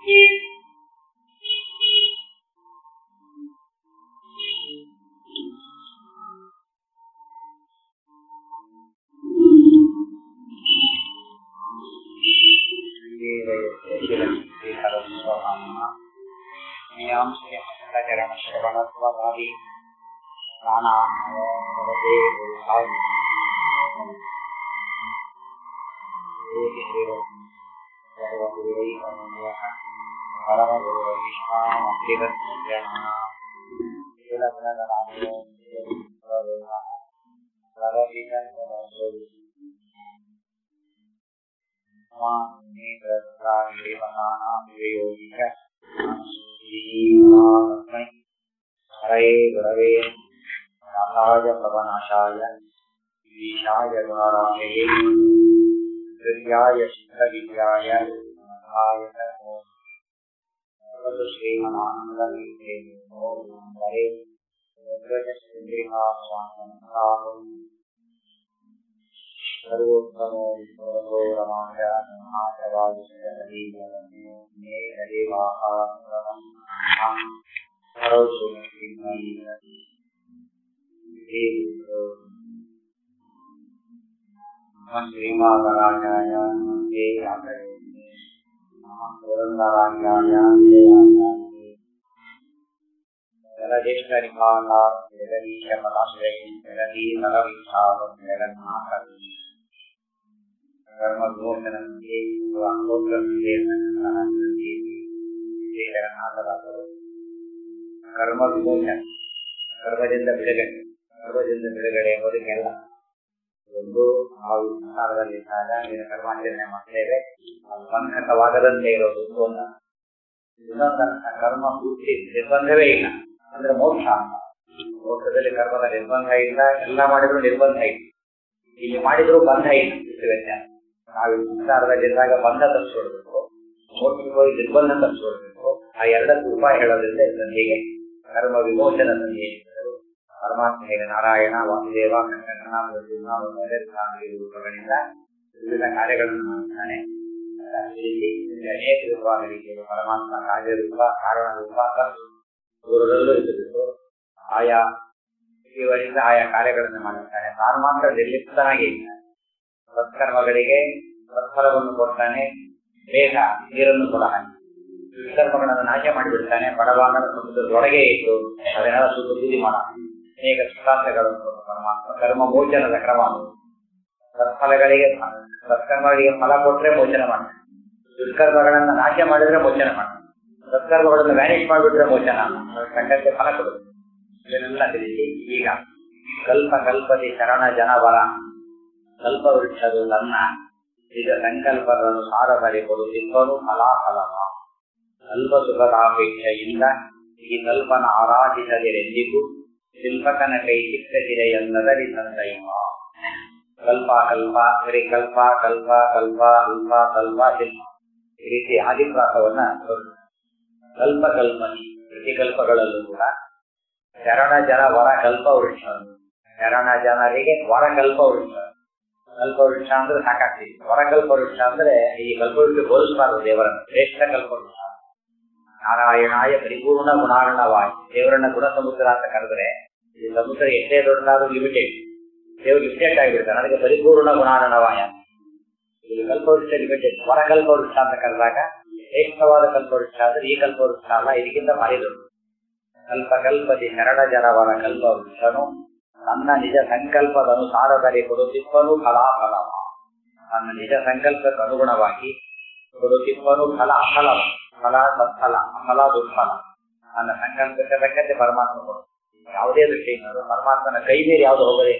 ಚರಣಶ್ರವಣತ್ವಧಾರಿ ನಾನಾಮದೇ ಹರೇ ಗುರವೇ ನಾಥಾಯ ಪ್ರವನಾಶಾಯ ಈಶಾಯ ಗುಣರಾಮಯೇ ಹೃದಯಾಯ ಸಿದ್ಧವಿದ್ಯಾಯ ನಮಃಾಯ ನಮೋ ಭಗವತು ಶ್ರೀಮನಾನಂದಗೀತೆ ಓಂ ಹರೇ ವೇಂಕಟೇಶ್ವರಿಹಾಸ್ವಾಮಿ ಸರ್ವೋತ್ತಮೋ ವಿಶ್ವೋ ರಮಾಯ ನಮಾಯ ವಾಯುಶ್ರೀ ಹರೇ ವಾಹಾರಂ ಕರೋಸು ಕಿಮ್ಮಯಿ ಶ್ರೀಮಾಧರಾಜಾಯ ನಮಸ್ತೆ ಪುರಂದರಾಜಾಯ ಜಲಜ್ಯೇಷ್ಠ ನಿಪಾತ ಜಗದೀಶ ಪದಾಶ್ರಯ ಜಗದೀ ನರವಿಚಾರ ಜಗನ್ನಾಥ ಕರ್ಮಗೋಚನಂತೆ ಜಗನ್ನಾಥರಾದರು ಕರ್ಮ ವಿಮೋಚನ ಕರ್ಮದಿಂದ ಬಿಡುಗಡೆ ಕರ್ಮದಿಂದ ಬಿಡುಗಡೆ ಎಂಬುದಕ್ಕೆಲ್ಲ ಒಂದು ನಾವು ಸಂಸಾರದಲ್ಲಿದ್ದಾಗ ಏನು ಕರ್ಮಾಚರಣೆ ಮಾಡ್ತೇವೆ ಅದು ಬಂಧಕವಾಗದಂತೆ ಇರೋದು ಒಂದು ಇನ್ನೊಂದನ್ನ ಕರ್ಮ ಪೂರ್ತಿ ನಿರ್ಬಂಧವೇ ಇಲ್ಲ ಅಂದ್ರೆ ಮೋಕ್ಷ ಮೋಕ್ಷದಲ್ಲಿ ಕರ್ಮದ ನಿರ್ಬಂಧ ಇಲ್ಲ ಎಲ್ಲ ಮಾಡಿದ್ರು ನಿರ್ಬಂಧ ಇಲ್ಲ ಇಲ್ಲಿ ಮಾಡಿದ್ರು ಬಂಧ ಇಲ್ಲ ಇಷ್ಟು ವ್ಯತ್ಯಾಸ ನಾವು ಸಂಸಾರದಲ್ಲಿದ್ದಾಗ ಬಂಧ ತಪ್ಪಿಸ್ಕೊಡ್ಬೇಕು ಮೋಕ್ಷಕ್ಕೆ ಹೋಗಿ ನಿರ್ಬಂಧ ತಪ್ಪಿಸ್ಕೊಡ್ಬೇಕು ಆ ಎರಡಕ್ಕೂ ಉಪಾಯ ಹೇಳೋದ್ರಿಂದ ಇದನ್ನು ಹೀಗೆ ಕರ್ಮ ವಿಮೋಚನ ಸಂಧಿ ಪರಮಾತ್ಮ ಹೇಗೆ ನಾರಾಯಣ ವಾಸುದೇವ ರೂಪಗಳಿಂದ ವಿವಿಧ ಕಾರ್ಯಗಳನ್ನು ಮಾಡ್ತಾನೆ ಇಲ್ಲಿ ಅನೇಕ ವಿಧವಾದ ರೀತಿಯಲ್ಲಿ ಪರಮಾತ್ಮ ಕಾರ್ಯರೂಪ ಕಾರಣ ರೂಪ ದೂರದಲ್ಲೂ ಇರಬೇಕು ಆಯಾ ಇವರಿಂದ ಆಯಾ ಕಾರ್ಯಗಳನ್ನು ಮಾಡುತ್ತಾನೆ ತಾನು ಮಾತ್ರ ನಿರ್ಲಿಪ್ತನಾಗಿ ಇದ್ದಾನೆ ಸತ್ಕರ್ಮಗಳಿಗೆ ಸತ್ಫಲವನ್ನು ಕೊಡ್ತಾನೆ ಬೇಗ ನೀರನ್ನು ಕೂಡ ಹಾಕಿ ದುಷ್ಕರ್ಮಗಳನ್ನು ನಾಶ ಮಾಡಿಬಿಡ್ತಾನೆ ಬಡವಾಗನ ಸಮುದ್ರದೊಳಗೆ ಇಟ್ಟು ಅದನ್ನೆಲ್ಲ ಸುದ್ದಿ ಮಾಡ ಅನೇಕ ಸುಖಾಂತಗಳನ್ನು ಪರಮಾತ್ಮ ಕರ್ಮ ಮೋಚನದ ಕ್ರಮ ಸತ್ಫಲಗಳಿಗೆ ಸತ್ಕರ್ಮಗಳಿಗೆ ಫಲ ಕೊಟ್ಟರೆ ಮೋಚನ ಮಾಡ್ತಾನೆ ದುಷ್ಕರ್ಮಗಳನ್ನ ನಾಶ ಮಾಡಿದ್ರೆ ಮೋಚನ ಮಾಡ್ತಾನೆ ಸತ್ಕರ್ಮಗಳನ್ನು ವ್ಯಾನಿಷ್ ಮಾಡಿಬಿಟ್ರೆ ಮೋಚನ ಕಂಡಕ್ಕೆ ಫಲ ಕೊಡುತ್ತೆ ಇದನ್ನೆಲ್ಲ ತಿಳಿಸಿ ಈಗ ಕಲ್ಪ ಕಲ್ಪದಿ ಶರಣ ಜನ ಬರ ಕಲ್ಪ ವೃಕ್ಷದು ತನ್ನ ಈಗ ಸಂಕಲ್ಪದ ಸಾರದಲ್ಲಿ ಕೊಡುತ್ತಿದ್ದನು ಫಲಾಫಲವ ಅಲ್ಪ ಸುಖದಾಪೇಕ್ಷೆಯಿಂದ ಈ ಕಲ್ಪನ ಆರಾಧಿಸದಿರೆಂದಿಗೂ ಶಿಲ್ಪಕನ ಕೈ ಚಿಕ್ಕದಿರೆಯಲ್ಲದರಿ ತಂದೈವ ಕಲ್ಪ ಕಲ್ಪ ಬರೀ ಕಲ್ಪ ಕಲ್ಪ ಕಲ್ಪ ಅಲ್ಪ ಕಲ್ಪ ಶಿಲ್ಪ ಈ ರೀತಿ ಆದಿಪ್ರಾಸವನ್ನ ಕಲ್ಪ ಕಲ್ಪನಿ ಪ್ರತಿಕಲ್ಪಗಳಲ್ಲೂ ಕೂಡ ಶರಣ ಜನ ವರ ಕಲ್ಪ ವೃಕ್ಷ ಶರಣ ಜನರಿಗೆ ವರ ಕಲ್ಪ ವೃಕ್ಷ ಕಲ್ಪ ವೃಕ್ಷ ಅಂದ್ರೆ ಸಾಕಾಗ್ತಿದೆ ವರಕಲ್ಪ ವೃಕ್ಷ ಅಂದ್ರೆ ಈ ಕಲ್ಪವೃಕ್ಷ ಹೋಲಿಸಬಾರದು ದೇವರನ್ನು ಶ್ರೇಷ್ಠ ಕಲ್ಪವೃಕ್ಷ ನಾರಾಯಣಾಯ ಪರಿಪೂರ್ಣ ಗುಣಾರ್ಣವಾಯಿ ದೇವರನ್ನ ಗುಣ ಸಮುದ್ರ ಅಂತ ಕರೆದ್ರೆ ಈ ಸಮುದ್ರ ಎಷ್ಟೇ ದೊಡ್ಡದಾದ್ರೂ ಲಿಮಿಟೆಡ್ ದೇವರು ಲಿಮಿಟೆಡ್ ಆಗಿಬಿಡ್ತಾರೆ ಅದಕ್ಕೆ ಪರಿಪೂರ್ಣ ಗುಣಾರ್ಣವಾಯ ಈ ಕಲ್ಪವೃಕ್ಷ ಲಿಮಿಟೆಡ್ ವರಕಲ್ಪವೃಕ್ಷ ಅಂತ ಕರೆದಾಗ ಶ್ರೇಷ್ಠವಾದ ಕಲ್ಪವೃಕ್ಷ ಅಂದ್ರೆ ಈ ಕಲ್ಪವೃಕ್ಷ ಅಲ್ಲ ಇದಕ್ಕಿಂತ ಭಾರಿ ದೊಡ್ಡ ಕಲ್ಪ ಕಲ್ಪದಿ ಶರಣ ಜನವರ ಕಲ್ಪವೃಕ್ಷನು ನನ್ನ ನಿಜ ಸಂಕಲ್ಪದ ಅನುಸಾರದಲ್ಲಿ ಕೊಡುತ್ತಿಪ್ಪನು ಫಲಾಫಲವ ನನ್ನ ನಿಜ ಸಂಕಲ್ಪಕ್ಕೆ ಅನುಗುಣವಾಗಿ ಕೊಡುತ್ತಿಪ್ಪನು ಫಲ ಅಫಲವ ಫಲ ಸತ್ಫಲ ಅಫಲ ದುರ್ಫಲ ನನ್ನ ಸಂಕಲ್ಪಕ್ಕೆ ತಕ್ಕಂತೆ ಪರಮಾತ್ಮ ಕೊಡು ಯಾವುದೇ ದೃಷ್ಟಿಯಿಂದ ಪರಮಾತ್ಮನ ಕೈ ಮೇಲೆ ಯಾವ್ದು ಹೋಗದೆ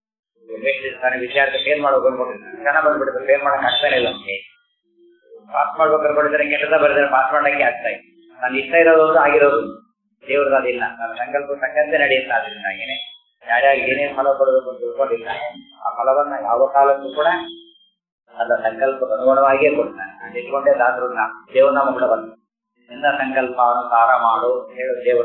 ತಾನೆ ವಿದ್ಯಾರ್ಥಿ ಏನ್ ಮಾಡೋ ಬಂದ್ಬಿಟ್ಟಿರ್ತಾನೆ ಚೆನ್ನಾಗಿ ಬಂದ್ಬಿಟ್ಟಿದ್ರೆ ಏನ್ ಮಾಡಕ್ ಆಗ್ತಾನೆ ಇಲ್ಲ ನಮ್ಗೆ ಪಾಸ್ ಮಾಡ್ಬೇಕು ಅನ್ಕೊಂಡಿದ್ರೆ ಕೆಟ್ಟದ ಬರೆದ್ರೆ ಪಾಸ್ ಮಾಡಕ್ಕೆ ಆಗ್ತಾ ಇದೆ ನಾನು ಇಷ್ಟ ಇರೋದು ಆಗಿರೋದು ದೇವ್ರದ್ದು ಅದಿಲ್ಲ ನನ್ನ ಸಂಕಲ್ಪ ತಕ್ಕಂತೆ ನಡೆಯುತ್ತೆ ಆದ್ರಿಂದಾಗೇನೆ ಯಾರ್ಯಾರಿಗೆ ಏನೇನು ಫಲ ಕೊಡಬೇಕು ಅಂತ ತಿಳ್ಕೊಂಡಿಲ್ಲ ಆ ಫಲವನ್ನ ಯಾವ ಕಾಲಕ್ಕೂ ಕೂಡ ಅದರ ಸಂಕಲ್ಪಕ್ಕೆ ಅನುಗುಣವಾಗಿಯೇ ಕೊಡ್ತಾನೆ ನಾನು ಇಟ್ಕೊಂಡೇ ದಾಸರು ದೇವನಾಮ ಕೂಡ ಬಂತು ನಿನ್ನ ಸಂಕಲ್ಪ ಅನುಸಾರ ಮಾಡು ಹೇಳು ದೇವರ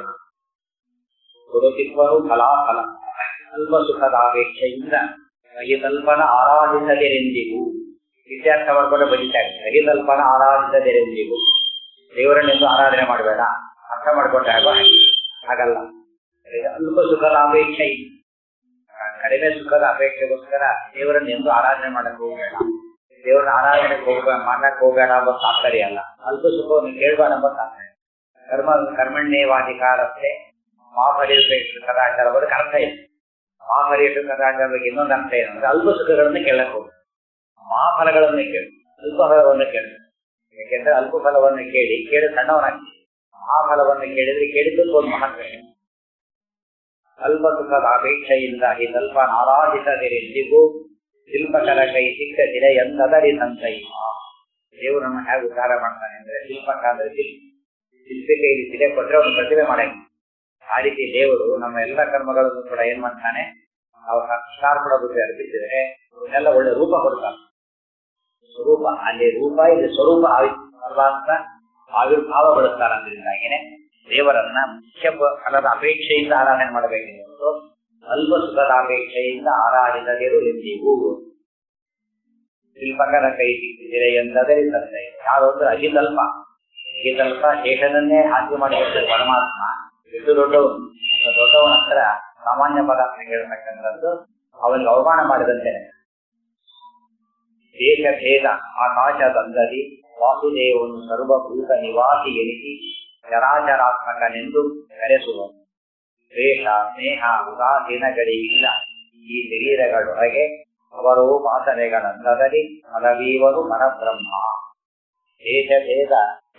ಕೊಡುತ್ತಿಪ್ಪರು ಫಲಾಫಲ ಅಲ್ಪ ಸುಖದ ಅಪೇಕ್ಷೆಯಿಂದ ಸಹಿತಲ್ಪನ ಆರಾಧಿಸದಿರೆಂದಿಗೂ ವಿದ್ಯಾರ್ಥ ಮಾಡ್ಕೊಂಡು ಬರೀತಾ ಇದ್ದಾರೆ ಸಹಿತಲ್ಪನ ಆರಾಧಿಸದಿರೆಂದಿಗೂ ದೇವರನ್ನೆಂದು ಆರಾಧನೆ ಮಾಡಬೇಡ ಅರ್ಥ ಮಾಡ್ಕೊಂಡ್ರೆ ಆಗೋ ಹಾಗೆ ಹಾಗಲ್ಲ ಇದು ಅಲ್ಪ ಸುಖದ ಅಪೇಕ್ಷೆ ಇಲ್ಲ. ಕಡಿಮೆ ಸುಖದ ಅಪೇಕ್ಷೆಗೋಸ್ಕರ ದೇವರನ್ನ ಎಂದು ಆರಾಧನೆ ಮಾಡಕ್ ಹೋಗಬೇಡ ದೇವರನ್ನ ಆರಾಧನೆಗೆ ಹೋಗ ಮಾಡಕ್ ಹೋಗಬೇಡ ಎಂಬ ತಾತ್ಪರ್ಯ ಅಲ್ಲ ಅಲ್ಪ ಸುಖವನ್ನು ಕೇಳಬೇಡ ಎಂಬ ತಾತ್ಪರ್ಯ ಕರ್ಮ ಕರ್ಮಣ್ಯವಾಧಿಕಾರಕ್ಕೆ ಮಾಫಲಿಪೇಕ್ಷ ಕದಾಚಾರ ಬದಕ್ಕೆ ಅರ್ಥ ಇದೆ ಮಾಫಲಿಪೇಕ್ಷ ಕದಾಚಾರ ಬಗ್ಗೆ ಇನ್ನೊಂದು ಅರ್ಥ ಏನಂದ್ರೆ ಅಲ್ಪ ಸುಖಗಳನ್ನು ಕೇಳಕ್ ಹೋಗ ಮಹಾಫಲಗಳನ್ನು ಕೇಳಿ ಅಲ್ಪ ಫಲವನ್ನು ಕೇಳಿ ಯಾಕೆಂದ್ರೆ ಅಲ್ಪ ಫಲವನ್ನು ಕೇಳಿ ಕೇಳಿ ಸಣ್ಣವನಾಗಿ ಮಹಾಫಲವನ್ನು ಕೇಳಿದ್ರೆ ಕೇಳಿದ್ದಕ್ಕೆ ಒಂದು ಮಹತ್ವ ಇದೆ ಅಲ್ಪ ಸುಖದ ಅಪೇಕ್ಷೆಯಿಂದ ಈ ಸ್ವಲ್ಪ ನಾರಾಜಿಸದಿರೆಂದಿಗೂ ಶಿಲ್ಪಕರ ಕೈ ಸಿಕ್ಕ ದಿನ ಎಂದದರಿ ಸಂತೈ ದೇವರನ್ನು ಹೇಗೆ ಉದ್ಧಾರ ಮಾಡ್ತಾನೆ ಅಂದ್ರೆ ಶಿಲ್ಪಕ ಅಂದ್ರೆ ಶಿಲ್ಪಿ ಶಿಲ್ಪಿ ಕೈಲಿ ಸಿಲೆ ಕೊಟ್ರೆ ಅವನು ಪ್ರತಿಭೆ ಮಾಡಂಗಿಲ್ಲ ಆ ರೀತಿ ದೇವರು ನಮ್ಮ ಎಲ್ಲ ಕರ್ಮಗಳನ್ನು ಕೂಡ ಏನ್ ಮಾಡ್ತಾನೆ ಅವರ ಸಂಸ್ಕಾರ ಬುದ್ಧಿ ಅರ್ಪಿಸಿದ್ರೆ ಅವನ್ನೆಲ್ಲ ಒಳ್ಳೆ ರೂಪ ಕೊಡ್ತಾನೆ ಸ್ವರೂಪ ಅಲ್ಲಿ ರೂಪ ಇಲ್ಲಿ ಸ್ವರೂಪ ಆವಿ- ಪರಮಾತ್ಮ ಆವಿರ್ಭಾವಗೊಳಿಸ್ತಾರ ಅದರಿಂದಾಗಿನೇ ದೇವರನ್ನ ಮುಖ್ಯ ಪ- ಫಲದ ಅಪೇಕ್ಷೆಯಿಂದ ಆರಾಧನೆ ಮಾಡಬೇಕೆಂದು ಹೊರತು ಅಲ್ಪ ಸುಖದ ಅಪೇಕ್ಷೆಯಿಂದ ಆರಾಧಿಸದಿರು ಎಂದಿಗೂ ಶಿಲ್ಪಕರ ಕೈ ಸಿಕ್ಕಿದರೆ ಎಂದರೆ ತಂದೆ ಯಾರೊಂದು ಅಜಿತಲ್ಪ ಅಜಿತಲ್ಪ ಶೇಷನನ್ನೇ ಹಾಸ್ಯ ಮಾಡಿಕೊಡ್ತಾರೆ ಪರಮಾತ್ಮ ಎಷ್ಟು ದೊಡ್ಡವನು ಆ ದೊಡ್ಡವನ ಹತ್ರ ಸಾಮಾನ್ಯ ಪದಾರ್ಥ ಹೇಳ್ತಕ್ಕಂಥದ್ದು ಅವನಿಗೆ ಅವಮಾನ ಮಾಡಿದಂತೆ ದೇಶ ಭೇದ ಆಕಾಶದಂದದಿ ವಾಸುದೇವನು ಸರ್ವಭೂತ ನಿವಾಸಿ ಎನಿಸಿ ಚರಾಚರಾತ್ಮಕನೆಂದು ಕರೆಸುವನು ದ್ವೇಷ ಸ್ನೇಹ ಉದಾಸೀನಗಳಿಗಿಲ್ಲ ಈ ಶರೀರಗಳೊಳಗೆ ಅವರೋಪಾಸನೆಗಳಂದದಲ್ಲಿ ಮನವೀವರು ಮನಬ್ರಹ್ಮ ದೇಶ ಭೇದ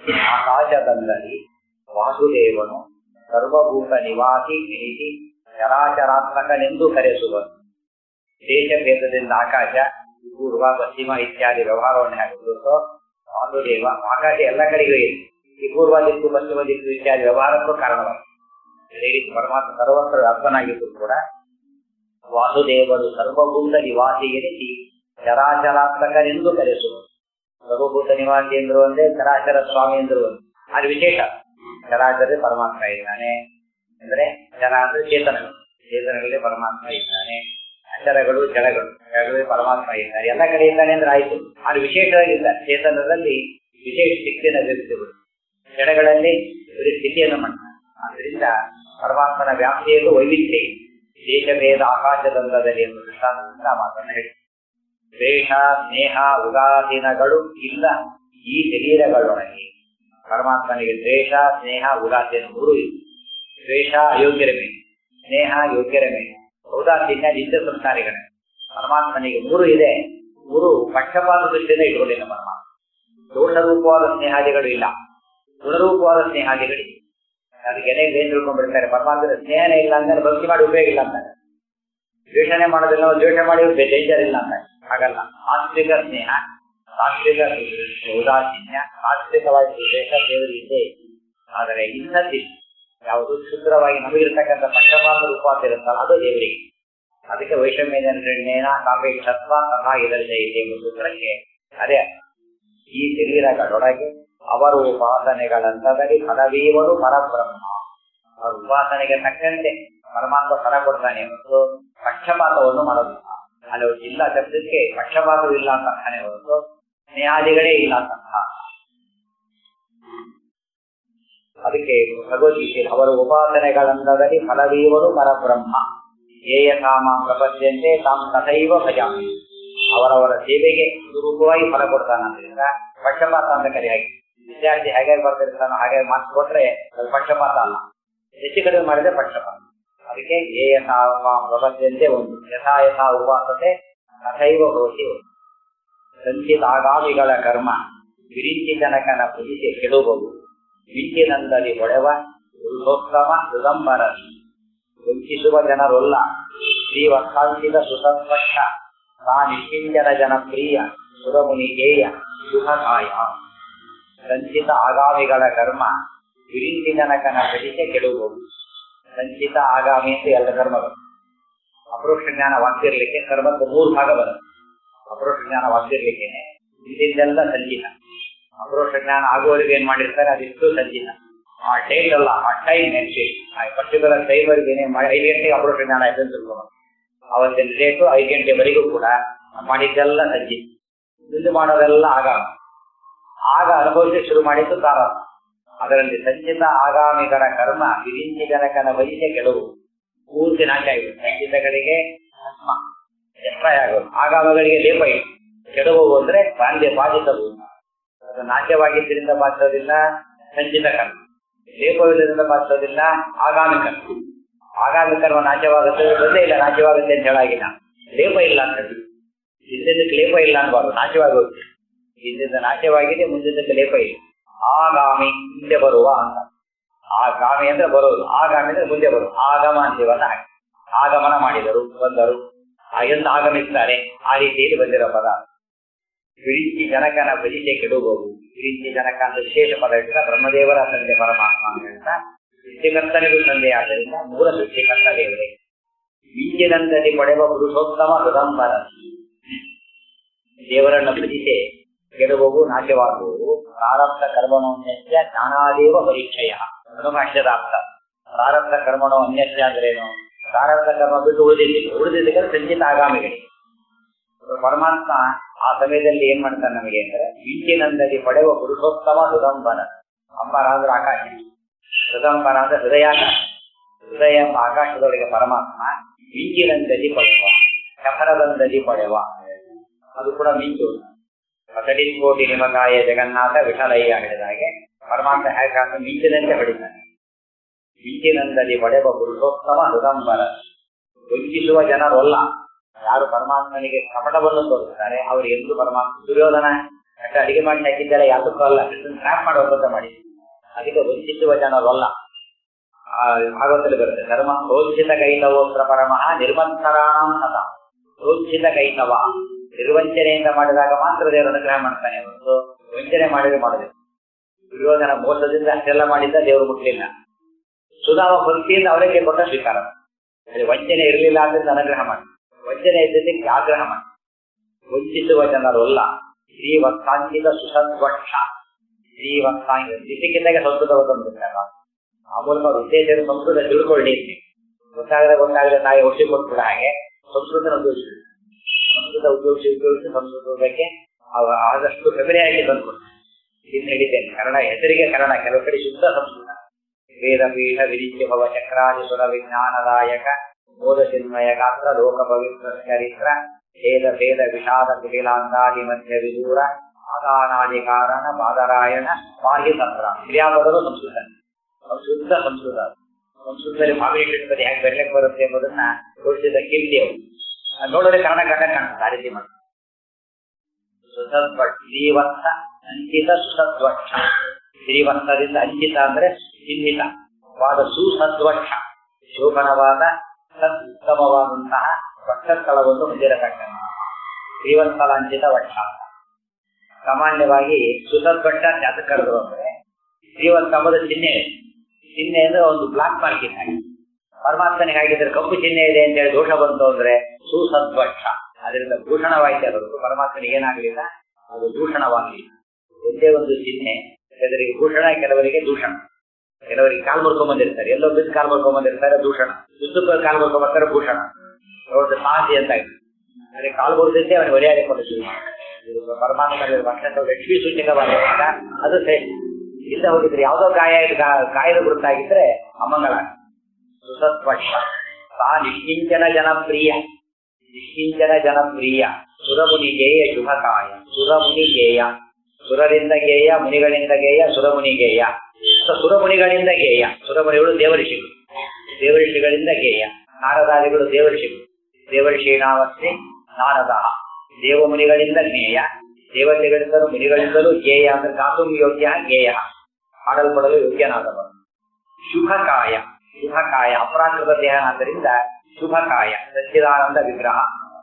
ಆಕಾಶದಂದಲಿ ವಾಸುದೇವನು ಸರ್ವಭೂತ ನಿವಾಸಿ ಎನಿಸಿ ಚರಾಚರಾತ್ಮಕನೆಂದು ಕರೆಸುವನು ದೇಶ ಭೇದದಿಂದ ಆಕಾಶ ಪೂರ್ವ ಪಶ್ಚಿಮ ಇತ್ಯಾದಿ ವ್ಯವಹಾರವನ್ನು ಹೇಗಿರುತ್ತೋ ವಾಸುದೇವ ಆಕಾಶ ಎಲ್ಲ ಕಡೆಗೂ ಇದೆ ಈ ಪೂರ್ವ ದಿಕ್ಕು ಪಶ್ಚಿಮ ದಿಕ್ಕು ಇತ್ಯಾದಿ ವ್ಯವಹಾರಕ್ಕೂ ಕಾರಣವಾಗಿದೆ ಅದೇ ರೀತಿ ಪರಮಾತ್ಮ ಸರ್ವತ್ರ ವ್ಯಾಪ್ತನಾಗಿದ್ದು ಕೂಡ ವಾಸುದೇವರು ಸರ್ವಭೂತ ನಿವಾಸಿ ಎನಿಸಿ ಚರಾಚರಾತ್ಮಕನೆಂದು ಕರೆಸುವರು ಸರ್ವಭೂತ ನಿವಾಸಿ ಎಂದ್ರು ಒಂದೇ ಚರಾಚರ ಸ್ವಾಮಿ ಎಂದ್ರು ಒಂದೇ ಅದು ವಿಶೇಷ ಚರಾಚರ ಪರಮಾತ್ಮ ಇದ್ದಾನೆ ಅಂದ್ರೆ ಚರ ಅಂದ್ರೆ ಚೇತನಗಳು ಚೇತನಗಳಲ್ಲಿ ಪರಮಾತ್ಮ ಇದ್ದಾನೆ ಅಚರಗಳು ಜಡಗಳು ಜಡಗಳಲ್ಲಿ ಪರಮಾತ್ಮ ಇದ್ದಾರೆ ಎಲ್ಲ ಕಡೆ ಇದ್ದಾನೆ ಅಂದ್ರೆ ಆಯ್ತು ಅದು ವಿಶೇಷವಾಗಿದ್ದಾರೆ ಚೇತನದಲ್ಲಿ ವಿಶೇಷ ಸ್ಥಿತಿಯನ್ನು ಅಭಿವೃದ್ಧಿಗಳು ಜಡಗಳಲ್ಲಿ ಇವರು ಸ್ಥಿತಿಯನ್ನು ಮಾಡ್ತಾರೆ ಆದ್ರಿಂದ ಪರಮಾತ್ಮನ ವ್ಯಾಪ್ತಿಯಲ್ಲೂ ವೈವಿಧ್ಯ ಇದೆ ದೇಶ ಭೇದ ಆಕಾಶದಂದದಲ್ಲಿ ಎಂದು ದೃಷ್ಟಾಂತದಿಂದ ಮಾತನ್ನು ಹೇಳಿ ದ್ವೇಷ ಸ್ನೇಹ ಉದಾಸೀನಗಳು ಇಲ್ಲ ಈ ಶರೀರಗಳೊಳಗೆ ಪರಮಾತ್ಮನಿಗೆ ದ್ವೇಷ ಸ್ನೇಹ ಉದಾಸೀನ ಮೂರು ಇದೆ ದ್ವೇಷ ಅಯೋಗ್ಯರ ಮೇಲೆ ಸ್ನೇಹ ಯೋಗ್ಯರ ಮೇಲೆ ಉದಾಸೀನ ನಿತ್ಯ ಸಂಸ್ಕಾರಿಗಳೇ ಪರಮಾತ್ಮನಿಗೆ ಮೂರು ಇದೆ ಮೂರು ಪಕ್ಷಪಾತ ದೃಷ್ಟಿಯಿಂದ ಇಟ್ಕೊಂಡಿಲ್ಲ ಪರಮಾತ್ಮ ದೋಷರೂಪವಾದ ಸ್ನೇಹಾದಿಗಳು ಇಲ್ಲ ಗುಣರೂಪವಾದ ಸ್ನೇಹಾದಿಗಳಿವೆ ಅದಕ್ಕೆ ಏನೇನು ಏನ್ ತಿಳ್ಕೊಂಡ್ಬಿಡ್ತಾರೆ ಪರಮಾತ್ಮನ ಸ್ನೇಹನೇ ಇಲ್ಲ ಅಂದ್ರೆ ಭಕ್ತಿ ಮಾಡಿ ಉಪಯೋಗ ಇಲ್ಲ ಅಂತಾರೆ ದ್ವೇಷಣೆ ಮಾಡೋದಿಲ್ಲ ದ್ವೇಷ ಮಾಡಿ ಡೇಂಜರ್ ಇಲ್ಲ ಅಂತಾರೆ ಹಾಗಲ್ಲ ಆಸ್ತಿಕ ಸ್ನೇಹ ಸಾತ್ವಿಕ ಉದಾಸೀನ್ಯ ಸಾತ್ವಿಕವಾಗಿ ದ್ವೇಷ ದೇವರಿಗೆ ಆದರೆ ಇನ್ನದಿ ಯಾವುದು ಶುದ್ಧವಾಗಿ ನಮಗಿರ್ತಕ್ಕಂಥ ಪಕ್ಷಪಾತ ರೂಪಾಂತ ಇರುತ್ತಲ್ಲ ಅದು ದೇವರಿಗೆ ಅದಕ್ಕೆ ವೈಷಮ್ಯ ನಿರ್ಣಯನ ಕಾಪೇಕ್ಷತ್ವ ತಥಾ ಇದರಿಂದ ಇದೆ ಎಂಬ ಸೂತ್ರಕ್ಕೆ ಅದೇ ಈ ಶರೀರಗಳೊಳಗೆ ಅವರ ಉಪಾಸನೆಗಳಂತದಲ್ಲಿ ಫಲವೀವರು ಪರಬ್ರಹ್ಮ ಅವರ ಉಪಾಸನೆಗೆ ತಕ್ಕಂತೆ ಪರಮಾತ್ಮ ಫಲ ಕೊಡ್ತಾನೆ ಹೊರತು ಪಕ್ಷಪಾತವನ್ನು ಮಾಡೋದಿಲ್ಲ ಅಲ್ಲಿ ಅವ್ರು ಇಲ್ಲ ಶಬ್ದಕ್ಕೆ ಪಕ್ಷಪಾತವಿಲ್ಲ ಅಂತ ಅರ್ಥನೇ ಹೊರತು ಸ್ನೇಹಾದಿಗಳೇ ಇಲ್ಲ ಅಂತ ಅರ್ಥ ಅದಕ್ಕೆ ಭಗವದ್ಗೀತೆ ಅವರ ಉಪಾಸನೆಗಳಂದದಲ್ಲಿ ಫಲವೀವರು ಪರಬ್ರಹ್ಮ ಏಯ ಕಾಮ ಪ್ರಪಂಚಂತೆ ತಾವು ತಥೈವ ಭಜಾಮಿ ಅವರವರ ಸೇವೆಗೆ ಅನುರೂಪವಾಗಿ ಫಲ ಕೊಡ್ತಾನಂದ್ರಿಂದ ಪಕ್ಷಪಾತ ಅಂತ ಕರೆಯಾಗಿ ವಿದ್ಯಾರ್ಥಿ ಹೇಗೆ ಬರ್ತಿರ್ತಾನೋ ಹಾಗೆ ಮಾರ್ಕ್ಸ್ ಕೊಟ್ರೆ ಅದು ಪಕ್ಷಪಾತ ಅಲ್ಲ ಹೆಚ್ಚು ಕಡಿಮೆ ಮಾಡಿದ್ರೆ ಪಕ್ಷಪಾತ ಅದಕ್ಕೆ ಏ ಯಥಾ ಪ್ರಪಂಚಂತೆ ಒಂದು ಯಥಾ ಯಥಾ ಉಪಾಸತೆ ತಥೈವ ಭವತಿ ಒಂದು ಸಂಚಿತಾಗಾಮಿಗಳ ಕರ್ಮ ವಿರಿಂಚಿ ಜನಕನ ಪುಜಿಸಿ ಕೆಡುವುದು ಮಿಂಚಿನಂದಲಿ ಹೊಳೆವ ಉಲ್ಲೋತ್ತಮ ಋದಂಬರ ವಂಚಿಸುವ ಜನರೊಲ್ಲ ಶ್ರೀ ವತ್ಸಾಂತಿಕ ಸುತಸ್ಪಷ್ಟ ನಾ ನಿಶ್ಚಿಂಜನ ಜನಪ್ರಿಯ ಸುರಮುನಿಗೇಯ ಶುಭಕಾಯ ಸಂಚಿತ ಆಗಾಮಿಗಳ ಕರ್ಮ ವಿರಿಂಚಿ ಜನಕನ ಪುಜಿಸಿ ಕೆಡುವುದು ಸಂಚಿತ ಆಗಾಮಿ ಅಂತ ಎಲ್ಲ ಕರ್ಮಗಳು ಅಪರೋಕ್ಷ ಜ್ಞಾನ ವಾಕ್ತಿರ್ಲಿಕ್ಕೆ ಕರ್ಮಕ್ಕೆ ಮೂರು ಭಾಗ ಬರುತ್ತೆ ಅಪರೋಕ್ಷ ಜ್ಞಾನ ವಾಕ್ತಿರ್ಲಿಕ್ಕೇನೆ ಇಲ್ಲಿಂದೆಲ್ಲ ಸಂಚಿತ ಅಪರೋಕ್ಷ ಜ್ಞಾನ ಆಗುವವರೆಗೆ ಏನ್ ಮಾಡಿರ್ತಾರೆ ಅದಿಷ್ಟು ಸಂಚಿತ ಆ ಡೇಟ್ ಅಲ್ಲ ಆ ಟೈಮ್ ನೆನ್ಸಿ ಆ ಪರ್ಟಿಕ್ಯುಲರ್ ಟೈಮ್ ವರೆಗೆ ಏನೇ ಮಾಡಿ ಐದು ಗಂಟೆಗೆ ಅಪರೋಕ್ಷ ಜ್ಞಾನ ಆಯ್ತು ಅಂತ ತಿಳ್ಕೊಳ್ಳೋದು ಅವತ್ತಿನ ಡೇಟು ಐದು ಗಂಟೆವರೆಗೂ ಕೂಡ ಮಾಡಿದ್ದೆಲ್ಲ ಸಂಚಿತ ಮುಂದೆ ಮಾಡೋದೆಲ್ಲ ಆಗ ಆಗ ಅನುಭವಿಸಿ ಶುರು ಮಾಡಿದ್ದು ತಾರ ಅದರಲ್ಲಿ ಸಂಚಿತ ಆಗಾಮಿಗಳ ಕರ್ಮ ವಿರಿಂಚಿ ಜನಕನ ವೈದ್ಯ ಕೆಲವು ಪೂರ್ತಿ ನಾಶ ಆಗಿದೆ ಸಂಚಿತಗಳಿಗೆ ಭಸ್ಮ ಎಷ್ಟ್ರಾಯ ಆಗೋದು ಆಗಾಮಗಳಿಗೆ ಲೇಪ ಇದೆ ಕೆಡವು ಅಂದ್ರೆ ಬಾಂಧ್ಯ ಬಾಧಿತವು ಅದು ನಾಶವಾಗಿದ್ದರಿಂದ ಬಾಧಿಸೋದಿಲ್ಲ ಸಂಚಿತ ಕರ್ಮ ಲೇಪವಿಲ್ಲದಿಂದ ಬಾಧಿಸೋದಿಲ್ಲ ಆಗಾಮಿ ಕರ್ಮ ಆಗಾಮಿ ಕರ್ಮ ನಾಶವಾಗುತ್ತೆ ಬಂದೇ ಇಲ್ಲ ನಾಶವಾಗುತ್ತೆ ಅಂತ ಹೇಳಾಗಿಲ್ಲ ಲೇಪ ಇಲ್ಲ ಅಂತ ಹೇಳಿ ಹಿಂದಿದ್ದಕ್ಕೆ ಲೇಪ ಇಲ್ಲ ಅನ್ಬಾರ್ದು ನಾಶವಾಗುತ್ತೆ ಹಿಂದಿಂದ ನಾಶವಾಗಿದೆ ಮುಂದಿದ್ದಕ್ಕೆ ಲೇಪ ಇಲ್ಲ ಆಗಾಮಿ ಮುಂದೆ ಬರುವ ಅಂತ ಆಗಾಮಿ ಅಂದ್ರೆ ಬರೋದು ಆಗಾಮಿ ಅಂದ್ರೆ ಮುಂದೆ ಬರುವುದು ಆಗಮ ಅಂತೀವಲ್ಲ ಹಾಗೆ ಆಗಮನ ಮಾಡಿದರು ಬಂದರು ಆ ಎಂದು ಆಗಮಿಸ್ತಾರೆ ಆ ರೀತಿಯಲ್ಲಿ ಬಂದಿರೋ ಪದ ವಿರಿಂಚಿ ಜನಕನ ಭಜಿಸೆ ಕೆಡುವುದು ವಿರಿಂಚಿ ಜನಕ ಅಂತ ವಿಶೇಷ ಪದ ಇಟ್ಟ ಬ್ರಹ್ಮದೇವರ ತಂದೆ ಪರಮಾತ್ಮ ಅಂತ ಹೇಳ್ತಾ ಸೃಷ್ಟಿಕರ್ತನಿಗೂ ತಂದೆ ಆದ್ದರಿಂದ ಮೂಲ ಸೃಷ್ಟಿಕರ್ತ ದೇವರೇ ಬೀಜದಂತದಿ ಪಡೆವ ಪುರುಷೋತ್ತಮ ಹೃದಂಬರ ದೇವರನ್ನ ಭಜಿಸೆ ಕೆಡುವವು ನಾಶವಾಗುವುದು ಪ್ರಾರಬ್ಧ ಕರ್ಮಣೋ ಅನ್ಯಸ್ಯ ಜ್ಞಾನಾದೇವ ಪರಿಚಯ ಅನುಭಾಷ್ಯದ ಅರ್ಥ ಪ್ರಾರಬ್ಧ ಕರ್ಮಣೋ ಅನ್ಯಸ್ಯ ಅಂದ್ರೇನು ಪ್ರಾರಬ್ಧ ಕರ್ಮ ಬಿಟ್ಟು ಉಳಿದಿದ್ದೀವಿ ಉಳಿದಿದ್ದಕ್ಕೆ ಸಂಚಿತ ಆಗಾಮಿಗಳಿಗೆ ಪರಮಾತ್ಮ ಆ ಸಮಯದಲ್ಲಿ ಏನ್ ಮಾಡ್ತಾನೆ ನಮಗೆ ಅಂದ್ರೆ ಬೀಜಿನಂದದಿ ಪಡೆಯುವ ಪುರುಷೋತ್ತಮ ಹೃದಂಬರ ಅಂಬರ ಅಂದ್ರೆ ಆಕಾಶ ಹೃದಂಬರ ಅಂದ್ರೆ ಹೃದಯಾಕಾಶ ಹೃದಯ ಎಂಬ ಆಕಾಶದೊಳಗೆ ಪರಮಾತ್ಮ ಬೀಜಿನಂದದಿ ಪಡೆಯುವ ಕಫರದಂದದಿ ಪಡೆಯುವ ಅದು ಕೂಡ ಮಿಂಚು ಕೋಟಿ ನಿಮಗಾಯ ಜಗನ್ನಾಥ ವಿಠಲಯ್ಯ ಹೇಳಿದ ಹಾಗೆ ಪರಮಾತ್ಮ ಹೇಗೆ ಕಾಣ್ತಾನೆ ಮಿಂಚಿನಂತೆ ಹೊಡಿತಾನೆ ಮಿಂಚಿನಂದದಿ ಪಡೆಯುವ ಪುರುಷೋತ್ತಮ ಹೃದಂಬರ ವಂಚಿಸುವ ಜನರಲ್ಲ ಯಾರು ಪರಮಾತ್ಮನಿಗೆ ಕಪಟವನ್ನು ತೋರಿಸ್ತಾರೆ ಅವರು ಎಂದು ಪರಮಾತ್ಮ ದುರ್ಯೋಧನ ಅಟ್ಟ ಅಡಿಗೆ ಮಾಡಿ ಹಾಕಿದ್ದಾರೆ ಯಾತಕ್ಕೂ ಅಲ್ಲ ಟ್ರ್ಯಾಪ್ ಮಾಡುವಂತ ಮಾಡಿ ಅದಕ್ಕೆ ವಂಚಿಸುವ ಜನರಲ್ಲ ಆ ಭಾಗವತದಲ್ಲಿ ಬರುತ್ತೆ ಧರ್ಮ ಪ್ರೋಚಿತ ಕೈತವೋತ್ರ ಪರಮಃ ನಿರ್ಮಂತರಾಣಂ ಸತ ಪ್ರೋಚಿತ ಕೈತವ ನಿರ್ವಂಚನೆಯಿಂದ ಮಾಡಿದಾಗ ಮಾತ್ರ ದೇವರು ಅನುಗ್ರಹ ಮಾಡ್ತಾನೆ ಹೊರತು ವಂಚನೆ ಮಾಡಿದ್ರೆ ಮಾಡೋದಿಲ್ಲ ದುರ್ಯೋಧನ ಮೋಸದಿಂದ ಅಷ್ಟೆಲ್ಲ ಮಾಡಿದ್ದ ದೇವರು ಮುಟ್ಲಿಲ್ಲ ಸುಧಾಮ ಭಕ್ತಿಯಿಂದ ಅವರಿಗೆ ಕೊಟ್ಟ ಸ್ವೀಕಾರ ಅಲ್ಲಿ ವಂಚನೆ ಇರಲಿಲ್ಲ ಅಂತ ಅನುಗ್ರಹ ಮಾಡಿ ವಂಚನೆ ಇದ್ದದಕ್ಕೆ ಆಗ್ರಹ ಮಾಡಿ ವಂಚಿಸುವ ಜನರಲ್ಲ ಶ್ರೀವತ್ಸಾಂಗಿಕ ಸುಸದ್ವಕ್ಷ ಶ್ರೀವತ್ಸಾಂಗ ಸ್ಥಿತಿಗಿಂದಾಗ ಸಂಸ್ಕೃತ ಬಂದ್ಬಿಟ್ಟಾಗ ಆ ಮೂಲಕ ಅವ್ರ ಉದ್ದೇಶ ಸಂಸ್ಕೃತ ತಿಳ್ಕೊಳ್ಳಿ ಗೊತ್ತಾಗದೆ ಗೊತ್ತಾಗದೆ ತಾಯಿ ಔಷಧಿ ಕೊಟ್ಬಿಡ ಹಾಗೆ ಸಂಸ್ಕೃತನ ಉಪಯೋಗಿಸಿ ಸಂಸ್ಕೃತ ಉಪಯೋಗಿಸಿ ಉಪಯೋಗಿಸಿ ಸಂಸ್ಕೃತಕ್ಕೆ ಅವ ಆದಷ್ಟು ಫೆಮಿಲಿಯಾಗಿ ತಂದ್ಕೊಡ್ತಾರೆ ಇನ್ನು ಹೇಳಿದ್ದೇನೆ ಕನ್ನಡ ಹೆಸರಿಗೆ ಕನ್ನಡ ಕೆಲವು ಕಡೆ ಶುದ್ಧ ಸಂಸ್ಕೃತ ವೇದ ಪೀಠ ವಿರಿಚ್ಯ ಭವ ಚಕ್ರಾದಿಸುರ ವಿಜ್ಞಾನದಾಯಕ ಬೋಧ ಚಿನ್ಮಯ ಗಾತ್ರ ಲೋಕ ಪವಿತ್ರ ಚರಿತ್ರ ಭೇದ ಭೇದ ವಿಷಾದ ಕುಟಿಲಾಂಗಾದಿ ಮಧ್ಯ ವಿದೂರ ಆದಾನಾದಿ ಕಾರಣ ಬಾದರಾಯಣ ಬಾಹ್ಯ ತಂತ್ರ ಕ್ರಿಯಾಪದರು ಸಂಸ್ಕೃತ ಶುದ್ಧ ಸಂಸ್ಕೃತ ಸಂಸ್ಕೃತದಲ್ಲಿ ಭಾವಿ ಕ್ಷೇತ್ರದಲ್ಲಿ ಹೇಗೆ ಬರ್ಲಿಕ್ಕೆ ಬರುತ್ತೆ ಎಂಬುದನ್ನ ತೋರಿಸಿದ ಕೀರ್ತಿ ಅವರು ನೋಡಿದ್ರೆ ಕನ್ನಡ ಕನ್ನಡ ಕಾಣುತ್ತೆ ಆ ರೀತಿ ಮಾಡಿ ಸುಸದ್ವಟ್ ಶ್ರೀವತ್ಸ ಅಂಕಿತ ಸುಸದ್ವಕ್ಷ ಶ್ರೀವತ್ಸದಿಂದ ಅಂಕಿತ ಅಂದ್ರೆ ಚಿಹ್ನಿತವಾದ ಸುಸದ್ವಕ್ಷ ಶೋಭನವಾದ ಸದ್ ಉತ್ತಮವಾದಂತಹ ವಕ್ಷಸ್ಥಳವನ್ನು ಹೊಂದಿರತಕ್ಕಂಥ ಶ್ರೀವಂತಲಾಂಚಿತ ವಕ್ಷ ಸಾಮಾನ್ಯವಾಗಿ ಸುಸದ್ವಟ್ಟ ಜಾತಕ ಕರೆದ್ರು ಅಂದ್ರೆ ಶ್ರೀವಂತಮದ ಚಿಹ್ನೆ ಚಿಹ್ನೆ ಅಂದ್ರೆ ಒಂದು ಬ್ಲಾಕ್ ಮಾರ್ಕ್ ಇದ್ದ ಪರಮಾತ್ಮನಿಗೆ ಆಗಿದ್ರೆ ಕಪ್ಪು ಚಿಹ್ನೆ ಇದೆ ಅಂತ ಹೇಳಿ ದೋಷ ಬಂತು ಅಂದ್ರೆ ಸುಸದ್ವಕ್ಷ ಅದರಿಂದ ಭೂಷಣವಾಯಿತೆ ಹೊರತು ಪರಮಾತ್ಮನಿಗೆ ಏನಾಗಲಿಲ್ಲ ಅದು ದೂಷಣವಾಗಲಿಲ್ಲ ಒಂದೇ ಒಂದು ಚಿಹ್ನೆ ಕೆಲವರಿಗೆ ಭೂಷಣ ಕೆಲವರಿಗೆ ದೂಷಣ ಕೆಲವರಿಗೆ ಕಾಲ್ ಮುರ್ಕೊಂಡ್ ಬಂದಿರ್ತಾರೆ ಎಲ್ಲೋ ಬಿದ್ದು ಕಾಲ್ ಮುರ್ಕೊಂಡ್ ಬಂದಿರ್ತಾರೆ ದೂಷಣ ಯುದ್ಧಕ್ಕೆ ಕಾಲ್ ಮುರ್ಕೊಂಡ್ ಬರ್ತಾರೆ ಭೂಷಣ ಅವ್ರದ್ದು ಸಾಹಸಿ ಅಂತ ಇದೆ ಅದೇ ಕಾಲ್ ಮುರಿದಿದ್ದೆ ಅವನಿಗೆ ಮರ್ಯಾದೆ ಕೊಟ್ಟು ಪರಮಾತ್ಮ ಲಕ್ಷ್ಮೀ ಸೂಚಕವಾದಾಗ ಅದು ಶ್ರೇಷ್ಠ ಇಲ್ಲ ಹೋಗಿದ್ರೆ ಯಾವ್ದೋ ಗಾಯ ಗಾಯದ ಗುರುತಾಗಿದ್ರೆ ಅಮಂಗಳ ಸುಸತ್ವಕ್ಷ ಸಾ ನಿಶ್ಕಿಂಚನ ಜನಪ್ರಿಯ ನಿಶ್ಕಿಂಚನ ಜನಪ್ರಿಯ ಸುರಮುನಿ ಗೇಯ ಶುಭಕಾಯ ಸುರಮುನಿ ಗೇಯ ಸುರರಿಂದ ಗೇಯ ಮುನಿಗಳಿಂದ ಗೇಯ ಸುರಮುನಿ ಗೇಯ ಸುರಮುನಿಗಳಿಂದ ಗೇಯ ಸುರಮುನಿಗಳು ದೇವಋಷಿಗಳು ದೇವಋಷಿಗಳಿಂದ ಗೇಯ ನಾರದಾದಿಗಳು ದೇವಋಷಿಗಳು ದೇವಋಷೀಣಾವಸ್ಥೆ ನಾರದ ದೇವಮುನಿಗಳಿಂದ ಜ್ಞೇಯ ದೇವತೆಗಳಿಂದಲೂ ಮುನಿಗಳಿಂದಲೂ ಗೇಯ ಅಂದ್ರೆ ಗಾತುಂ ಯೋಗ್ಯ ಗೇಯ ಹಾಡಲ್ಪಡಲು ಯೋಗ್ಯನಾದವನು ಶುಭಕಾಯ ಶುಭಕಾಯ ಅಪರಾಕೃತ ದೇಹ ಆದ್ದರಿಂದ ಶುಭಕಾಯ ಸಚ್ಚಿದಾನಂದ ವಿಗ್ರಹ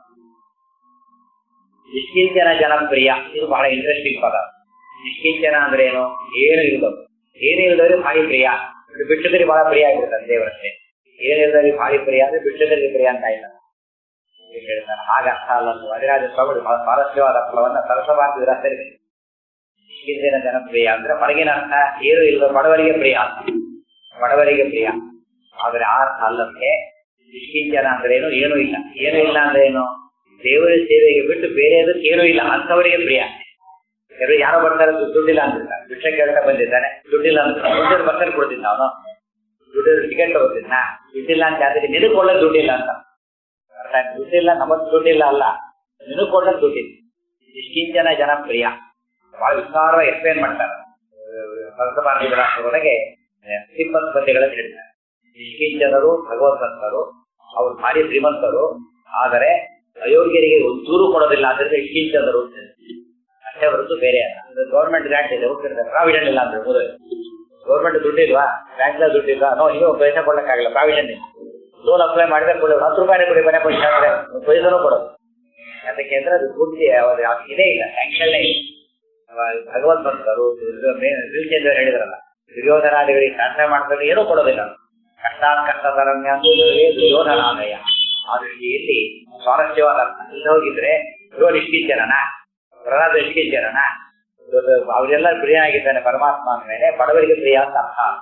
ನಿಷ್ಕಿಂಚನ ಜನಪ್ರಿಯ ಇದು ಬಹಳ ಇಂಟ್ರೆಸ್ಟಿಂಗ್ ಪದ ನಿಷ್ಕಿಂಚನ ಅಂದ್ರೆ ಏನು ಏನು ಇಲ್ಲದವು ಏನು ಇಲ್ಲದವ್ರಿಗೆ ಭಾರಿ ಪ್ರಿಯ ಬಿಟ್ಟದಲ್ಲಿ ಬಹಳ ಪ್ರಿಯ ಆಗಿರ್ತಾರೆ ದೇವರಷ್ಟೇ ಏನಿಲ್ಲದವ್ರಿಗೆ ಭಾರಿ ಪ್ರಿಯ ಅಂದ್ರೆ ಬಿಟ್ಟದಲ್ಲಿ ಪ್ರಿಯ ಅಂತ ಆಯ್ತು ಹೇಳ್ತಾರೆ ಹಾಗೆ ಅರ್ಥ ಅಲ್ಲ ವರಿರಾಜ ಸ್ವಾಮಿ ಬಹಳ ಸ್ವಾರಸ್ಯವಾದ ಫಲವನ್ನ ಸರಸವಾಗಿ ವಿರಸರಿ ನಿಷ್ಕಿಂಚನ ಜನಪ್ರಿಯ ಅಂದ್ರೆ ಹೊರಗಿನ ಅರ್ಥ ಏನು ಇಲ್ಲ ಬಡವರಿಗೆ ಪ್ರಿಯ ಬಡವರಿಗೆ ಪ್ರಿಯ ಆದ್ರೆ ಆ ಅರ್ಥ ಅಲ್ಲಕ್ಕೆ ನಿಷ್ಕಿಂಚನ ಅಂದ್ರೆ ಏನು ಏನೂ ಇಲ್ಲ ಏನೂ ಇಲ್ಲ ಅಂದ್ರೆ ಏನು ದೇವರ ಸೇವೆಗೆ ಬಿಟ್ಟು ಬೇರೆ ಅದಕ್ಕೆ ಏನೂ ಇಲ್ಲ ಅಂಥವರಿಗೆ ಪ್ರಿಯ ಕೆಲವರು ಯಾರೋ ಬರ್ತಾರೆ ದುಡ್ಡಿಲ್ಲ ಅಂತಿರ್ತಾರೆ ಭಿಕ್ಷೆ ಕೇಳ್ತಾ ಬಂದಿದ್ದಾನೆ ದುಡ್ಡಿಲ್ಲ ಅಂತ ದುಡ್ಡಿನ ಬಸ್ಸಲ್ಲಿ ಕೊಡ್ತಿದ್ದ ಅವನು ದುಡ್ಡಿನ ಟಿಕೆಟ್ ತಗೋತಿದ್ನ ದುಡ್ಡಿಲ್ಲ ಅಂತ ಯಾವ್ದಕ್ಕೆ ನಿನಗೆ ಕೊಳ್ಳೋದು ದುಡ್ಡಿಲ್ಲ ಅಂತ ಅರ್ಥ ಆಯ್ತಾ? ದುಡ್ಡಿಲ್ಲ ನಮಗ್ ದುಡ್ಡಿಲ್ಲ ಅಲ್ಲ ನಿನಗೆ ಕೊಳ್ಳೋದು ದುಡ್ಡಿಲ್ಲ ಇಷ್ಟಿಂಚನ ಜನಪ್ರಿಯ ಬಹಳ ವಿಸ್ತಾರವಾಗಿ ಎಕ್ಸ್ಪ್ಲೇನ್ ಮಾಡ್ತಾರೆ ಭಕ್ತಮಾರ್ಗಗಳ ಒಳಗೆ ಇಪ್ಪತ್ತು ಪದ್ಯಗಳನ್ನು ಹೇಳ್ತಾರೆ ನಿಷ್ಕಿಂಚನರು ಭಗವಂತರು ಅವರು ಭಾರಿ ಶ್ರೀಮಂತರು ಆದರೆ ಅಯೋಗ್ಯರಿಗೆ ಒಂಚೂರು ಕೊಡೋದಿಲ್ಲ ಆದ್ರಿಂದ ಇಷ್ಕಿಂಚನರು ಅಂತ ಹೇಳ್ತಾರೆ. ಅಷ್ಟೇ ಹೊರತು ಬೇರೆ ಅಲ್ಲ ಗೌರ್ಮೆಂಟ್ ಗ್ರಾಂಟ್ ಇದೆ ಹೋಗ್ತಿರ್ತಾರೆ ಪ್ರಾವಿಡೆಂಟ್ ಇಲ್ಲ ಅಂದ್ರೆ ಮೊದಲು ಗೌರ್ಮೆಂಟ್ ದುಡ್ಡಿಲ್ವಾ ಬ್ಯಾಂಕ್ ದುಡ್ಡಿಲ್ಲ ನೋ ನೀವು ಪೈಸೆ ಕೊಡಕ್ಕಾಗಲ್ಲ ಪ್ರಾವಿಡೆಂಟ್ ಇಲ್ಲ ಲೋನ್ ಅಪ್ಲೈ ಮಾಡಿದ್ರೆ ಕೊಡಿ ಹತ್ತು ರೂಪಾಯಿ ಕೊಡಿ ಮನೆ ಪೈಸೆ ಅಂದ್ರೆ ಒಂದು ಪೈಸನೂ ಕೊಡೋದು ಅದಕ್ಕೆ ಅಂದ್ರೆ ಅದು ಪೂರ್ತಿ ಅವ್ರು ಯಾವ್ದು ಇದೇ ಇಲ್ಲ ಸ್ಯಾಂಕ್ಷನ್ನೇ ಇಲ್ಲ ಅವ- ಭಗವತ್ ಭಕ್ತರು ದುರ್ಚಂದ್ರ ಹೇಳಿದ್ರಲ್ಲ ದುರ್ಯೋಧನಾದಿಗಳಿಗೆ ಶಾಸನ ಮಾಡ್ತಾರೆ ಏನೂ ಕೊಡೋದಿಲ್ಲ ಕಷ್ಟಾನ್ ಕಷ್ಟತರಮ್ಯ ದುರ್ಯೋಧನಾದಯ ಆ ದೃಷ್ಟಿಯಲ್ಲಿ ಸ್ವಾರಸ್ಯವಾದ ಅರ್ಥ ಇಲ್ಲಿ ಹೋಗಿದ್ರೆ ಇರೋ ನಿಷ್ಕಿಂಚನನ ಪ್ರಹ್ಲಾದ ನಿಷ್ಕಿಂಚನನ ಅವರೆಲ್ಲ ಪ್ರಿಯ ಆಗಿದ್ದಾನೆ ಪರಮಾತ್ಮ ಮೇಲೆ ಬಡವರಿಗೆ ಪ್ರಿಯ ಅಂತ ಅರ್ಥ ಅಲ್ಲ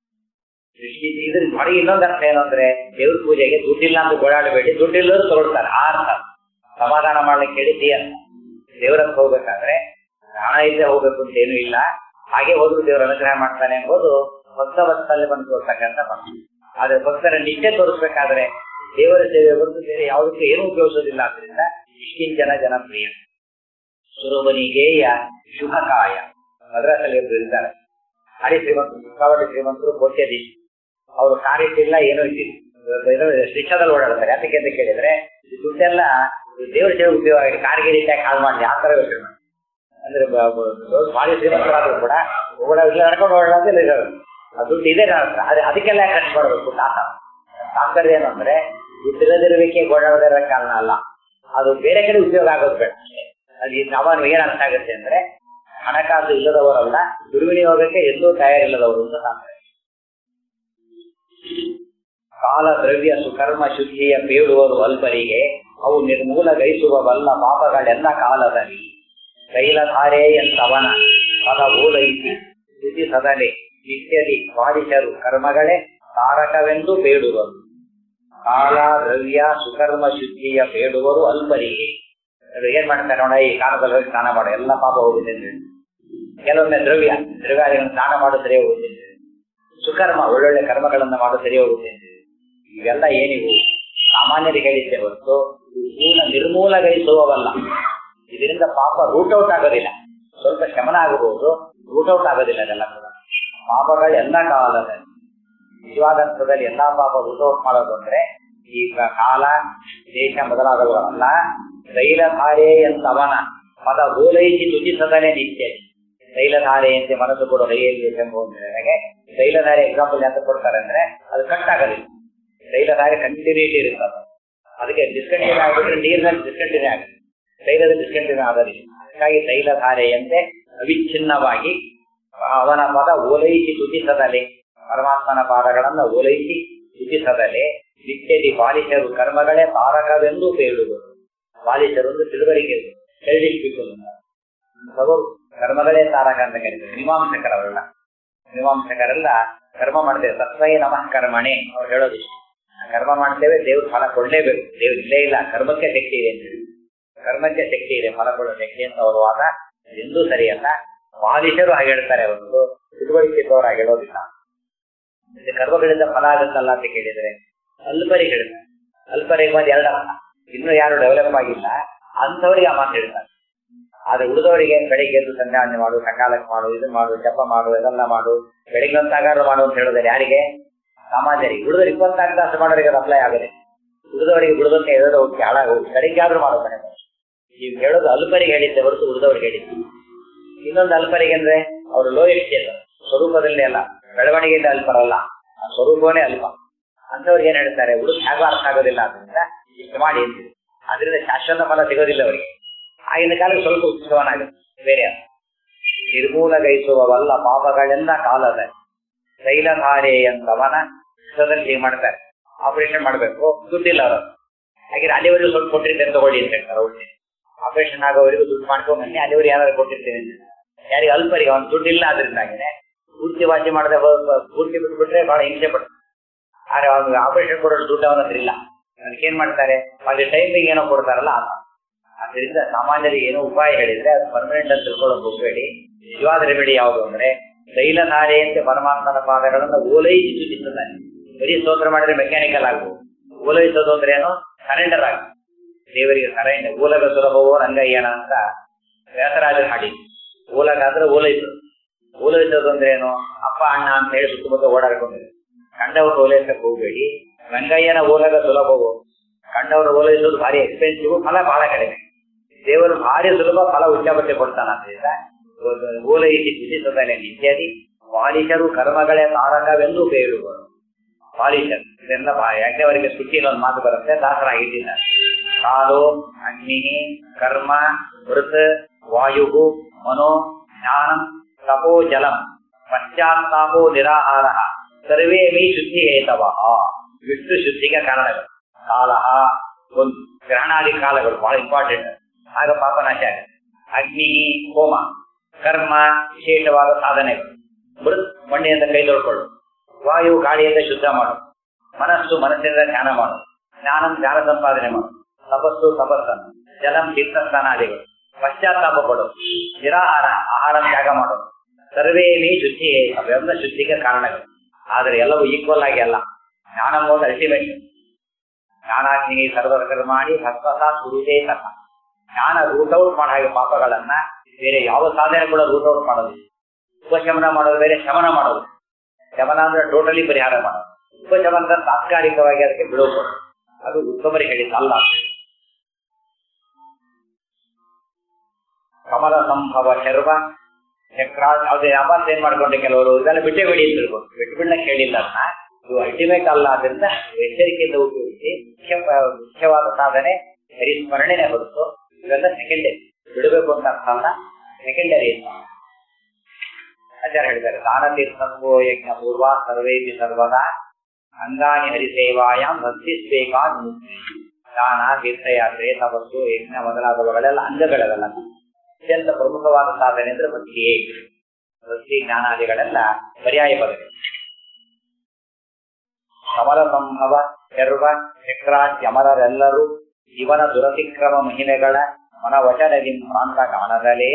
ದೃಷ್ಟಿ ಇದ್ರ ಹೊರಗೆ ಇನ್ನೊಂದು ಅರ್ಥ ಏನು ಅಂದ್ರೆ ದೇವ್ರ ಪೂಜೆಗೆ ದುಡ್ಡಿಲ್ಲ ಅಂತ ಗೋಳಾಡಬೇಡಿ ದುಡ್ಡಿಲ್ಲದ್ರು ತಗೊಳ್ತಾರೆ ಆ ಅರ್ಥ ಸಮಾಧಾನ ಮಾಡ್ಲಿಕ್ಕೆ ಹೇಳಿದ್ದಿ ಅಂತ ದೇವರಕ್ಕೆ ಹೋಗ್ಬೇಕಾದ್ರೆ ಹಣ ಇಲ್ಲದೆ ಹೋಗ್ಬೇಕು ಅಂತ ಏನೂ ಇಲ್ಲ ಹಾಗೆ ಹೋದ್ರು ದೇವರ ಅನುಗ್ರಹ ಮಾಡ್ತಾನೆ ಎಂಬುದು ಭಕ್ತ ಭಕ್ತಲ್ಲಿ ಬಂದು ತೋರ್ತಕ್ಕಂಥ ಮಾತು. ಆದ್ರೆ ಭಕ್ತರ ನಿತ್ಯ ತೋರಿಸ್ಬೇಕಾದ್ರೆ ದೇವರ ಸೇವೆ ಹೊರತು ಬೇರೆ ಯಾವುದಕ್ಕೂ ಏನೂ ಉಪಯೋಗಿಸೋದಿಲ್ಲ ಆದ್ರಿಂದ ಇಷ್ಟಿಂಚನ ಜನಪ್ರಿಯ ಸುರಮನಿಗೇಯ ಶುಭಕಾಯ ಮದ್ರಾಸಲ್ಲಿ ಒಬ್ರು ಇದ್ದಾರೆ ಹರಿ ಶ್ರೀಮಂತರು ಸಿಕ್ಕಾಪಟ್ಟೆ ಶ್ರೀಮಂತರು ಕೋಟ್ಯಾಧೀಶ ಅವರು ಕಾರ್ ಇಟ್ಟಿಲ್ಲ ಏನೂ ಇಟ್ಟಿಲ್ಲ ರಿಕ್ಷಾದಲ್ಲಿ ಓಡಾಡ್ತಾರೆ ಯಾತಕ್ಕೆ ಅಂತ ಕೇಳಿದ್ರೆ ಈ ದುಡ್ಡೆಲ್ಲ ಈ ದೇವರ ಸೇವೆ ಉಪಯೋಗ ಆಗಿದೆ ಕಾರ್ಗೆ ರೀತಿಯಾಗಿ ಹಾಳು ಮಾಡಿ ಆ ತರ ಯೋಚನೆ ಮಾಡಿ ಅಂದ್ರೆ ಬ- ಬ- ದೊಡ್ಡ ಭಾರಿ ಶ್ರೀಮಂತರಾದ್ರೂ ಕೂಡ ಓಡಾಡ ನಡ್ಕೊಂಡು ಓಡಾಡೋದಿಲ್ಲ ಇರೋದು ಆ ದುಡ್ಡು ಇದೆ ನನ್ನ ಹತ್ರ ಅದೇ ಅದಕ್ಕೆಲ್ಲ ಯಾಕೆ ಖರ್ಚು ಮಾಡಬೇಕು ತಾತ ತಾತ್ಪರ್ಯ ಏನು ಅಂದ್ರೆ ದುಡ್ಡಿಲ್ಲದಿರುವಿಕೆ ಓಡಾಡದಿರೋ ಕಾರಣ ಅಲ್ಲ ಅದು ಬೇರೆ ಕಡೆ ಉಪಯೋಗ ಆಗೋದು ಬೇಡ ಅಷ್ಟೇ ಅದು ಈ ಸಾಮಾನ್ಯ ಏನ್ ಅರ್ಥ ಆಗುತ್ತೆ ಅಂದ್ರೆ ಹಣಕಾಸು ಇಲ್ಲದವರಲ್ಲ ದುರ್ವಿನಿಯೋಗಕ್ಕೆ ಎಲ್ಲೂ ತಯಾರಿಲ್ಲದವರು ಅಂತ ತಾತ್ಪರ್ಯ ಕಾಲ ದ್ರವ್ಯ ಸುಕರ್ಮ ಶುದ್ಧಿಯ ಬೇಡುವರು ಅಲ್ಪರಿಗೆ ಅವು ನಿರ್ಮೂಲಗೈಸುವ ಬಲ್ಲ ಪಾಪಗಳೆಲ್ಲ ಕಾಲದಲ್ಲಿ ತೈಲಧಾರೆ ಎಂತವನ ಪದ ಓಲೈಸಿ ಸ್ಥಿತಿ ಸದನೆ ನಿತ್ಯದಿ ಬಾಧಿಸರು ಕರ್ಮಗಳೇ ತಾರಕವೆಂದು ಬೇಡುವರು ಕಾಲ ದ್ರವ್ಯ ಸುಕರ್ಮ ಶುದ್ಧಿಯ ಬೇಡುವರು ಅಲ್ಪರಿಗೆ ಅದು ಏನ್ ಮಾಡ್ತಾರೆ ನೋಡ ಈ ಕಾಲದಲ್ಲಿ ಹೋಗಿ ಸ್ನಾನ ಮಾಡೋ ಎಲ್ಲ ಪಾಪ ಹೋಗುತ್ತೆ ಅಂತ ಹೇಳಿ. ಕೆಲವೊಮ್ಮೆ ದ್ರವ್ಯ ದ್ರವ್ಯಾದಿಗಳನ್ನು ಸ್ನಾನ ಮಾಡೋ ಸರಿ ಹೋಗುತ್ತೆ ಅಂತ ಹೇಳಿ. ಸುಕರ್ಮ ಒಳ್ಳೊಳ್ಳೆ ಕರ್ಮಗಳನ್ನ ಮಾಡೋ ಸರಿ ಹೋಗುತ್ತೆ ಅಂತ ಹೇಳಿ. ಇವೆಲ್ಲ ಏನಿವು ಸಾಮಾನ್ಯರಿಗೆ ಹೇಳಿದ್ದೆ ಹೊರತು ಇವು ಪೂರ್ಣ ನಿರ್ಮೂಲಗೊಳಿಸುವವಲ್ಲ ಇದರಿಂದ ಪಾಪ ರೂಟ್ ಔಟ್ ಆಗೋದಿಲ್ಲ ಸ್ವಲ್ಪ ಶಮನ ಆಗಬಹುದು ರೂಟ್ ಔಟ್ ಆಗೋದಿಲ್ಲ ಅದೆಲ್ಲ ಕೂಡ ಪಾಪಗಳು ಎಲ್ಲ ಕಾಲದಲ್ಲಿ ನಿಜವಾದ ಅರ್ಥದಲ್ಲಿ ಎಲ್ಲಾ ಪಾಪ ರೂಟ್ ಔಟ್ ಮಾಡೋದು ಅಂದ್ರೆ ಈಗ ಕಾಲ ದೇಶ ಮೊದಲಾದವುಗಳಲ್ಲ ತೈಲಧಾರೆ ಎಂತವನ ಪದ ಓಲೈಸಿ ತುಚಿಸದನೆ ನಿತ್ಯ ತೈಲಧಾರೆಯಂತೆ ಮನಸ್ಸು ಕೊಡೋ ಕೈಯಲ್ಲಿ ಹಾಗೆ ತೈಲಧಾರೆ ಎಕ್ಸಾಂಪಲ್ ಅಂತ ಕೊಡ್ತಾರೆ ಅಂದ್ರೆ ಅದು ಕಟ್ ಆಗೋದಿಲ್ಲ ತೈಲಧಾರೆ ಕಂಟಿನ್ಯೂಟಿ ಇರುತ್ತದೆ ಅದಕ್ಕೆ ಡಿಸ್ಕಂಟಿನ್ಯೂ ಆಗಿಬಿಟ್ರೆ ನೀರಿನಲ್ಲಿ ಡಿಸ್ಕಂಟಿನ್ಯೂ ಆಗುತ್ತೆ ತೈಲದ ಡಿಸ್ಕಂಟಿನ್ಯೂ ಆಗೋದಿಲ್ಲ ಹಾಗಾಗಿ ತೈಲಧಾರೆಯಂತೆ ಅವಿಚ್ಛಿನ್ನವಾಗಿ ಅವನ ಪದ ಓಲೈಸಿ ತುತಿಸದಲೆ ಪರಮಾತ್ಮನ ಪಾದಗಳನ್ನ ಓಲೈಸಿ ತುತಿಸದಲೆ ನಿತ್ಯದಿ ಬಾಲಿಶರು ಕರ್ಮಗಳೇ ತಾರಕವೆಂದು ಬೇಡುವರು ಬಾಲಿಶರು ಒಂದು ತಿಳುವಳಿಕೆ ತಿಳಿದಿರ್ಬೇಕು ಅವರು ಕರ್ಮಗಳೇ ತಾರಕ ಅಂತ ಕರೀತಾರೆ ಮೀಮಾಂಸಕರವಲ್ಲ ಮೀಮಾಂಸಕರೆಲ್ಲ ಕರ್ಮ ಮಾಡ್ತೇವೆ ತತ್ವೈ ನಮಃ ಕರ್ಮಣೆ ಅವ್ರು ಹೇಳೋದಿಷ್ಟು ಕರ್ಮ ಮಾಡ್ತೇವೆ ದೇವ್ರು ಫಲ ಕೊಡ್ಲೇಬೇಕು ದೇವ್ರು ಇಲ್ಲೇ ಇಲ್ಲ ಕರ್ಮಕ್ಕೆ ಶಕ್ತಿ ಇದೆ ಅಂತ ಹೇಳಿ ಕರ್ಮಕ್ಕೆ ಶಕ್ತಿ ಇದೆ ಫಲ ಕೊಡೋ ಶಕ್ತಿ ಅಂತ ಅವರು ವಾದ ಎಂದೂ ಸರಿಯಲ್ಲ ಬಾಲಿಶರು ಹಾಗೆ ಹೇಳ್ತಾರೆ ಅವರು ತಿಳುವಳಿಕೆ ಇದ್ದವರು ಹಾಗೆ ಹೇಳೋದಿಲ್ಲ ಇದು ಕರ್ಮಗಳಿಂದ ಫಲ ಆಗುತ್ತಲ್ಲ ಅಂತ ಕೇಳಿದ್ರೆ ಅಲ್ಪರಿಗೆ ಹೇಳ್ತಾರೆ ಅಲ್ಪರಿಗೆ ಒಂದು ಎರಡು ಅರ್ಥ ಇನ್ನು ಯಾರು ಡೆವಲಪ್ ಆಗಿಲ್ಲ ಅಂಥವ್ರಿಗೆ ಆ ಮಾತು ಹೇಳ್ತಾರೆ ಆದ್ರೆ ಉಳಿದವರಿಗೆ ಬೆಳಿಗ್ಗೆ ಎದ್ದು ಸಂಧ್ಯಾವಂದನೆ ಮಾಡು ಸಕಾಲಕ್ಕೆ ಮಾಡು ಇದು ಮಾಡು ಜಪ ಮಾಡು ಇದೆಲ್ಲ ಮಾಡು ಬೆಳಿಗ್ಗೆ ಒಂದು ಸಾಗಾರು ಮಾಡು ಅಂತ ಹೇಳಿದ್ರೆ ಯಾರಿಗೆ ಸಾಮಾನ್ಯರಿಗೆ ಉಳಿದವರು ಇಪ್ಪತ್ನಾಲ್ಕು ತಾಸು ಮಾಡೋರಿಗೆ ಅದು ಅಪ್ಲೈ ಆಗದೆ ಉಳಿದವರಿಗೆ ಬಿಡದಂತೆ ಹೇಳೋದು ಹೋಗಿ ಹಾಳಾಗೋಗಿ ಬೆಳಿಗ್ಗೆ ಆದ್ರೂ ಮಾಡೋ ಕಡೆ ಈಗ ಹೇಳೋದು ಅಲ್ಪರಿಗೆ ಹೇಳಿದ್ದೆ ಹೊರತು ಉಳಿದವ್ರಿಗೆ ಹೇಳಿದ್ದು ಇನ್ನೊಂದು ಅಲ್ಪರಿಗೆ ಅಂದ್ರೆ ಅವರು ಲೋ ಎಕ್ಸ್ಟೇಜ್ ಸ್ವರೂಪದಲ್ಲಿ ಅಲ್ಲ ಬೆಳವಣಿಗೆಯಿಂದ ಅಲ್ಪರಲ್ಲ ಆ ಸ್ವರೂಪವೇ ಅಲ್ಪ ಅಂತವ್ರಿಗೆ ಏನ್ ಹೇಳ್ತಾರೆ ಉಳಿದು ಹೇಗೋ ಅರ್ಥ ಆಗೋದಿಲ್ಲ ಅದರಿಂದ ಇಷ್ಟು ಮಾಡಿ ಅಂತೀವಿ ಅದರಿಂದ ಶಾಶ್ವತ ಫಲ ಸಿಗೋದಿಲ್ಲ ಅವರಿಗೆ ಆಗಿನ ಕಾಲಕ್ಕೆ ಸ್ವಲ್ಪ ಉತ್ಸವನಾಗುತ್ತೆ ಬೇರೆ ಅಲ್ಲ ನಿರ್ಮೂಲಗೈಸುವವಲ್ಲ ಪಾಪಗಳೆಲ್ಲ ಕಾಲದ ತೈಲಧಾರೆ ಎಂದವನ ಇಷ್ಟದಲ್ಲಿ ಮಾಡ್ತಾರೆ ಆಪರೇಷನ್ ಮಾಡಬೇಕು ದುಡ್ಡಿಲ್ಲ ಅವರು ಹಾಗೆ ಅಲ್ಲಿವರೆಗೂ ಸ್ವಲ್ಪ ಕೊಟ್ಟಿರ್ತೇನೆ ತಗೊಳ್ಳಿ ಅಂತ ಹೇಳ್ತಾರೆ ಒಳ್ಳೆ ಆಪರೇಷನ್ ಆಗೋವರೆಗೂ ದುಡ್ಡು ಮಾಡ್ಕೊಂಡು ಬನ್ನಿ ಅಲ್ಲಿವರೆಗೂ ಯಾರು ಕೊಟ್ಟಿರ್ತೇವೆ ಅಂತ ಯಾರಿಗೆ ಅಲ್ಪರಿಗೆ ಅವ್ನು ದುಡ್ಡಿಲ್ಲ ಅದರಿಂದಾಗಿದೆ ಪೂರ್ತಿ ವಾಸಿ ಮಾಡದೆ ಪೂರ್ತಿ ಬಿಟ್ಬಿಟ್ರೆ ಬಹಳ ಹಿಂಸೆ ಪಡ್ತಾರೆ ಆದ್ರೆ ಅವ್ನಿಗೆ ಆಪರೇಷನ್ ಕೊಡೋದು ದುಡ್ಡು ಅವನ ಹತ್ರ ಇಲ್ಲ ಅದಕ್ಕೆ ಏನ್ ಮಾಡ್ತಾರೆ ಅಲ್ಲಿ ಟೈಮಿಂಗ್ ಏನೋ ಕೊಡ್ತಾರಲ್ಲ ಆತ ಅದರಿಂದ ಸಾಮಾನ್ಯರಿಗೆ ಏನೋ ಉಪಾಯ ಹೇಳಿದ್ರೆ ಅದು ಪರ್ಮನೆಂಟ್ ಅಂತ ತಿಳ್ಕೊಳ್ಳೋಕೆ ಹೋಗಬೇಡಿ ನಿಜವಾದ ರೆಮಿಡಿ ಯಾವುದು ಅಂದ್ರೆ ತೈಲಧಾರೆಯಂತೆ ಪರಮಾತ್ಮನ ಪಾದಗಳನ್ನು ಓಲೈಸಿ ತಿನ್ನುತ್ತಾನೆ ಬರೀ ಸ್ತೋತ್ರ ಮಾಡಿದ್ರೆ ಮೆಕ್ಯಾನಿಕಲ್ ಆಗ್ಬೋದು ಓಲೈಸೋದು ಅಂದ್ರೆ ಏನು ಸರೆಂಡರ್ ಆಗ ದೇವರಿಗೆ ಸರೆಂಡರ್ ಓಲಗ ಸುಲಭವೋ ರಂಗಯ್ಯನ ಅಂತ ವ್ಯಾಸರಾಜರು ಹಾಡಿ ಓಲಗ ಅಂದ್ರೆ ಓಲೈಸೋದು ಓಲೈಸೋದು ಅಂದ್ರೆ ಏನು ಅಪ್ಪ ಅಣ್ಣ ಅಂತ ಹೇಳಿ ಸುತ್ತಮುತ್ತ ಓಡಾಡ್ಕೊಂಡಿದೆ ಕಂಡವರು ಓಲೈಸಕ್ಕೆ ಹೋಗಬೇಡಿ ರಂಗಯ್ಯನ ಓಲಗ ಸುಲಭವೋ ಕಂಡವರು ಓಲೈಸೋದು ಭಾರಿ ಎಕ್ಸ್ಪೆನ್ಸಿವ್ ಫಲ ಬಹಳ ಕಡಿಮೆ ದೇವರು ಭಾರಿ ಸುಲಭ ಫಲ ಉಚ್ಚಾಪಟ್ಟೆ ಕೊಡ್ತಾನಂದ್ರಿಂದ ಓಲೈಸಿ ವಿಧಿಸದಲೆ ಇತ್ಯಾದಿ ವಾಲಿಶರು ಕರ್ಮಗಳೇ ತಾರಕವೆಂದು ಬೇರುವರು ವಾಲಿಶರು ಇದೆಲ್ಲ ಯಾಜ್ಞವರಿಗೆ ಸುಟ್ಟಿನ ಒಂದು ಮಾತು ಬರುತ್ತೆ ದಾಸರಾಗಿಟ್ಟಿದ್ದಾರೆ ಕಾಲು ಅಗ್ನಿ ಕರ್ಮ ಮೃತ್ ವಾಯು ಮನೋ ಜ್ಞಾನಂ ತಪೋ ಜಲಂ ಪಶ್ಚಾತ್ತಾಪೋ ನಿರಾಹಾರ ಸರ್ವೇ ಮೀ ಶುದ್ಧಿ ಹೇತವ ವಿಷ್ಣು ಶುದ್ಧಿಗೆ ಕಾರಣಗಳು ಕಾಲ ಒಂದು ಗ್ರಹಣಾದಿ ಕಾಲಗಳು ಬಹಳ ಇಂಪಾರ್ಟೆಂಟ್ ಆಗ ಪಾಪನಾಶ ಆಗುತ್ತೆ ಅಗ್ನಿ ಹೋಮ ಕರ್ಮ ವಿಶೇಷವಾದ ಸಾಧನೆಗಳು ಮೃತ್ ಮಣ್ಣಿನಿಂದ ಕೈ ತೊಳ್ಕೊಳ್ಳು ವಾಯು ಗಾಳಿಯಿಂದ ಶುದ್ಧ ಮಾಡು ಮನಸ್ಸು ಮನಸ್ಸಿನಿಂದ ಧ್ಯಾನ ಮಾಡು ಜ್ಞಾನ ಜ್ಞಾನ ಸಂಪಾದನೆ ಮಾಡು ತಪಸ್ಸು ತಪಸ್ಸನ್ನು ಜಲಂ ತೀರ್ಥ ಸ್ನಾನಾದಿಗಳು ಪಶ್ಚಾತ್ತಾಪ ಪಡು ನಿರಾಹಾರ ಆಹಾರ ತ್ಯಾಗ ಮಾಡೋದು ಸರ್ವೇಮಿ ಶುದ್ಧಿ ಅವೆಲ್ಲ ಶುದ್ಧಿಗೆ ಕಾರಣಗಳು ಆದರೆ ಎಲ್ಲವೂ ಈಕ್ವಲ್ ಆಗಿ ಅಲ್ಲ ಜ್ಞಾನ ಒಂದು ಅಲ್ಟಿಮೇಟ್ ಜ್ಞಾನಾಗ್ನಿ ಸರ್ವಕರ್ಮಾಣಿ ಭಸ್ಮಸ ಸುರುದೇ ತಹ ಜ್ಞಾನ ರೂಟ್ ಔಟ್ ಮಾಡೋ ಹಾಗೆ ಪಾಪಗಳನ್ನ ಬೇರೆ ಯಾವ ಸಾಧನೆ ಕೂಡ ರೂಟ್ ಔಟ್ ಮಾಡೋದು ಉಪಶಮನ ಮಾಡೋದು ಬೇರೆ ಶಮನ ಮಾಡೋದು ಶಮನ ಅಂದ್ರೆ ಟೋಟಲಿ ಪರಿಹಾರ ಮಾಡೋದು ಉಪಶಮನ ಅಂದ್ರೆ ತಾತ್ಕಾಲಿಕವಾಗಿ ಅದಕ್ಕೆ ಬಿಡೋದು ಅದು ಉತ್ತಮರಿಗೆ ಹೇಳಿದ ಅಲ್ಲ ಕಮಲ ಸಂಭವ ಶರ್ವ ಚಕ್ರ ಯಾವುದೇ ಅಪಾರ್ಥ ಏನ್ ಮಾಡ್ಕೊಂಡೆ ಕೆಲವರು ಇದೆಲ್ಲ ಬಿಟ್ಟೇ ಬಿಡಿ ಅಂತ ತಿಳ್ಕೊಂಡು ಬಿಟ್ಟು ಬಿಡ್ಲಕ್ಕೆ ಹೇಳಿಲ್ಲ ಅದನ್ನ ಇದು ಅಲ್ಟಿಮೇಟ್ ಅಲ್ಲ ಆದ್ರಿಂದ ಎಚ್ಚರಿಕೆಯಿಂದ ಉಪಯೋಗಿಸಿ ಮುಖ್ಯ ಮುಖ್ಯವಾದ ಸಾಧನೆ ಹರಿಸ್ಮರಣೆನೇ ಹೊರತು ಇವೆಲ್ಲ ಸೆಕೆಂಡರಿ ಬಿಡಬೇಕು ಅಂತ ಅರ್ಥ ಅಲ್ಲ ಸೆಕೆಂಡರಿ ಅಂತ ಆಚಾರ್ಯ ಹೇಳಿದ್ದಾರೆ ದಾನ ತೀರ್ಥಂಗೋ ಯಜ್ಞ ಪೂರ್ವ ಸರ್ವೇಪಿ ಸರ್ವದಾ ಅಂಗಾನಿ ಹರಿಸೇವಾಯಾಮ್ ಭಕ್ತಿಸ್ಬೇಕಾ ದಾನ ತೀರ್ಥಯಾತ್ರೆ ತಪಸ್ಸು ಯಜ್ಞ ಮೊದಲಾದವುಗಳೆಲ್ಲ ಅಂಗಗಳೆಲ್ಲ ಅತ್ಯಂತ ಪ್ರಮುಖವಾದ ಸಾಧನೆ ಅಂದ್ರೆ ಭಕ್ತಿಯೇ ಭಕ್ತಿ ಜ್ಞಾನಾದಿಗಳೆಲ್ಲ ಪರ್ಯಾಯ ಪದಗಳು ಕಮಲ ಸಂಭವ ಶರ್ವ ಚಕ್ರಾತ್ಯಮರರೆಲ್ಲರೂ ಇವನ ದುರತಿಕ್ರಮ ಮಹಿಮೆಗಳ ಮನವಚನದಿ ಪ್ರಾಂತ ಕಾಣದಲೇ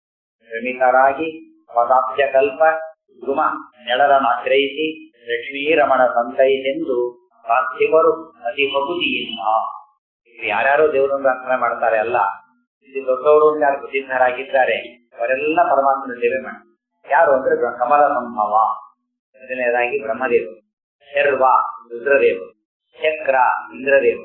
ಶ್ರಮಿತರಾಗಿ ಪದಾಬ್ಜ ಕಲ್ಪ ಗುಮ ನೆಳರನ್ನಾಶ್ರಯಿಸಿ ಲಕ್ಷ್ಮೀರಮಣ ಸಂತೈಸೆಂದು ಪಾರ್ಥಿವರು ಅತಿ ಭಕುತಿಯಿಂದ ಯಾರ್ಯಾರು ದೇವರನ್ನು ಪ್ರಾರ್ಥನೆ ಮಾಡ್ತಾರೆ ಅಲ್ಲ ಇಲ್ಲಿ ದೊಡ್ಡವರು ಅಂತ ಯಾರು ಪ್ರಸಿದ್ಧರಾಗಿದ್ದಾರೆ ಅವರೆಲ್ಲ ಪರಮಾತ್ಮನ ಸೇವೆ ಮಾಡಿ ಯಾರು ಅಂದ್ರೆ ಕಮಲ ಸಂಭವ ಮೊದಲನೇದಾಗಿ ಬ್ರಹ್ಮದೇವರು ಶರ್ವ ರುದ್ರದೇವರು ಚಕ್ರ ಇಂದ್ರದೇವರು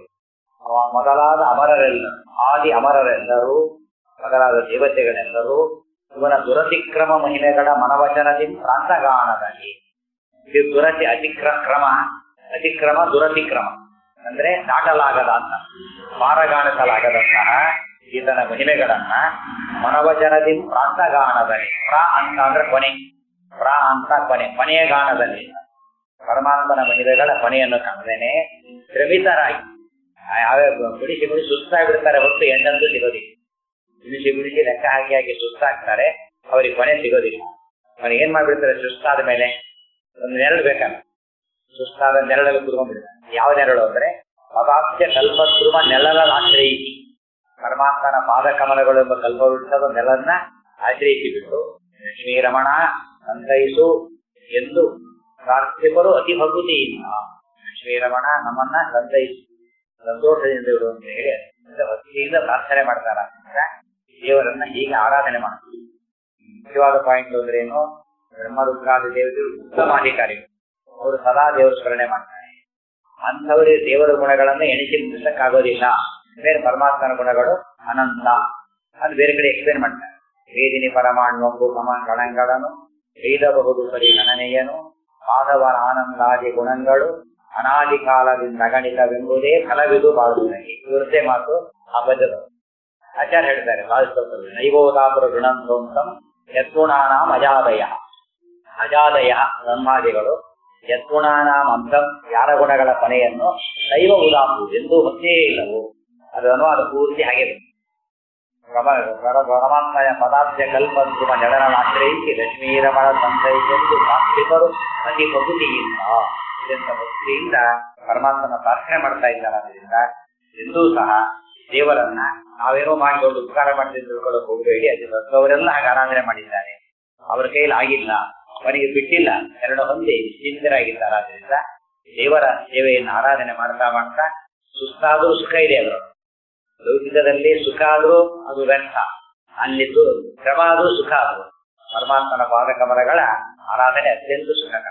ಮೊದಲಾದ ಅಮರರೆಲ್ಲ ಆದಿ ಅಮರರೆಲ್ಲರೂ ಮೊದಲಾದ ದೇವತೆಗಳೆಲ್ಲರೂ ಇವನ ದುರತಿಕ್ರಮ ಮಹಿಮೆಗಳ ಮನವಚನದಿ ಪ್ರಾಂತಗಾನದಲ್ಲಿ ಇದು ದುರತಿ ಅತಿಕ್ರ ಕ್ರಮ ಅತಿಕ್ರಮ ದುರತಿಕ್ರಮ ಅಂದ್ರೆ ದಾಟಲಾಗದ ಅಂತ ಪಾರಗಾಣಿಸಲಾಗದಂತಹ ಈತನ ಮಹಿಮೆಗಳನ್ನ ಮನವಚನದಿ ಪ್ರಾಂತಗಾನದಲ್ಲಿ ಪ್ರ ಅಂತ ಅಂದ್ರೆ ಕೊನೆ ಪ್ರ ಅಂತ ಕೊನೆ ಕೊನೆಯ ಗಾನದಲ್ಲಿ ಪರಮಾತ್ಮನ ಮಹಿಮೆಗಳ ಕೊನೆಯನ್ನು ಕಾಣದೇನೆ ಶ್ರಮಿತರಾಗಿ ಯಾವ್ಯಾವ ಬಿಡಿಸಿ ಬಿಡಿಸಿ ಸುಸ್ತಾಗಿ ಬಿಡ್ತಾರೆ ಹೊರತು ಎಂದಂತೂ ಸಿಗೋದಿಲ್ಲ ಬಿಡಿಸಿ ಬಿಡಿಸಿ ಲೆಕ್ಕ ಹಾಕಿ ಹಾಕಿ ಸುಸ್ತಾಗ್ತಾರೆ ಅವ್ರಿಗೆ ಕೊನೆ ಸಿಗೋದಿಲ್ಲ ಅವ್ರಿಗೆ ಏನ್ ಮಾಡ್ಬಿಡ್ತಾರೆ ಸುಸ್ತಾದ ಮೇಲೆ ಒಂದು ನೆರಳು ಬೇಕಲ್ಲ ಸುಸ್ತಾದ ನೆರಳಲ್ಲಿ ಕುತ್ಕೊಂಡ್ಬಿಡ್ತಾರೆ ಯಾವ ನೆರಳು ಅಂದ್ರೆ ಪದಾಬ್ಜ ಕಲ್ಪದ್ರುಮ ನೆಲದ ಆಶ್ರಯಿಸಿ ಪರಮಾತ್ಮನ ಪಾದ ಕಮಲಗಳು ಎಂಬ ಕಲ್ಪವೃಕ್ಷದ ನೆಲನ್ನ ಆಶ್ರಯಿಸಿ ಬಿಟ್ಟು ಲಕ್ಷ್ಮೀ ರಮಣ ಸಂತೈಸು ಎಂದು ಪ್ರಾರ್ಥಿಪರು ಅತಿ ಭಕುತಿಯಿಂದ ಶ್ರೀರಮಣ ನಮ್ಮನ್ನ ಸಂತೈಸಿ ಸಂತೋಷದಿಂದ ಇಡು ಅಂತ ಹೇಳಿ ಭಕ್ತಿಯಿಂದ ಪ್ರಾರ್ಥನೆ ಮಾಡ್ತಾರ ದೇವರನ್ನ ಹೀಗೆ ಆರಾಧನೆ ಮಾಡ್ತೀವಿ ಮುಖ್ಯವಾದ ಪಾಯಿಂಟ್ ಅಂದ್ರೆ ಏನು ಬ್ರಹ್ಮರುದ್ರಾದಿ ದೇವತೆಗಳು ಉತ್ತಮ ಅಧಿಕಾರಿಗಳು ಅವರು ಸದಾ ದೇವರ ಸ್ಮರಣೆ ಮಾಡ್ತಾರೆ ಅಂಥವರಿಗೆ ದೇವರ ಗುಣಗಳನ್ನು ಎಣಿಸಿ ಮುಗಿಸಕ್ಕಾಗೋದಿಲ್ಲ ಬೇರೆ ಪರಮಾತ್ಮನ ಗುಣಗಳು ಅನಂತ ಅದು ಬೇರೆ ಕಡೆ ಎಕ್ಸ್ಪ್ಲೇನ್ ಮಾಡ್ತಾರೆ ವೇದಿನಿ ಪರಮಾಣ್ವಂಬು ಸಮ ಗಣಗಳನ್ನು ಎಯ್ದಬಹುದು ಸರಿ ಗಣನೆಯನು ಮಾಧವನ ಆನಂದಾದಿ ಗುಣಗಳು ಅನಾದಿ ಕಾಲದಿಂದ ಗಣಿತವೆಂಬುದೇ ಫಲವಿದು ಬಾಳುವುದಾಗಿ ಇವ್ರದ್ದೇ ಮಾತು ಆ ಬದ್ಧರು ಆಚಾರ್ಯ ಹೇಳ್ತಾರೆ ಬಾಳಿಸ್ತೋತ್ರದಲ್ಲಿ ನೈಬೋಧಾಪುರ ಗುಣಂತೋಂತಂ ಯತ್ಗುಣಾನಾಂ ಅಜಾದಯ ಅಜಾದಯ ಬ್ರಹ್ಮಾದಿಗಳು ಯತ್ಗುಣಾನಾಂ ಅಂತಂ ಯಾರ ಗುಣಗಳ ಕೊನೆಯನ್ನು ದೈವ ಉದಾಪು ಎಂದು ಹೊತ್ತೇ ಇಲ್ಲವು ಅದು ಅನುವಾದ ಪೂರ್ತಿ ಹಾಗೆ ಪರಮಾತ್ಮಯ ಪದಾರ್ಥ ಕಲ್ಪಂತುಮ ಜಡರನ್ನಾಶ್ರಯಿಸಿ ಲಕ್ಷ್ಮೀರಮಣ ಸಂತೈಸೆಂದು ಪ್ರಾರ್ಥಿಕರು ಅತಿ ಪ್ರಕೃತಿಯಿಂದ ಅತ್ಯಂತ ಭಕ್ತಿಯಿಂದ ಪರಮಾತ್ಮನ ಪ್ರಾರ್ಥನೆ ಮಾಡ್ತಾ ಇದ್ದಾರೆ ಅದರಿಂದ ಎಂದೂ ಸಹ ದೇವರನ್ನ ನಾವೇನೋ ಮಾಡಿ ದೊಡ್ಡ ಉಪಕಾರ ಮಾಡ್ತೀನಿ ತಿಳ್ಕೊಳ್ಳೋಕೆ ಹೋಗಬೇಡಿ ಅದು ದೊಡ್ಡವರೆಲ್ಲ ಹಾಗೆ ಆರಾಧನೆ ಮಾಡಿದ್ದಾರೆ ಅವರ ಕೈಯಲ್ಲಿ ಆಗಿಲ್ಲ ಅವನಿಗೆ ಬಿಟ್ಟಿಲ್ಲ ಎರಡು ಹೊಂದಿ ನಿಶ್ಚಿಂತರಾಗಿದ್ದಾರೆ ಆದ್ರಿಂದ ದೇವರ ಸೇವೆಯನ್ನು ಆರಾಧನೆ ಮಾಡ್ತಾ ಮಾಡ್ತಾ ಸುಸ್ತಾದ್ರೂ ಸುಖ ಇದೆ ಅವರು ಲೌಕಿಕದಲ್ಲಿ ಸುಖ ಆದ್ರೂ ಅದು ವ್ಯರ್ಥ ಅಲ್ಲಿ ದು- ಶ್ರಮ ಆದ್ರೂ ಸುಖ ಆದ್ರೂ ಪರಮಾತ್ಮನ ಪಾದಕಮಲಗಳ ಆರಾಧನೆ ಅತ್ಯಂತ ಸುಖಕರ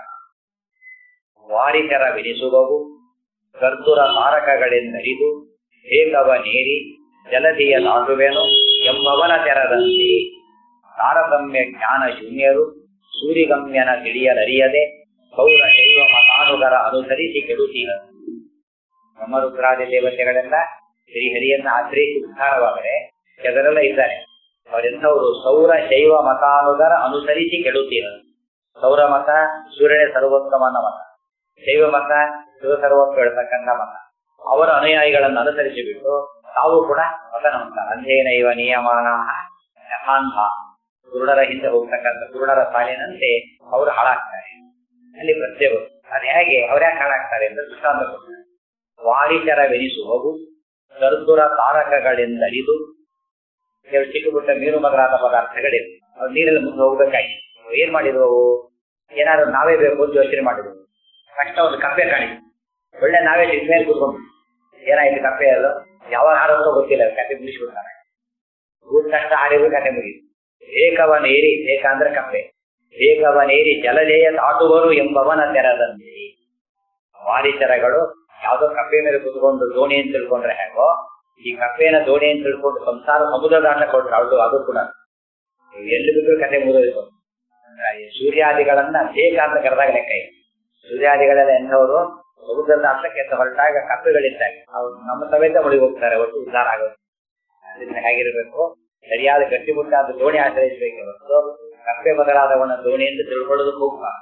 ವಾರಿಕರ ವಿನಿಸುವವು ಕರ್ತುರ ತಾರಕಗಳಿಂದರಿದು ಏಕವ ನೀರಿ ಜಲಧಿಯ ನಾಟುವೆನು ಎಂಬವನ ತೆರದಂತಿ ತಾರತಮ್ಯ ಜ್ಞಾನ ಶೂನ್ಯರು ಸೂರಿಗಮ್ಯನ ತಿಳಿಯಲರಿಯದೆ ಸೌರ ಶೈವ ಮತಾನುಗರ ಅನುಸರಿಸಿ ಕೆಡುತ್ತೀರ ಬ್ರಹ್ಮರುದ್ರಾದಿ ದೇವತೆಗಳೆಲ್ಲ ಶ್ರೀಹರಿಯನ್ನ ಆಶ್ರಯಿಸಿ ಉದ್ಧಾರವಾದರೆ ಕೆದರೆಲ್ಲ ಇದ್ದಾರೆ ಅವರೆಂಥವರು ಸೌರ ಶೈವ ಮತಾನುಗರ ಅನುಸರಿಸಿ ಕೆಡುತ್ತೀರ ಸೌರ ಮತ ಸೂರ್ಯನೇ ಸರ್ವೋತ್ತಮನ ಮತ ಶೈವ ಮತ ಶಿವ ಸರ್ವೋತ್ತಮ ಹೇಳ್ತಕ್ಕಂಥ ಮತ ಅವರ ಅನುಯಾಯಿಗಳನ್ನು ಅನುಸರಿಸಿ ಬಿಟ್ಟು ತಾವು ಕೂಡ ಮತನವಂತ ಅಂಧೇನ ಇವ ನಿಯಮಾನ ಯಥಾಂಧ ಕುರುಡರ ಹಿಂದೆ ಹೋಗ್ತಕ್ಕಂಥ ಕುರುಡರ ಸಾಲಿನಂತೆ ಅವರು ಹಾಳಾಗ್ತಾರೆ ಅಲ್ಲಿ ಪ್ರತ್ಯೇಕ ಅದು ಹೇಗೆ ಅವ್ರ್ಯಾಕೆ ಹಾಳಾಗ್ತಾರೆ ಅಂತ ದೃಷ್ಟಾಂತ ಕೊಡ್ತಾರೆ ವಾರಿಚರ ವೆನಿಸುವವು ಕರ್ದುರ ತಾರಕಗಳಿಂದರಿದು ಕೆಲವು ಚಿಕ್ಕ ಪುಟ್ಟ ಮೀನು ಮಗರಾದ ಪದಾರ್ಥಗಳಿವೆ ಅವು ನೀರಲ್ಲಿ ಮುಂದೆ ಹೋಗ್ಬೇಕಾಗಿ ಏನ್ ಮಾಡಿದ್ವು ಏನಾದ್ರು ನಾವೇ ಬೇಕು ಅಂತ ಯೋಚನೆ ಮಾಡಿದ್ವು ತಕ್ಷಣ ಒಂದು ಕಪ್ಪೆ ಕಾಣಿತು ಒಳ್ಳೆ ನಾವೇ ಸಿಕ್ಕ ಮೇಲೆ ಕೂತ್ಕೊಂಡು ಏನಾಯ್ತು ಕಪ್ಪೆ ಅದು ಯಾವಾಗ ಹಾರುತ್ತೋ ಗೊತ್ತಿಲ್ಲ ಅದು ಕಪ್ಪೆ ಮುಗಿಸ್ಬಿಡ್ತಾರೆ ಊಟ ತಕ್ಷಣ ಹಾರಿದ್ರು ಕತೆ ಮುಗಿದು ಏಕವನೇರಿ ಏಕ ಅಂದ್ರೆ ಕಪ್ಪೆ ಏಕವನೇರಿ ಜಲಜಯ ದಾಟುವರು ಎಂಬವನ ತೆರದಂತೆ ವಾರಿಚರಗಳು ಯಾವ್ದೋ ಕಪ್ಪೆ ಮೇಲೆ ಕುತ್ಕೊಂಡು ದೋಣಿ ಅಂತ ತಿಳ್ಕೊಂಡ್ರೆ ಹೇಗೋ ಈ ಕಪ್ಪೆನ ದೋಣಿ ಅಂತ ತಿಳ್ಕೊಂಡು ಸಂಸಾರ ಸಮುದ್ರ ದಾಟ ಕೊಟ್ರೆ ಅದು ಅದು ಕೂಡ ಎಲ್ಲಿ ಬಿದ್ರು ಕತೆ ಮುಗಿದೋಯ್ತು ಈ ಸೂರ್ಯಾದಿಗಳನ್ನ ಬೇಕ ಅಂತ ಕರೆದಾಗ ಲೆಕ್ಕ ಇದೆ ಸೂರ್ಯಾದಿಗಳೆಲ್ಲ ಎಂಥವರು ಸಮುದ್ರ ದಾಟಕ್ಕೆ ಅಂತ ಹೊರಟಾಗ ಕಪ್ಪೆಗಳಿದ್ದಾಗ ಅವ್ರು ನಮ್ಮ ಸಮೇತ ಮುಳುಗಿ ಹೋಗ್ತಾರೆ ಒಟ್ಟು ಉದ್ಧಾರ ಆಗೋದು ಅದರಿಂದ ಹೇಗಿರಬೇಕು ಸರಿಯಾದ ಗಟ್ಟಿಮುಟ್ಟಾದ ದೋಣಿ ಆಶ್ರಯಿಸಬೇಕು ಹೊರತು ಕಪ್ಪೆ ಬದಲಾದವನ ದೋಣಿ ಎಂದು ತಿಳ್ಕೊಳ್ಳೋದಕ್ಕೆ ಹೋಗ್ಬಾರ್ದು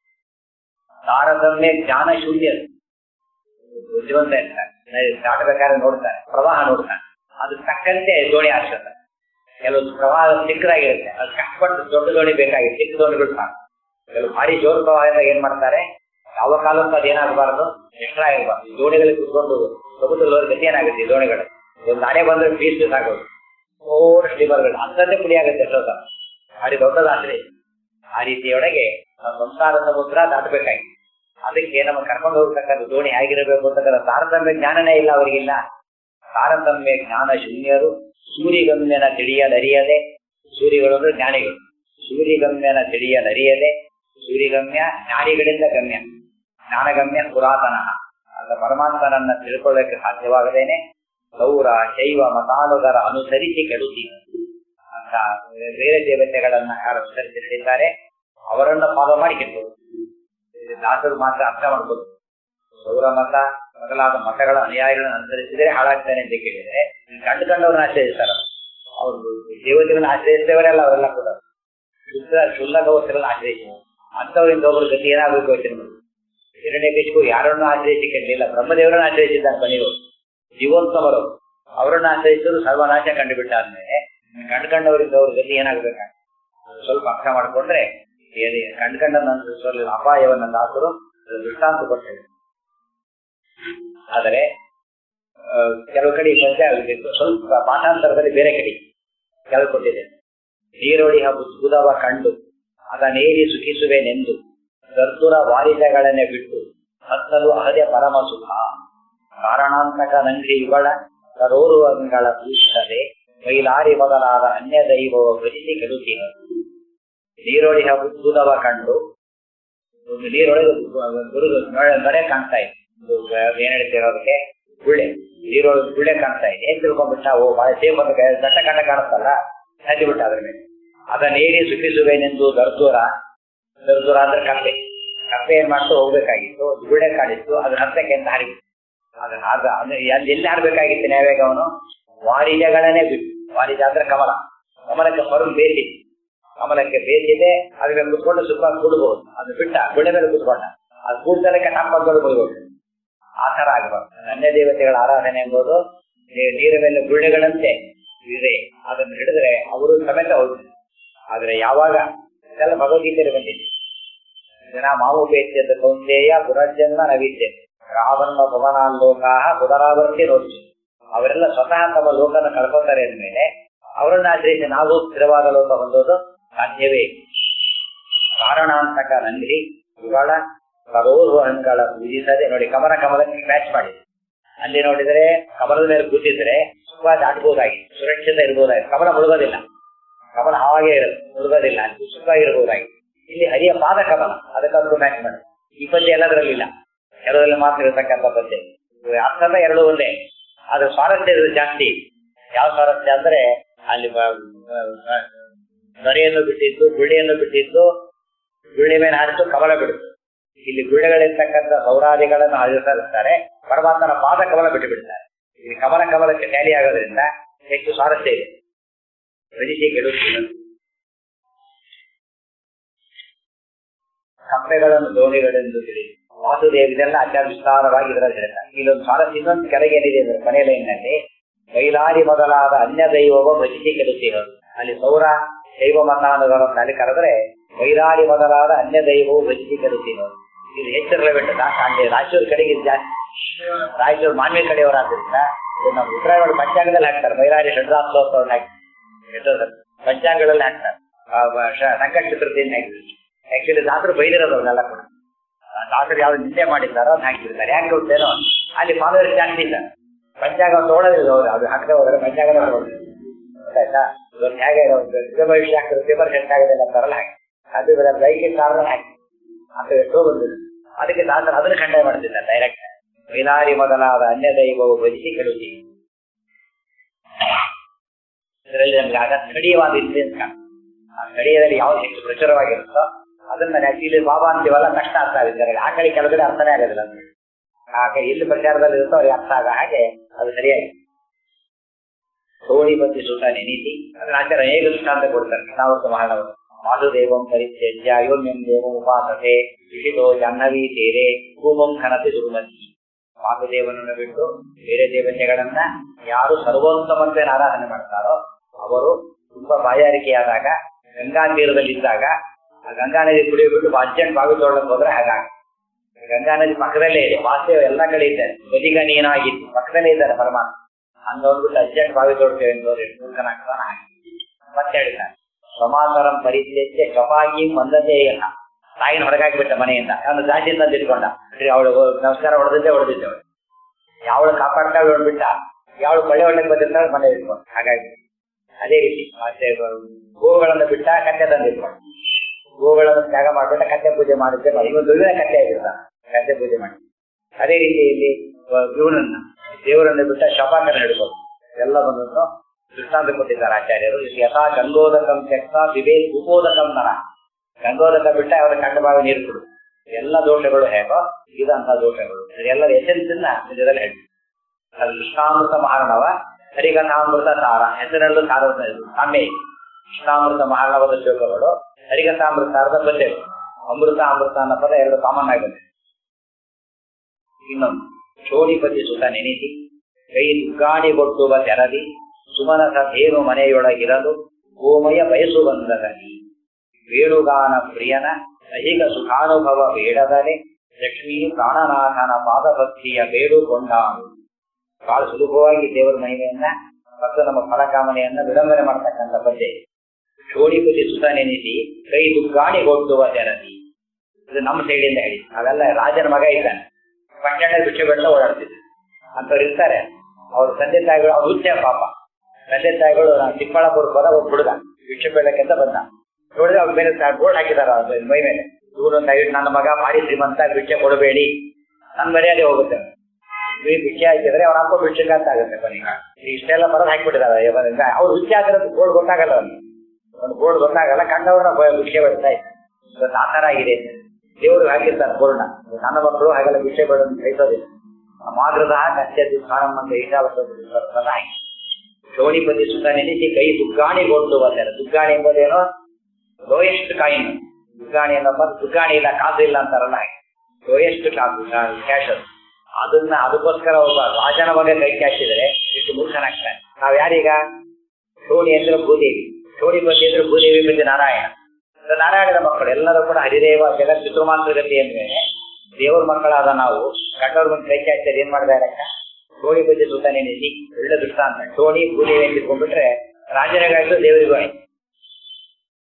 ತಾರತಮ್ಯ ಜ್ಞಾನ ಶೂನ್ಯ ಬುದ್ಧಿವಂತ ಇರ್ತಾರೆ ದಾಟಬೇಕಾದ್ರೆ ನೋಡ್ತಾರೆ ಪ್ರವಾಹ ನೋಡ್ತಾರೆ ಅದು ತಕ್ಕಂತೆ ದೋಣಿ ಆಶ್ರಯಿಸ್ತಾರೆ ಕೆಲವು ಪ್ರವಾಹ ಚಿಕ್ಕದಾಗಿರುತ್ತೆ ಅದು ಕಷ್ಟಪಟ್ಟು ದೊಡ್ಡ ದೋಣಿ ಬೇಕಾಗಿದೆ ಚಿಕ್ಕ ದೋಣಿಗಳು ಸಾಕು ಕೆಲವು ಭಾರಿ ಜೋರು ಪ್ರವಾಹದಾಗ ಏನ್ ಮಾಡ್ತಾರೆ ಯಾವ ಕಾಲಕ್ಕೂ ಅದೇನಾಗಬಾರದು ಎಕ್ಸ್ಟ್ರಾ ಆಗಿರಬಾರ್ದು ಈ ದೋಣಿಗಳಿಗೆ ಕುತ್ಕೊಂಡು ಸಮುದ್ರದವ್ರ ಗತಿ ಏನಾಗುತ್ತೆ ಈ ದೋಣಿಗಳು ಒಂದು ಅಲೆ ಬಂದ್ರೆ ಪೀಸ್ ಆಗೋದು ಓರ್ ಸ್ಟೀಮರ್ಗಳು ಅಂತಂದೇ ಪುಡಿ ಆಗುತ್ತೆ ಎಷ್ಟೋ ಸಲ ಭಾರಿ ದೊಡ್ಡದಾದ್ರೆ ಆ ರೀತಿಯೊಳಗೆ ನಾವು ಸಂಸಾರ ಸಮುದ್ರ ದಾಟಬೇಕಾಗಿ ಅದಕ್ಕೆ ನಮ್ಮ ಕರ್ಕೊಂಡು ಹೋಗ್ತಕ್ಕಂಥ ದೋಣಿ ಹೇಗಿರಬೇಕು ಅಂತಕ್ಕಂಥ ತಾರತಮ್ಯ ಜ್ಞಾನನೇ ಇಲ್ಲ ಅವರಿಗಿಲ್ಲ ತಾರತಮ್ಯ ಜ್ಞಾನ ಶೂನ್ಯರು ಸೂರ್ಯಗಮ್ಯನ ತಿಳಿಯಲರಿಯದೆ ಸೂರ್ಯಗಳು ಅಂದ್ರೆ ಜ್ಞಾನಿಗಳು ಸೂರ್ಯಗಮ್ಯನ ತಿಳಿಯಲರಿಯದೆ ಸೂರ್ಯಗಮ್ಯ ಜ್ಞಾನಿಗಳಿಂದ ಗಮ್ಯ ಜ್ಞಾನಗಮ್ಯ ಪುರಾತನ ಅಲ್ಲ ಪರಮಾತ್ಮನನ್ನ ತಿಳ್ಕೊಳ್ಳಕ್ಕೆ ಸಾಧ್ಯವಾಗದೇನೆ ಸೌರ ಶೈವ ಮತಾನುಗರ ಅನುಸರಿಸಿ ಕೆಡುತ್ತೀವಿ ಅಂತ ಬೇರೆ ದೇವತೆಗಳನ್ನ ಯಾರು ಅನುಸರಿಸಿ ನಡೆದಿದ್ದಾರೆ ಅವರನ್ನ ಫಾಲೋ ಮಾಡಿ ಕೆಟ್ಟರು ದಾಸರು ಮಾತ್ರ ಅರ್ಥ ಮಾಡ್ಬೋದು ಸೌರ ಮತ ಮೊದಲಾದ ಮತಗಳ ಅನುಯಾಯಿಗಳನ್ನು ಅನುಸರಿಸಿದರೆ ಹಾಳಾಗ್ತಾನೆ ಅಂತ ಕೇಳಿದ್ರೆ ಕಂಡು ಕಂಡವ್ರನ್ನ ಆಶ್ರಯಿಸ್ತಾರ ಅವರು ದೇವತೆಗಳನ್ನ ಆಶ್ರಯಿಸಿದವರೆಲ್ಲ ಅವರೆಲ್ಲ ಕೂಡ ಶುದ್ಧ ಶುಲ್ಲಕ ವಸ್ತುಗಳನ್ನ ಆಶ್ರಯಿಸಿ ಅಂತವರಿಂದ ಒಬ್ಬರು ಗತಿ ಏನಾಗಬೇಕು ಯೋಚನೆ ಮಾಡಿ ಹಿರಣ್ಯಕಶಿಪು ಯಾರನ್ನು ಆಶ್ರಯಿಸಿ ಕೆಟ್ಟಿಲ್ಲ ಬ್ರಹ್ಮದೇವರನ್ನು ಆಶ್ರಯಿಸಿದ್ದಾನೆ ಬನ್ನಿವರು ಜೀವೋತ್ತಮರು ಅವರನ್ನ ಆಶ್ರಯಿಸಲು ಸರ್ವನಾಶ ಕಂಡುಬಿಟ್ಟ ಆದ್ಮೇಲೆ ಕಂಡ್ಕಂಡವರಿಂದ ಅವ್ರ ಗತಿ ಏನಾಗಬೇಕ ಸ್ವಲ್ಪ ಅರ್ಥ ಮಾಡಿಕೊಂಡ್ರೆ ಕಂಡ್ಕಂಡನ್ನ ಅನುಸರಿಸಲು ಅಪಾಯವನ್ನ ದಾಸರು ದೃಷ್ಟಾಂತ ಕೊಟ್ಟಿದೆ ಆದರೆ ಆ, ಕೆಲವು ಕಡೆ ಮಧ್ಯ ಆಗಿತ್ತು ಸ್ವಲ್ಪ ಪಾಠಾಂತರದಲ್ಲಿ ಬೇರೆ ಕಡೆ ಕೆಲವು ಕೊಟ್ಟಿದೆ ನೀರೊಳಿ ಬುಧವ ಕಂಡು ಅದನೇರಿ ಸುಖಿಸುವೆನೆಂದು ಕರ್ತುರ ವಾರಿದಗಳನ್ನೇ ಬಿಟ್ಟು ಹತ್ತಲು ಅಹದೆ ಪರಮ ಸುಖ ಕಾರಣಾಂತಕ ನಂದಿ ಇವಳ ಕರೋರುವಂಗಳ ಪೂಜಿಸದೆ ಮೈಲಾರಿ ಮೊದಲಾದ ಅನ್ಯ ದೈವವ ಭಜಿಸಿ ಕೆಡುತ್ತೀರ ನೀರೊಳಿ ಬುಧವ ಕಂಡು ಒಂದು ನೀರೊಳಗೆ ಗುರು ನೊರೆ ಕಾಣ್ತಾ ಇದೆ ಇದು ಏನ್ ಹೇಳ್ತಿರೋದಕ್ಕೆ ಗುಳ್ಳೆ ನೀರೊಳಗೆ ಗುಳ್ಳೆ ಕಾಣ್ತಾ ಇದೆ ಏನ್ ತಿಳ್ಕೊಂಡ್ಬಿಟ್ಟ ಓ ಬಹಳ ಸೇಫ್ ಅಂತ ದಟ್ಟ ಕಂಡ ಕಾಣಿಸ್ತಲ್ಲ ಹಚ್ಚಿ ಬಿಟ್ಟ ಅದ್ರ ಮೇಲೆ ಅದನ್ನೇರಿ ಸುಖಿಸುವೇನೆಂದು ದರ್ದೂರ ದರ್ದೂರ ಅಂದ್ರೆ ಕಪ್ಪೆ ಕಪ್ಪೆ ಏನ್ ಮಾಡ್ತಾ ಹೋಗ್ಬೇಕಾಗಿತ್ತು ಅದು ಗುಳ್ಳೆ ಕಾಣಿತ್ತು ಅದ್ರ ಹತ್ತಕ್ಕೆ ಅಂತ ಹಾರಿ ಅದನ್ನ ಅದ ಅಂದ್ರೆ ಎಲ್ಲಿ ಎಲ್ಲಿ ಹಾಡ್ಬೇಕಾಗಿತ್ತು ನ್ಯಾಯವೇಗ ಅವನು ವಾರಿಜಗಳನ್ನೇ ಬಿಟ್ಟು ವಾರಿಜ ಅಂದ್ರೆ ಕಮಲ ಕಮಲಕ್ಕೆ ಹೊರಗೆ ಬೇಸಿದೆ ಕಮಲಕ್ಕೆ ಬೇಸಿದೆ ಅದ್ರ ಮೇಲೆ ಕುತ್ಕೊಂಡು ಸುಖ ಕೂಡಬಹುದು ಅದು ಬಿಟ್ಟ ಗುಳ್ಳೆ ಮೇಲೆ ಕುತ್ಕೊಂಡ ಅದು ಕೂಡ್ತಲಕ್ಕೆ ತಪ್ಪಗಳು ಬರಬಹುದು ಆ ತರ ಆಗಬಾರ್ದು ಅನ್ಯ ದೇವತೆಗಳ ಆರಾಧನೆ ಎಂಬುದು ನೀ- ನೀರ ಮೇಲೆ ಗುಳ್ಳೆಗಳಂತೆ ಇದೆ ಅದನ್ನು ಹಿಡಿದ್ರೆ ಅವರು ಸಮೇತ ಹೋಗ್ತಾರೆ ಆದ್ರೆ ಯಾವಾಗ ಇದೆಲ್ಲ ಭಗವದ್ಗೀತೆಯಲ್ಲಿ ಬಂದಿದೆ ಜನ ಮಾವು ಬೇತ್ಯದ ಸೌಂದರ್ಯ ಪುನರ್ಜನ್ಮ ನವೀತ್ಯ ರಾವಣ ಭವನಾಲೋಕಾಹ ಪುನರಾವರ್ತಿ ನೋಡ್ತು ಅವರೆಲ್ಲ ಸ್ವತಃ ತಮ್ಮ ಲೋಕನ ಕಳ್ಕೊತಾರೆ ಅಂದ್ಮೇಲೆ ಅವರನ್ನ ಆಶ್ರಯಿಸಿ ನಾವು ಸ್ಥಿರವಾದ ಲೋಕ ಹೊಂದೋದು ಸಾಧ್ಯವೇ ಇಲ್ಲ. ಕಾರಣಾಂತಕ ನಂದಿ ಇವುಗಳ ಸರೋರುಹಂಗಳ ವಿಧಿಸದೆ ನೋಡಿ ಕಮಲ ಕಮಲಕ್ಕೆ ಮ್ಯಾಚ್ ಮಾಡಿ ಅಲ್ಲಿ ನೋಡಿದರೆ ಕಮಲದ ಮೇಲೆ ಕೂತಿದ್ರೆ ಸುಖ ದಾಟಬಹುದಾಗಿತ್ತು ಸುರಕ್ಷಿತ ಇರಬಹುದಾಗಿತ್ತು ಕಮಲ ಮುಳುಗೋದಿಲ್ಲ ಕಮಲ ಹಾಗೆ ಇರುತ್ತೆ ಮುಳುಗೋದಿಲ್ಲ ಅಲ್ಲಿ ಸುಖ ಇರಬಹುದಾಗಿತ್ತು ಇಲ್ಲಿ ಹರಿಯ ಪಾದ ಕಮಲ ಅದಕ್ಕಾದ್ರೂ ಮ್ಯಾಚ್ ಮಾಡಿ ಈ ಪದ್ಯ ಎಲ್ಲದರಲ್ಲಿ ಇಲ್ಲ ಕೆಲವರಲ್ಲಿ ಮಾತ್ರ ಇರತಕ್ಕಂಥ ಪದ್ಯ ಇವು ಅರ್ಥದ ಎರಡು ಒಂದೇ ಆದ್ರೆ ಸ್ವಾರಸ್ಯ ಇರೋದು ಜಾಸ್ತಿ ಯಾವ ಸ್ವಾರಸ್ಯ ಅಂದ್ರೆ ಅಲ್ಲಿ ಬ- ಬ- ಬ- ನೊರೆಯನ್ನು ಬಿಟ್ಟಿದ್ದು ಗುಳ್ಳೆಯನ್ನು ಬಿಟ್ಟಿದ್ದು ಗುಳ್ಳೆ ಮೇಲೆ ಹಾರಿತು ಕಮಲ ಬಿಡುತ್ತೆ ಇಲ್ಲಿ ಗುಳ್ಳೆಗಳಿರ್ತಕ್ಕಂಥ ಸೌರಾದಿಗಳನ್ನು ಹಾರಿಸ್ತಾರೆ ಪರಮಾತ್ಮನ ಪಾದ ಕಮಲ ಬಿಟ್ಟು ಬಿಡ್ತಾರೆ ಇಲ್ಲಿ ಕಮಲ ಕಮಲಕ್ಕೆ ಟ್ಯಾಲಿ ಆಗೋದ್ರಿಂದ ಹೆಚ್ಚು ಸ್ವಾರಸ್ಯ ಇದೆ ರಜಿಸಿ ಗೆಡುತ್ತಿಲ್ಲ ಕಪ್ಪೆಗಳನ್ನು ದೋಣಿಗಳೆಂದು ತಿಳಿದು ವಾಸುದೇವ್ ಇದೆಲ್ಲ ಅತ್ಯಂತ ವಿಸ್ತಾರವಾಗಿ ಇದರಲ್ಲಿ ಹೇಳ್ತಾರೆ ಇಲ್ಲೊಂದು ಸ್ವಾರಸ್ಯ ಇನ್ನೊಂದು ಕೆಳಗೆ ಏನಿದೆ ಅಂದ್ರೆ ಕೊನೆಯ ಲೈನ್ನಲ್ಲಿ ಕೈಲಾರಿ ಮೊದಲಾದ ಅನ್ಯ ದೈವವ ಭಜಿಸಿ ಕೆಡುತ್ತಿರೋದು ಅಲ್ಲಿ ಸೌರ ದೈವ ಮತಾನುಗಳನ್ನು ಅಲ್ಲಿ ಕರೆದ್ರೆ ಕೈಲಾರಿ ಮೊದಲಾದ ಅನ್ಯ ದೈವವು ಭಜಿಸಿ ಕೆಡುತ್ತಿರೋದು ಇದು ಹೆಚ್ಚು ರಿಲೆವೆಂಟ್ ಕಾಂಡೆ ರಾಯಚೂರು ಕಡೆಗೆ ಇದು ಜಾಸ್ತಿ ರಾಯಚೂರು ಮಾನ್ವಿ ಕಡೆಯವರಾದ್ರಿಂದ ಇದು ನಮ್ಮ ಉತ್ತರಾಯಣ ಪಂಚಾಂಗದಲ್ಲಿ ಹಾಕ್ತಾರೆ ಬೈರಾರಿ ಷಡ್ರಾತ್ಸೋತ್ಸವನ್ನ ಹಾಕಿ ಪಂಚಾಂಗಗಳಲ್ಲಿ ಹಾಕ್ತಾರೆ ಆ, ವ- ಶ- ಸಂಕಟ ಚತುರ್ಥಿಯಿಂದ ಹಾಕ್ತಾರೆ ಆಕ್ಚುಲಿ ದಾಸರು ಬೈದಿರೋದು ಅವನ್ನೆಲ್ಲ ಕೂಡ ಆ, ದಾಸರು ಯಾವ್ದು ನಿಂದೆ ಮಾಡಿದ್ದಾರೋ ಅದನ್ನ ಹಾಕಿರ್ತಾರೆ ಯಾಕೆ ಗೊತ್ತೇನೋ ಅಲ್ಲಿ ಫಾಲೋವರ್ಸ್ ಜಾಸ್ತಿ ಇಲ್ಲ ಪಂಚಾಂಗ ತಗೊಳ್ಳೋದಿಲ್ಲ ಅವರು ಅದು ಹಾಕದೆ ಹೋದ್ರೆ ಪಂಚಾಂಗ ತಗೊಳ್ಳೋದು ಗೊತ್ತಾಯ್ತಾ ಇವತ್ತು ಹೇಗೆ ಯುಗ ಭವಿಷ್ಯ ಹಾಕಿದ್ರೆ ಪೇಪರ್ ಸೆಟ್ ಆಗೋದಿಲ್ಲ ಅಂತಾರಲ್ಲ ಹಾಗೆ ಅದು ಇವರ ಲೈಕ್ ಕಾರಣ ಹಾಕಿ ಅಂತ ಎಷ್ಟೋ ಬಂದಿದೆ ಅದಕ್ಕೆ ದಾಸರು ಅದನ್ನ ಖಂಡನೆ ಮಾಡ್ತಿದ್ದಾರೆ ಡೈರೆಕ್ಟ್ ಮೈಲಾರಿ ಮೊದಲಾದ ಅನ್ಯ ದೈವವು ಭಜಿಸಿ ಕೆಡುತ್ತಿ ಇದರಲ್ಲಿ ನಮ್ಗೆ ಆಗ ಸ್ಥಳೀಯವಾದ ಇನ್ಸಿಡೆನ್ಸ್ ಕಾಣುತ್ತೆ ಆ ಸ್ಥಳೀಯದಲ್ಲಿ ಯಾವ್ದು ಹೆಚ್ಚು ಪ್ರಚುರವಾಗಿರುತ್ತೋ ಅದನ್ನ ಆಕ್ಚುಲಿ ಬಾಬಾ ಅಂತೀವಲ್ಲ ಕಷ್ಟ ಅರ್ಥ ಆಗುತ್ತೆ ಆ ಕಡೆ ಕೆಲಗಡೆ ಅರ್ಥನೇ ಆಗೋದಿಲ್ಲ ಅಂತ ಹೇಳಿ. ಆ ಕಡೆ ಎಲ್ಲಿ ಪ್ರಚಾರದಲ್ಲಿ ಇರುತ್ತೋ ಅವ್ರಿಗೆ ಅರ್ಥ ಆಗ ಹಾಗೆ ಅದು ಸರಿಯಾಗಿ ಸೋಳಿ ಬಂದಿ ಸುತ ನೆನೆಸಿ ಅದನ್ನ ಆಚಾರ ಹೇಗೆ ದೃಷ್ಟಾಂತ ಕೊಡ್ತಾರೆ ಕೃಷ್ಣಾವೃತ ಮಹಾನವರು ವಾಸುದೇವಂ ಪರಿತ್ಯಜ್ಯ ಯೋನ್ಯಂ ದೇವಂ ಉಪಾಸತೆ ವಿಷಿತೋ ಜಾಹ್ನವಿ ತೇರೆ ಭೂಮಂ ಖನತೆ ದುರ್ಮತಿ ವಾಸುದೇವನನ್ನು ಬಿಟ್ಟು ಬೇರೆ ದೇವತೆಗಳನ್ನ ಯಾರು ಸರ್ವೋತ್ತಮಂತೆ ಆರಾಧನೆ ಮಾಡ್ತಾರೋ ಅವರು ತುಂಬಾ ಬಾಯಾರಿಕೆಯಾದಾಗ ಗಂಗಾ ತೀರದಲ್ಲಿದ್ದಾಗ ಆ ಗಂಗಾ ನದಿ ಕುಡಿಯೋಬಿಟ್ಟು ಅರ್ಜೆಂಟ್ ಬಾವಿ ತೊಗೊಳಕ್ ಹೋದ್ರೆ ಹಾಗಾಗಿ ಗಂಗಾ ನದಿ ಪಕ್ಕದಲ್ಲೇ ಇದೆ ವಾಸುದೇವ ಎಲ್ಲ ಕಡೆ ಇದ್ದಾರೆ ಬದಿಗ ನೀನಾಗಿತ್ತು ಪಕ್ಕದಲ್ಲೇ ಇದ್ದಾರೆ ಪರಮಾತ್ಮ ಅಂದೋಗ್ಬಿಟ್ಟು ಅರ್ಜೆಂಟ್ ಬಾವಿ ತೋಡ್ತೇವೆ ಅಂತವ್ರು ಮೂರ್ಖನಾಗ್ತಾನ ಹಾಗೆ ಮತ್ತೆ ಹೇಳ್ತಾರೆ ಸಮಾತರಂ ಪರಿತ್ಯಜ್ಯ ಕಪಾಗಿ ಮಂದತೆ ಇಲ್ಲ ತಾಯಿನ ಹೊರಗಾಕಿಬಿಟ್ಟ ಮನೆಯಿಂದ ಅವನು ದಾಟಿಂದ ತಿಳ್ಕೊಂಡ ಅವಳು ನಮಸ್ಕಾರ ಹೊಡೆದಿದ್ದೆ ಹೊಡೆದಿದ್ದೆ ಅವಳು ಯಾವಳು ಕಾಪಾಡ್ತಾ ಹೊಡ್ಬಿಟ್ಟ ಯಾವಳು ಕೊಳ್ಳೆ ಹೊಡೆಗೆ ಬಂದಿರ್ತಾಳೆ ಮನೆ ಇಟ್ಕೊಂಡು ಹಾಗಾಗಿ ಅದೇ ರೀತಿ ಮತ್ತೆ ಗೋವುಗಳನ್ನು ಬಿಟ್ಟ ಕತ್ತೆ ತಂದಿಟ್ಕೊಂಡು ಗೋವುಗಳನ್ನು ತ್ಯಾಗ ಮಾಡ್ಬಿಟ್ಟ ಕತ್ತೆ ಪೂಜೆ ಮಾಡಿದ್ದೆ ಮಾಡಿ ಇವತ್ತು ದುರ್ವಿನ ಕತ್ತೆ ಆಗಿರ್ತಾನೆ ಕತ್ತೆ ಪೂಜೆ ಮಾಡಿ ಅದೇ ರೀತಿ ಇಲ್ಲಿ ಇವನನ್ನ ದೇವರನ್ನು ಬಿಟ್ಟ ಶಪಾಕನ ಹಿಡ್ಕೊಂಡು ಎಲ್ಲ ಬಂದನ್ನು ದೃಷ್ಟಾಂತ ಕೊಟ್ಟಿದ್ದಾರೆ ಆಚಾರ್ಯರು ಇಲ್ಲಿ ಯಥಾ ಗಂಗೋದಕಂ ತ್ಯಕ್ತ ವಿವೇ ಉಪೋದಕಂ ನರ ಗಂಗೋದಕ ಬಿಟ್ಟ ಅವರ ಕಂಡ ಬಾವಿ ನೀರು ಕೊಡು ಎಲ್ಲ ದೋಷಗಳು ಹೇಗೋ ಇದಂತಹ ದೋಷಗಳು ಇದೆಲ್ಲ ಎಸೆನ್ಸ್ ಇದರಲ್ಲಿ ಹೇಳಿ ಅದು ಕೃಷ್ಣಾಮೃತ ಮಹಾರಣವ ಹರಿಕಥಾಮೃತ ಸಾರ ಹೆಸರಲ್ಲೂ ಸಾರ ಸಾಮ್ಯ ಇದೆ ಕೃಷ್ಣಾಮೃತ ಮಹಾರಣವದ ಶ್ಲೋಕಗಳು ಹರಿಕಥಾಮೃತ ಸಾರದ ಪದ್ಯಗಳು ಅಮೃತ ಅಮೃತ ಅನ್ನೋ ಪದ ಎರಡು ಕಾಮನ್ ಆಗಿದೆ ಇನ್ನೊಂದು ಶೋಣಿಪತಿ ಸುತ ನೆನೆಸಿ ಕೈ ದುಗ್ಗಾಣಿ ಕೊಟ್ಟುವ ತೆರದಿ ಸುಮನಸ ಧೇನು ಮನೆಯೊಳಗಿರಲು ಗೋಮಯ ಬಯಸು ಬಂದದಲ್ಲಿ ವೇಣುಗಾನ ಪ್ರಿಯನ ಐಹಿಕ ಸುಖಾನುಭವ ಬೇಡದರೆ ಲಕ್ಷ್ಮೀ ಪ್ರಾಣನಾಥನ ಪಾದಭಕ್ತಿಯ ಬೇಡುಕೊಂಡಾನು ಬಹಳ ಸುಲಭವಾಗಿ ದೇವರ ಮಹಿಮೆಯನ್ನ ಮತ್ತು ನಮ್ಮ ಫಲಕಾಮನೆಯನ್ನ ವಿಡಂಬನೆ ಮಾಡತಕ್ಕಂಥ ಪದ್ಯ ಇದೆ. ಶೋಣಿಪತಿ ಸುತ ನೆನೆಸಿ ಕೈ ದುಗ್ಗಾಣಿ ಕೊಟ್ಟುವ ತೆರದಿ ಇದು ನಮ್ಮ ಸೈಡಿಂದ ಹೇಳಿ ಅವೆಲ್ಲ ರಾಜನ ಮಗ ಇದ್ದಾನೆ ಪಟ್ಟಣ ಬಿಟ್ಟು ಬಿಟ್ಟು ಓಡಾಡ್ತಿದ್ರು ಅಂತವ್ರು ಇರ್ತಾರೆ ಅವ್ರ ತಂದೆ ತಾಯಿಗಳು ಅವ್ರ ಹುಚ್ಚ ಪಾಪ ತಂದೆ ತಾಯಿಗಳು ನಾವು ಚಿಕ್ಕಬಳ್ಳಾಪುರಕ್ಕೆ ಹೋದ ಒಬ್ಬ ಹುಡುಗ ಭಿಕ್ಷೆ ಬೇಡಕ್ಕೆಂತ ಬಂದ ನೋಡಿದ್ರೆ ಅವ್ರ ಮೇಲೆ ಬೋರ್ಡ್ ಹಾಕಿದಾರ ಅವ್ರ ಮೈ ಮೇಲೆ ಇವನು ದಯವಿಟ್ಟು ನನ್ನ ಮಗ ಮಾಡಿ ಶ್ರೀಮಂತ ಭಿಕ್ಷೆ ಕೊಡಬೇಡಿ ನನ್ ಮರ್ಯಾದೆ ಹೋಗುತ್ತೆ ನೀವು ಭಿಕ್ಷೆ ಹಾಕಿದ್ರೆ ಅವ್ರ ಅಪ್ಪ ಭಿಕ್ಷೆಗಾತ ಆಗುತ್ತೆ ಕೊನೆಗೆ ಇಷ್ಟೆಲ್ಲ ಬರೋದು ಹಾಕ್ಬಿಟ್ಟಿದ್ದಾರೆ ಅವ್ರು ಭಿಕ್ಷೆ ಹಾಕಿರೋದು ಬೋರ್ಡ್ ಗೊತ್ತಾಗಲ್ಲ ಅವ್ನಿಗೆ ಒಂದು ಬೋರ್ಡ್ ಗೊತ್ತಾಗಲ್ಲ ಕಂಡವ್ರನ್ನ ಭಯ ಭಿಕ್ಷೆ ಬಿಡ್ತಾ ಇದ್ದಾರೆ ಇವತ್ತು ಆ ತರ ಆಗಿದೆ ದೇವರು ಹಾಕಿರ್ತಾರೆ ಬೋರ್ಡ್ನ ನನ್ನ ಮಕ್ಕಳು ಹಾಗೆಲ್ಲ ಭಿಕ್ಷೆ ಬೇಡನ್ನು ಕೈಸೋದಿಲ್ಲ ಮಾದ್ರದ ಕಚ್ಚದಿ ಸ್ನಾನಮ್ಮಂತ ಈಶಾವತ ಹಾಕಿ ಶೋಣಿಪತಿ ಸುತ್ತ ನೆನೆಸಿ ಕೈ ದುಗ್ಗಾಣಿ ಕೊಟ್ಟು ಬಂದರೆ ದುಗ್ಗಾಣಿ ಎಂಬುದೇನೋ ಲೋಯೆಸ್ಟ್ ಕಾಯಿನ್ ದುಗ್ಗಾಣಿ ಅನ್ನಪ್ಪ ದುಗ್ಗಾಣಿ ಇಲ್ಲ ಕಾಸು ಇಲ್ಲ ಅಂತಾರಲ್ಲ ಹಾಗೆ ಲೋಯೆಸ್ಟ್ ಕಾಸು ಕ್ಯಾಶ್ ಅದು ಅದನ್ನ ಅದಕ್ಕೋಸ್ಕರ ಒಬ್ಬ ರಾಜನ ಮಗ ಕೈ ಕ್ಯಾಶಿದ್ರೆ ಇಷ್ಟು ಮೂರ್ಖನಾಗ್ತಾನೆ ನಾವ್ ಯಾರೀಗ ಶೋಣಿ ಅಂದ್ರೆ ಭೂದೇವಿ ಶೋಣಿಪತಿ ಅಂದ್ರೆ ಭೂದೇವಿ ಮತ್ತೆ ನಾರಾಯಣ ಅಂದ್ರೆ ನಾರಾಯಣನ ಮಕ್ಕಳು ಎಲ್ಲರೂ ಕೂಡ ಹರಿದೇವ ಜಗತ್ ಪಿತೃಮಾತ್ರ ಗತಿ ಅಂದ್ರೆ ದೇವರ ಮಕ್ಕಳಾದ ನಾವು ಕಂಡವ್ರ ಮುಂದೆ ಕೈ ಚಾಚಿದ್ರೆ ಏನ್ ಮಾಡ್ತಾ ಇರಕ್ಕ ಟೋಣಿ ಬಗ್ಗೆ ಸುತ್ತ ನೆನೆಸಿ ಒಳ್ಳೆ ದೃಷ್ಟಾಂತ ಟೋಣಿ ಭೂದೇವಿ ಅಂತ ಇಟ್ಕೊಂಡ್ಬಿಟ್ರೆ ರಾಜನಿಗಾಯ್ತು ದೇವರಿಗೂ ಆಯ್ತು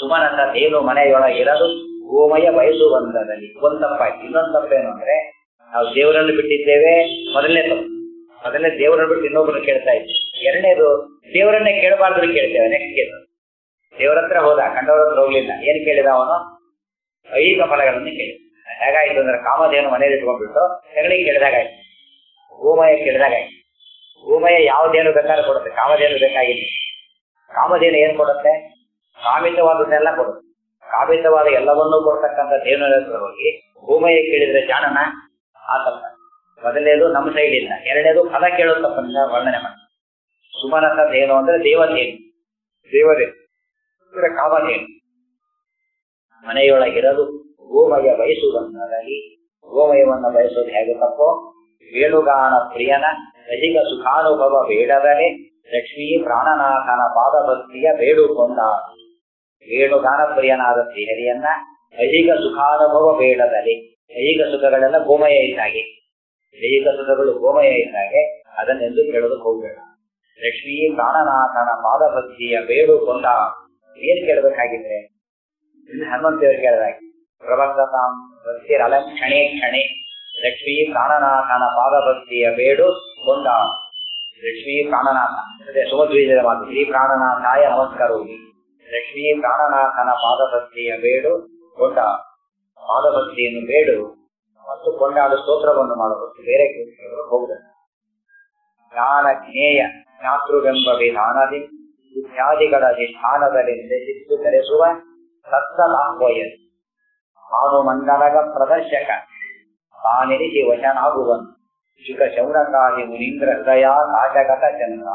ಸುಮನಸ ತೇನು ಮನೆಯೊಳಗಿರಲು ಗೋಮಯ ಬಯಸು ಬಂದದಲ್ಲಿ ಒಂದ್ ತಪ್ಪಾಯ್ತು ಇನ್ನೊಂದು ತಪ್ಪೇನು ಅಂದ್ರೆ ನಾವು ದೇವರನ್ನು ಬಿಟ್ಟಿದ್ದೇವೆ ಮೊದಲನೇ ತಪ್ಪು ಮೊದಲನೇ ದೇವರನ್ನು ಬಿಟ್ಟು ಇನ್ನೊಬ್ಬರು ಕೇಳ್ತಾ ಇದ್ದೆ ಎರಡನೇದು ದೇವರನ್ನೇ ಕೇಳಬಾರ್ದು ಕೇಳ್ತೇವೆ ನೆಕ್ಸ್ಟ್ ಕೇಸ್ ದೇವರ ಹತ್ರ ಹೋದ ಕಂಡವರ ಹತ್ರ ಹೋಗ್ಲಿಲ್ಲ ಏನ್ ಕೇಳಿದ ಅವನು ಐಹಿಕ ಫಲಗಳನ್ನು ಕೇಳಿ ಹೇಗಾಯ್ತು ಅಂದ್ರೆ ಕಾಮಧೇನು ಮನೇಲಿ ಇಟ್ಕೊಂಡ್ಬಿಟ್ಟು ಹೆಗಲಿಗೆ ಕೇಳಿದಾಗಾಯ್ತು ಗೋಮಯ ಕೇಳಿದಾಗಾಯ್ತು ಗೋಮಯ ಯಾವುದೇನು ಬೇಕಾದ್ರೂ ಕೊಡುತ್ತೆ ಕಾಮಧೇನು ಬೇಕಾಗಿಲ್ಲ ಕಾಮಧೇನು ಏನ್ ಕೊಡುತ್ತೆ ಕಾಮಿತವಾದದ್ದೆಲ್ಲ ಕೊಡುತ್ತೆ ಕಾಮಿತವಾದ ಎಲ್ಲವನ್ನೂ ಕೊಡ್ತಕ್ಕಂಥ ದೇವನ ಹತ್ರ ಹೋಗಿ ಗೋಮಯ ಕೇಳಿದ್ರೆ ಜಾಣನ ಆ ತಪ್ಪ ಮೊದಲನೇದು ನಮ್ಮ ಸೈಡ್ ಇಲ್ಲ ಎರಡನೇದು ಫಲ ಕೇಳೋ ತಪ್ಪನ್ನ ವರ್ಣನೆ ಮಾಡಿ ಸುಮನಸದ್ ಏನು ಅಂದ್ರೆ ದೇವತೇನು ದೇವರೇ ಅಂದ್ರೆ ಕಾಮಧೇನು ಮನೆಯೊಳಗಿರಲು ಗೋಮಯ ಬಯಸುವುದನ್ನಾಗಲಿ ಗೋಮಯವನ್ನು ಬಯಸುವುದು ಹೇಗೆ ತಪ್ಪೋ ವೇಣುಗಾನ ಪ್ರಿಯನ ರಜಿಕ ಸುಖಾನುಭವ ಬೇಡದರೆ ಲಕ್ಷ್ಮೀ ಪ್ರಾಣನಾಥನ ಪಾದಭಕ್ತಿಯ ಬೇಡುಕೊಂಡ ವೇಣುಗಾನ ಪ್ರಿಯನಾದ ಶ್ರೀಹರಿಯನ್ನ ಐಹಿಕ ಸುಖಾನುಭವ ಬೇಡದಲ್ಲಿ ಐಹಿಕ ಸುಖಗಳೆಲ್ಲ ಗೋಮಯ ಇದ್ದಾಗೆ ಐಹಿಕ ಸುಖಗಳು ಗೋಮಯ ಇದ್ದಾಗೆ ಅದನ್ನೆಂದು ಕೇಳೋದಕ್ಕೆ ಹೋಗ್ಬೇಡ ಲಕ್ಷ್ಮೀ ಪ್ರಾಣನಾಥನ ಪಾದಭಕ್ತಿಯ ಬೇಡುಕೊಂಡ ಏನ್ ಕೇಳಬೇಕಾಗಿದ್ರೆ ಇಲ್ಲಿ ಹನುಮಂತೇವರು ಕೇಳಿದಾಗೆ ಪ್ರಬಂಧತಾಂ ಭಕ್ತಿರಲ ಕ್ಷಣೆ ಕ್ಷಣೆ ಲಕ್ಷ್ಮೀ ಪ್ರಾಣನಾಥನ ಪಾದಭಕ್ತಿಯ ಬೇಡು ಕೊಂಡ ಲಕ್ಷ್ಮೀ ಪ್ರಾಣನಾಥ ಅದೇ ಸುಮಧ್ವೀಜದ ಮಾತು ಶ್ರೀ ಪ್ರಾಣನಾಥಾಯ ನಮಸ್ಕರೋಗಿ ಲಕ್ಷ್ಮೀ ಪ್ರಾಣನಾಥನ ಪಾದಭಕ್ತಿಯ ಬೇಡು ಕೊಂಡ ಪಾದಭಕ್ತಿಯನ್ನು ಬೇಡು ಮತ್ತು ಕೊಂಡಾಡು ಸ್ತೋತ್ರವನ್ನು ಮಾಡಬಹುದು ಬೇರೆ ಹೋಗುದ ಜ್ಞಾನ ಜ್ಞೇಯ ಜ್ಞಾತೃವೆಂಬ ವಿಧಾನದಿ ಇತ್ಯಾದಿಗಳ ಅಧಿಷ್ಠಾನದಲ್ಲಿ ನೆಲೆಸಿದ್ದು ಧರಿಸುವ ಸತ್ತಲಾಹ್ವಯನ್ ಭಾನುಮಂಡಲಗ ಪ್ರದರ್ಶಕ ತಾನಿರಿಸಿ ವಶನಾಗುವನು ಶುಕ ಶೌನಕಾದಿ ಮುನೀಂದ್ರ ಹೃದಯ ರಾಜಗತ ಚಂದ್ರ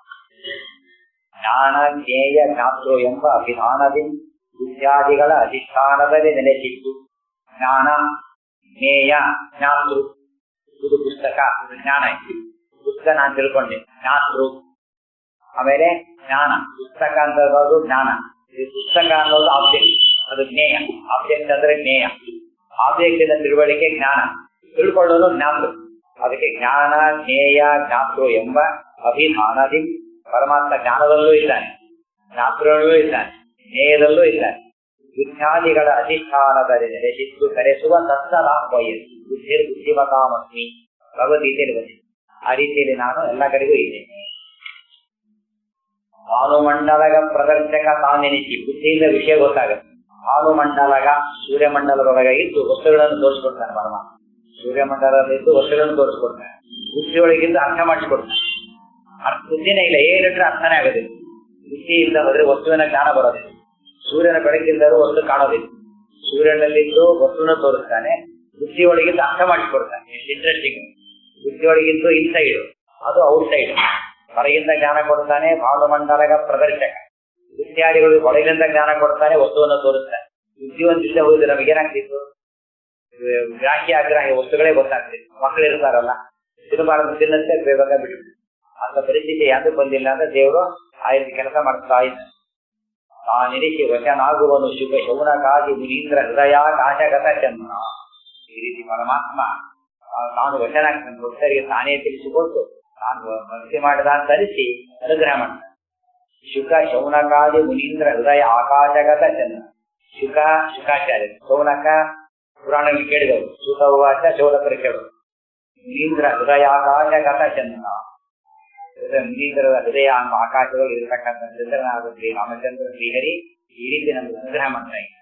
ಜ್ಞಾನ ಜ್ಞೇಯ ಜ್ಞಾತೃ ಎಂಬ ಅಭಿಧಾನದಿಂದ ಇತ್ಯಾದಿಗಳ ಅಧಿಷ್ಠಾನದಲ್ಲಿ ನೆಲೆಸಿದ್ದು ಜ್ಞಾನ ಜ್ಞೇಯ ಜ್ಞಾತೃ ಇದು ಪುಸ್ತಕ ಇದು ಜ್ಞಾನ ಇದು ಪುಸ್ತಕ ನಾನು ತಿಳ್ಕೊಂಡೆ ಜ್ಞಾತೃ ಆಮೇಲೆ ಜ್ಞಾನ ಪುಸ್ತಕ ಅಂತ ಅನ್ನೋದು ಜ್ಞಾನ ಇದು ಪುಸ್ತಕ ಅನ್ನೋದು ಆಬ್ಜೆಕ್ಟ್ ಅದು ಜ್ಞೇಯ ಆಬ್ಜೆಕ್ಟ್ ಅಂದ್ರೆ ಜ್ಞೇಯ ಆಬ್ಜೆಕ್ಟಿನ ತಿಳುವಳಿಕೆ ಜ್ಞಾನ ತಿಳ್ಕೊಳ್ಳೋದು ಜ್ಞಾತೃ ಅದಕ್ಕೆ ಜ್ಞಾನ ಜ್ಞೇಯ ಜ್ಞಾತೃ ಎಂಬ ಅಭಿಧಾನದಿ ಪರಮಾತ್ಮ ಜ್ಞಾನದಲ್ಲೂ ಇದ್ದಾನೆ ಜ್ಞಾತೃನಲ್ಲೂ ಇದ್ದಾನೆ ಜ್ಞೇಯದಲ್ಲೂ ಇದ್ದಾನೆ ವಿಜ್ಞಾನಿಗಳ ಅಧಿಷ್ಠಾನದಲ್ಲಿ ನೆಲೆಸಿದ್ದು ಕರೆಸುವ ತತ್ಸಲಾಹ್ವಯ ಬುದ್ಧಿ ಬುದ್ಧಿಮತಾಮಸ್ಮಿ ಭಗವದ್ಗೀತೆಯಲ್ಲಿ ಬಂದಿದೆ ಆ ರೀತಿಯಲ್ಲಿ ನಾನು ಎಲ್ಲ ಕಡೆಗೂ ಇದ್ದೇನೆ ಭಾನುಮಂಡಲಗ ಪ್ರದರ್ಶಕ ತಾನೆನಿಸಿ ಬುದ್ಧಿಯಿಂದ ವಿಷಯ ಗೊತ್ತಾಗುತ್ತೆ ಭಾನುಮಂಡಲಗ ಸೂರ್ಯಮಂಡಲದೊಳಗೆ ಇದ್ದು ವಸ್ತುಗಳನ್ನು ತೋರಿಸ್ಕೊಡ್ತಾನೆ ಪರಮಾತ್ಮ ಸೂರ್ಯಮಂಡಲದಲ್ಲಿದ್ದು ವಸ್ತುಗಳನ್ನು ತೋರಿಸ್ಕೊಡ್ತಾನೆ ಬುದ್ಧಿಯೊಳಗಿಂದ ಅರ್ಥ ಮಾಡಿಸ್ಕೊಡ್ತಾನೆ ಅರ್ಥ ಬುದ್ಧಿನೇ ಇಲ್ಲ ಏನಿಟ್ರೆ ಅರ್ಥನೇ ಆಗೋದಿಲ್ಲ ಬುದ್ಧಿ ಇಲ್ಲ ಹೋದ್ರೆ ವಸ್ತುವಿನ ಜ್ಞಾನ ಬರೋದಿಲ್ಲ ಸೂರ್ಯನ ಬೆಳಕಿಂದರೂ ವಸ್ತು ಕಾಣೋದಿಲ್ಲ ಸೂರ್ಯನಲ್ಲಿದ್ದು ವಸ್ತುನ ತೋರಿಸ್ತಾನೆ ಬುದ್ಧಿಯೊಳಗಿಂದ ಅರ್ಥ ಮಾಡಿಸ್ಕೊಡ್ತಾನೆ ಎಷ್ಟು ಇಂಟ್ರೆಸ್ಟಿಂಗ್ ಬುದ್ಧಿಯೊಳಗಿದ್ದು ಇನ್ಸೈಡ್ ಅದು ಔಟ್ ಸೈಡ್ ಹೊರಗಿಂದ ಜ್ಞಾನ ಕೊಡ್ತಾನೆ ಭಾವಮಂಡಲಗ ಪ್ರದರ್ಶಕ ಇತ್ಯಾದಿಗಳು ಹೊರಗಿಂದ ಜ್ಞಾನ ಕೊಡ್ತಾನೆ ವಸ್ತುವನ್ನು ತೋರಿಸ್ತಾನೆ ಬುದ್ಧಿ ಒಂದಿಲ್ಲ ಹೋದ್ರೆ ನಮಗೆ ಏನಾಗ್ತಿತ್ತು ಗ್ರಾಹ್ಯ ಅಗ್ರಾಹ್ಯ ವಸ್ತುಗಳೇ ಗೊತ್ತಾಗ್ತಿತ್ತು ಮಕ್ಕಳು ಇರ್ತಾರಲ್ಲ ತಿನ್ನಬಾರದು ತಿನ್ನಂತೆ ಬೇಗ ಬಿಟ್ಟು ಅಂತ ಪರಿಸ್ಥಿತಿ ಯಾವ್ದು ಬಂದಿಲ್ಲ ಅಂದ್ರೆ ದೇವರು ಆ ರೀತಿ ಕೆಲಸ ಮಾಡ್ತಾ ಇದ್ದ ಆ ನಿರೀಕ್ಷೆ ವಚನಾಗುವನು ಶುಭ ಶೌನಕಾದಿ ಮುನೀಂದ್ರ ಹೃದಯ ಕಾಶಗತ ಚಂದ್ರ ಈ ರೀತಿ ಪರಮಾತ್ಮ ತಾನು ವಚನ ಭಕ್ತರಿಗೆ ತಾನೇ ತಿಳಿಸಿಕೊಟ್ಟು ತಾನು ಭಕ್ತಿ ಮಾಡಿದ ಅಂತ ಅನಿಸಿ ಅನುಗ್ರಹ ಮಾಡ್ತಾನೆ ಶುಕ ಶೌನಕಾದಿ ಮುನೀಂದ್ರ ಹೃದಯ ಆಕಾಶಗತ ಚಂದ್ರ ಶುಕ ಶುಕಾಚಾರ್ಯ ಶೌನಕ ಪುರಾಣಗಳು ಕೇಳಿದವರು ಸೂತ ಉವಾಚ ಶೌನಕರು ಕೇಳೋರು ಮುನೀಂದ್ರ ಹೃದಯಾಕಾಶಗತ ಚಂದ್ರ ಮುನೀಂದ್ರದ ಹೃದಯ ಅನ್ನೋ ಆಕಾಶದಲ್ಲಿ ಇರತಕ್ಕಂಥ ಚಂದ್ರನಾದ ಶ್ರೀ ರಾಮಚಂದ್ರ ಶ್ರೀಹರಿ ಈ ರೀತಿ ನಮ್ಗೆ ಸಂಗ್ರಹ ಮಾಡ್ತಾ ಇದ್ದಾರೆ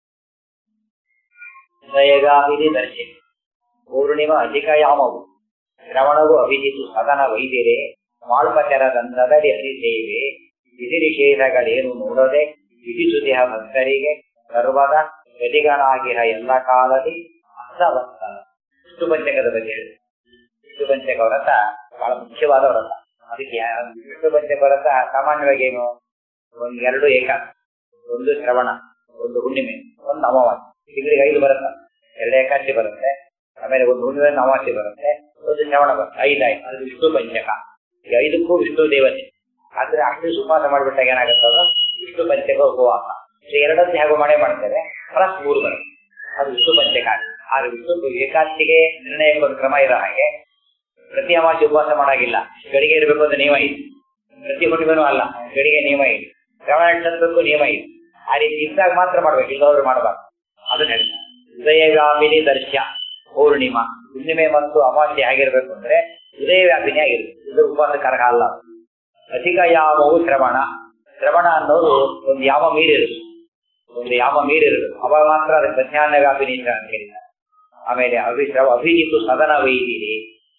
ಹೃದಯಗಾಮಿನಿ ದರ್ಶಿ ಪೂರ್ಣಿಮ ಅಧಿಕ ಯಾಮವು ಶ್ರವಣವು ಅಭಿಜಿತು ಸದನ ವೈದಿರೆ ಮಾಳ್ಪಚರದಂದದಲ್ಲಿ ಅತಿಸೇವೆ ವಿಧಿ ನಿಷೇಧಗಳೇನು ನೋಡದೆ ವಿಧಿಸುದೇಹ ಭಕ್ತರಿಗೆ ಸರ್ವದ ಗದಿಗನಾಗಿರ ಎಲ್ಲ ಕಾಲದಿ ಅರ್ಥವಂತ ವಿಷ್ಣು ಪಂಚಕದ ಬಗ್ಗೆ ಹೇಳಿ ವಿಷ್ಣು ಪಂಚಕ ವ್ರತ ಬಹಳ ಮುಖ್ಯವಾದ ವ್ರತ ಅದಕ್ಕೆ ವಿಷ್ಣು ಪಂಚಕ ವ್ರತ ಸಾಮಾನ್ಯವಾಗಿ ಏನು ಒಂದ್ ಎರಡು ಏಕ ಒಂದು ಶ್ರವಣ ಒಂದು ಹುಣ್ಣಿಮೆ ಒಂದು ಅಮಾವಾಸ್ಯೆ ತಿಂಗಳಿಗೆ ಐದು ಬರುತ್ತೆ ಎರಡು ಏಕಾದಶಿ ಬರುತ್ತೆ ಆಮೇಲೆ ಒಂದು ಹುಣ್ಣಿಮೆ ಅಮಾವಾಸ್ಯೆ ಬರುತ್ತೆ ಒಂದು ಶ್ರವಣ ಬರುತ್ತೆ ಐದಾಯ್ತು ಅದು ವಿಷ್ಣು ಪಂಚಕ ಈ ಐದಕ್ಕೂ ವಿಷ್ಣು ದೇವತೆ ಆದ್ರೆ ಅಷ್ಟು ಉಪವಾಸ ಮಾಡ್ಬಿಟ್ಟಾಗ ಏನಾಗುತ್ತದ ವಿಷ್ಣು ಪಂಚಕ ಉಪವಾಸ ಈ ಎರಡನ್ನು ಹೇಗೋ ಮನೆ ಮಾಡ್ತೇವೆ ಪ್ಲಸ್ ಮೂರು ಬರುತ್ತೆ ಅದು ವಿಷ್ಣು ಪಂಚಕ ಆದ್ರೆ ವಿಷ್ಣು ಏಕಾದಶಿಗೆ ನಿರ್ಣಯಕ್ಕೊಂದು ಕ್ರಮ ಇರೋ ಹಾಗೆ ಪ್ರತಿ ಅಮಾವಾಸ್ಯೆ ಉಪವಾಸ ಮಾಡಾಗಿಲ್ಲ ಗಡಿಗೆ ಇರಬೇಕು ಅಂತ ನಿಯಮ ಇದೆ ಪ್ರತಿ ಹುಣ್ಣಿಮೆನೂ ಅಲ್ಲ ಗಡಿಗೆ ನಿಯಮ ಇದೆ ಶ್ರವಣ ನಕ್ಷತ್ರಕ್ಕೂ ನಿಯಮ ಇದೆ ಆ ರೀತಿ ಇದ್ದಾಗ ಮಾತ್ರ ಮಾಡ್ಬೇಕು ಇಲ್ಲದವ್ರು ಮಾಡಬಾರ್ದು ಅದನ್ನ ಹೇಳ್ತಾರೆ ಹೃದಯವ್ಯಾಪಿನಿ ದರ್ಶ್ಯ ಪೂರ್ಣಿಮಾ ಹುಣ್ಣಿಮೆ ಮತ್ತು ಅಮಾವಾಸ್ಯೆ ಆಗಿರ್ಬೇಕು ಅಂದ್ರೆ ಹೃದಯ ವ್ಯಾಪಿನಿ ಆಗಿರ್ಬೇಕು ಇದು ಉಪವಾಸಕಾರಕ ಅಲ್ಲ ಅಧಿಕ ಯಾಮವು ಶ್ರವಣ ಶ್ರವಣ ಅನ್ನೋದು ಒಂದು ಯಾವ ಮೀರಿರುತ್ತೆ ಒಂದು ಯಾವ ಮೀರಿರುತ್ತೆ ಅವಾಗ ಮಾತ್ರ ಅದಕ್ಕೆ ಮಧ್ಯಾಹ್ನ ವ್ಯಾಪಿನಿ ಅಂತ ಹೇಳಿದ್ದಾರೆ ಆಮೇಲೆ ಅಭಿಶ್ರವ ಅಭಿಜಿತು ಸದನ ವೈದಿರಿ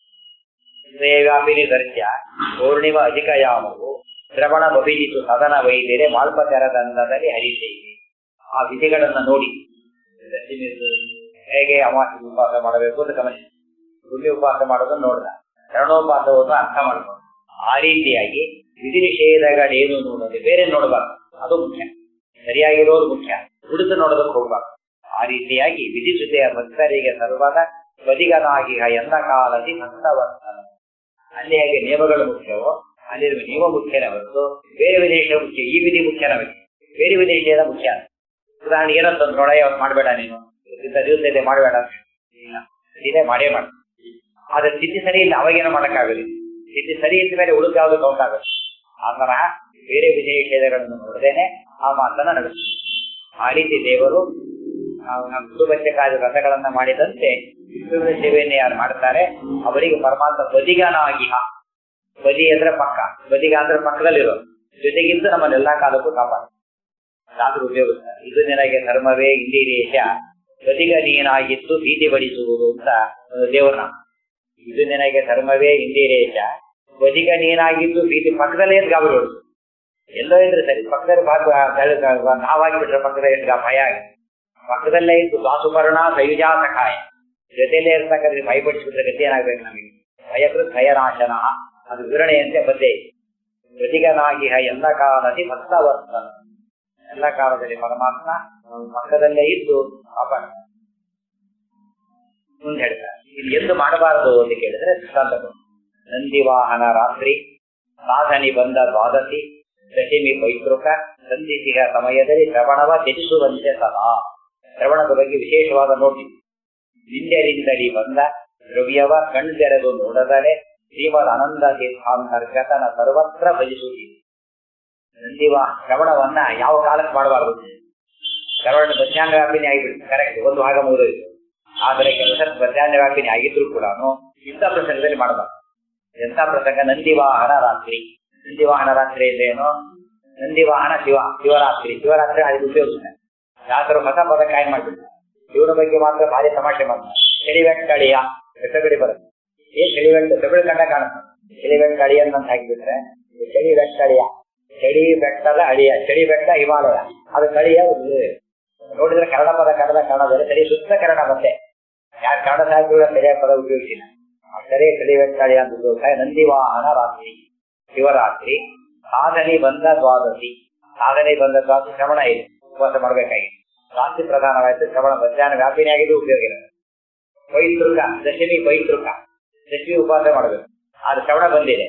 ಹೃದಯ ವ್ಯಾಪಿನಿ ದರ್ಶ್ಯ ಪೂರ್ಣಿಮ ಅಧಿಕ ಯಾಮವು ಶ್ರವಣ ಅಭಿಜಿತು ಸದನ ವೈದಿರೆ ಮಾಲ್ಪ ತೆರದಂದದಲ್ಲಿ ಹರಿತೇವೆ ಆ ವಿಧಿಗಳನ್ನ ನೋಡಿ ದಶಮಿದು ಹೇಗೆ ಅಮಾವಾಸ್ಯೆ ಉಪವಾಸ ಮಾಡಬೇಕು ಅಂತ ಗಮನಿಸಿ ಗುಡಿ ಉಪವಾಸ ಮಾಡೋದನ್ನ ನೋಡ್ದ ಶರಣೋಪವಾಸವನ್ನು ಅರ್ಥ ಮಾಡ್ಕೊಂಡು ಆ ರೀತಿಯಾಗಿ ವಿಧಿ ನಿಷೇಧಗಳೇನು ನೋಡೋದು ಬೇರೆ ನೋಡಬಾರ್ದು ಅದು ಮುಖ್ಯ ಸರಿಯಾಗಿರೋದು ಮುಖ್ಯ ಹುಡುಕು ನೋಡೋದಕ್ಕೆ ಹೋಗ್ಬಾರ್ದು ಆ ರೀತಿಯಾಗಿ ವಿಧಿ ಜೊತೆಯ ಭಕ್ತರಿಗೆ ಸರ್ವದ ಬದಿಗನಾಗಿ ಎಂದ ಕಾಲದಿ ಭಕ್ತವರ್ತನ ಅಲ್ಲಿ ಹೇಗೆ ನಿಯಮಗಳು ಮುಖ್ಯವೋ ಅಲ್ಲಿ ನಿಯಮ ಮುಖ್ಯನೇ ಹೊರತು ಬೇರೆ ವಿದೇಶ ಮುಖ್ಯ ಈ ವಿಧಿ ಮುಖ್ಯ ನಮಗೆ ಬೇರೆ ವಿದೇಶದ ಮುಖ್ಯ ಉದಾಹರಣೆ ಏನಂತ ನೋಡ ಯಾವತ್ತು ಮಾಡಬೇಡ ನೀನು ಇಂಥ ದಿವಸದಲ್ಲಿ ಮಾಡಬೇಡ ಇಲ್ಲ ಇದೇ ಮಾಡೇ ಮಾಡ ಆದ್ರೆ ಸ್ಥಿತಿ ಸರಿ ಇಲ್ಲ ಅವಾಗೇನೋ ಮಾಡಕ್ಕಾಗಲಿಲ್ಲ ಸ್ಥಿತಿ ಸರಿ ಇದ್ದ ಮೇಲೆ ಉಳಿದ ಯಾವುದು ಕೌಂಟ್ ಆಗುತ್ತೆ ಆ ತರಹ ಬೇರೆ ವಿಧಿ ನಿಷೇಧಗಳನ್ನು ನೋಡದೇನೆ ಆ ಮಾತನ್ನ ನಡೆಸ್ತೀವಿ ಆ ರೀತಿ ದೇವರು ಕುಟುಂಬಕ್ಕಾದ ವ್ರತಗಳನ್ನ ಮಾಡಿದಂತೆ ವಿಷ್ಣುವಿನ ಸೇವೆಯನ್ನು ಯಾರು ಮಾಡ್ತಾರೆ ಅವರಿಗೆ ಪರಮಾತ್ಮ ಬದಿಗನಾಗಿ ಬದಿ ಅಂದ್ರೆ ಪಕ್ಕ ಬದಿಗ ಅಂದ್ರೆ ಪಕ್ಕದಲ್ಲಿರೋ ಜೊತೆಗಿದ್ದು ನಮ್ಮನ್ನೆಲ್ಲಾ ಕಾಲಕ್ಕೂ ಕಾಪಾಡ ರಾತ್ರಿ ಉಪಯೋಗಿಸ್ತಾರೆ ಇದು ನಿನಗೆ ಧರ್ಮವೇ ಇಂದಿರೇಶ ಬದಿಗ ನೀನಾಗಿದ್ದು ಭೀತಿ ಬಡಿಸುವುದು ಅಂತ ಒಂದು ದೇವರ ಇದು ನಿನಗೆ ಧರ್ಮವೇ ಇಂದಿರೇಶ ಬದಿಗ ನೀನಾಗಿದ್ದು ಭೀತಿ ಪಕ್ಕದಲ್ಲೇ ಅಂತ ಗಾಬರಿ ಹೊಡಿಸು ಎಲ್ಲೋ ಇದ್ರೆ ಸರಿ ಪಕ್ಕದಲ್ಲಿ ಭಾಗ ನಾವಾಗಿ ಬಿಟ್ರೆ ಪಕ್ಕದಲ್ಲಿ ಎಷ್ಟು ಭಯ ಆಗಿದೆ ಪಕ್ಕದಲ್ಲೇ ಇದ್ದು ದಾಸುಪರ್ಣ ಸಯುಜಾ ಸಖಾಯ ಜೊತೆಯಲ್ಲೇ ಇರ್ತಕ್ಕಂಥ ಭಯಪಡಿಸ್ಬಿಟ್ರೆ ಗತಿ ಏನಾಗ್ಬೇಕು ನಮಗೆ ಭಯಕೃತ್ ಭಯನಾಶನ ಅದು ವಿವರಣೆಯಂತೆ ಬಂದೇ ಪ್ರತಿಗನಾಗಿ ಎಲ್ಲ ಕಾಲದಲ್ಲಿ ಭಕ್ತವರ್ತನ ಎಲ್ಲ ಕಾಲದಲ್ಲಿ ಪರಮಾತ್ಮ ಪಕ್ಕದಲ್ಲೇ ಇದ್ದು ಕಾಪಾಡ ಮುಂದೆ ಹೇಳ್ತಾರೆ ಇದು ಎಂದು ಮಾಡಬಾರದು ಅಂತ ಕೇಳಿದ್ರೆ ದೃಷ್ಟಾಂತ ನಂದಿ ವಾಹನ ರಾತ್ರಿ ಸಾಧನಿ ಬಂದ ದ್ವಾದಶಿ ದಶಮಿ ಪೈತೃಕ ಸಂಧಿಸಿಹ ಸಮಯದಲ್ಲಿ ಶ್ರವಣವ ತ್ಯಜಿಸುವಂತೆ ಸದಾ ಶ್ರವಣದ ಬಗ್ಗೆ ವಿಶೇಷವಾದ ನೋಡಿ ನಿಂದರಿಂದಲಿ ಬಂದ ದ್ರವ್ಯವ ಕಣ್ತೆರೆದು ನೋಡದರೆ ಶ್ರೀಮದ್ ಅನಂದ ತೀರ್ಥಾಂತರ್ಗತನ ಸರ್ವತ್ರ ಭಜಿಸುತ್ತೀವಿ ನಂದಿವ ಶ್ರವಣವನ್ನ ಯಾವ ಕಾಲಕ್ಕೆ ಮಾಡಬಾರದು ಶ್ರವಣ ಮಧ್ಯಾಹ್ನ ವ್ಯಾಪಿನಿ ಆಗಿಬಿಡುತ್ತೆ ಕರೆಕ್ಟ್ ಒಂದು ಭಾಗ ಮುಗಿದೋಯ್ತು ಆದರೆ ಕೆಲಸ ಮಧ್ಯಾಹ್ನ ವ್ಯಾಪಿನಿ ಆಗಿದ್ರು ಕೂಡ ಇಂಥ ಪ್ರಸಂಗದಲ್ಲಿ ಮಾಡಬಾರ್ದು ಎಂಥ ಪ್ರಸಂಗ ನಂದಿವಾಹನ ರಾತ್ರಿ ನಂದಿವಾಹನ ರಾತ್ರಿ ಇಲ್ಲೇನು ನಂದಿವಾಹನ ಶಿವ ಶಿವರಾತ್ರಿ ಶಿವರಾತ್ರಿ ಅದಕ್ಕೆ ಉಪಯೋಗಿಸ್ತಾರೆ ಯಾಕಂದ್ರೆ ಹೊಸ ಪದ ಕಾಯ್ ಮಾಡ್ಬಿಡ್ತಾರೆ ಶಿವನ ಬಗ್ಗೆ ಮಾತ್ರ ಭಾರಿ ತಮಾಷೆ ಮಾಡ್ತಾರೆ ಚಳಿವೆಟ್ಟಳಿಯ ಬೆಟ್ಟಗಡಿ ಬರುತ್ತೆ ಏನ್ ಚಳಿವೆಟ್ಟ ಬೆಗಳು ಕಂಡ ಕಾಣುತ್ತೆ ಚಳಿವೆಟ್ಟಳಿ ಅಂತ ಹಾಕಿಬಿಟ್ರೆ ಚಳಿ ಬೆಟ್ಟಳಿಯ ಚಳಿ ಬೆಟ್ಟದ ಅಳಿಯ ಚಳಿ ಬೆಟ್ಟ ಹಿಮಾಲಯ ಅದು ಕಳಿಯ ಒಂದು ನೋಡಿದ್ರೆ ಕನ್ನಡ ಪದ ಕನ್ನಡ ಕಾಣೋದ್ರೆ ಸರಿ ಶುದ್ಧ ಕನ್ನಡ ಮತ್ತೆ ಯಾರು ಕನ್ನಡ ಸಾಹಿತ್ಯ ಸರಿಯಾದ ಪದ ಉಪಯೋಗಿಸಿಲ್ಲ ಸರಿ ಚಳಿ ಬೆಟ್ಟಳಿ ಅಂತ ಉಪಯೋಗ ನಂದಿವಾಹನ ರಾತ್ರಿ ಶಿವರಾತ್ರಿ ಸಾಧನೆ ಬಂದ ದ್ವಾದಶಿ ಸಾಧನೆ ಬಂದ ದ್ವಾದಶಿ ಶ್ರವಣ ಇದೆ ಉಪವಾಸ ಮಾಡಬೇಕಾಗಿದೆ ರಾತ್ರಿ ಪ್ರಧಾನವಾಯ್ತು ಶ್ರವಣ ಮಧ್ಯಾಹ್ನ ವ್ಯಾಪಿನಿ ಆಗಿದ್ದು ಉಪಯೋಗ ಇರೋದು ಪೈತೃಕ ದಶಮಿ ಪೈತೃಕ ದಶಮಿ ಉಪವಾಸ ಮಾಡಬೇಕು ಆದ್ರೆ ಶ್ರವಣ ಬಂದಿದೆ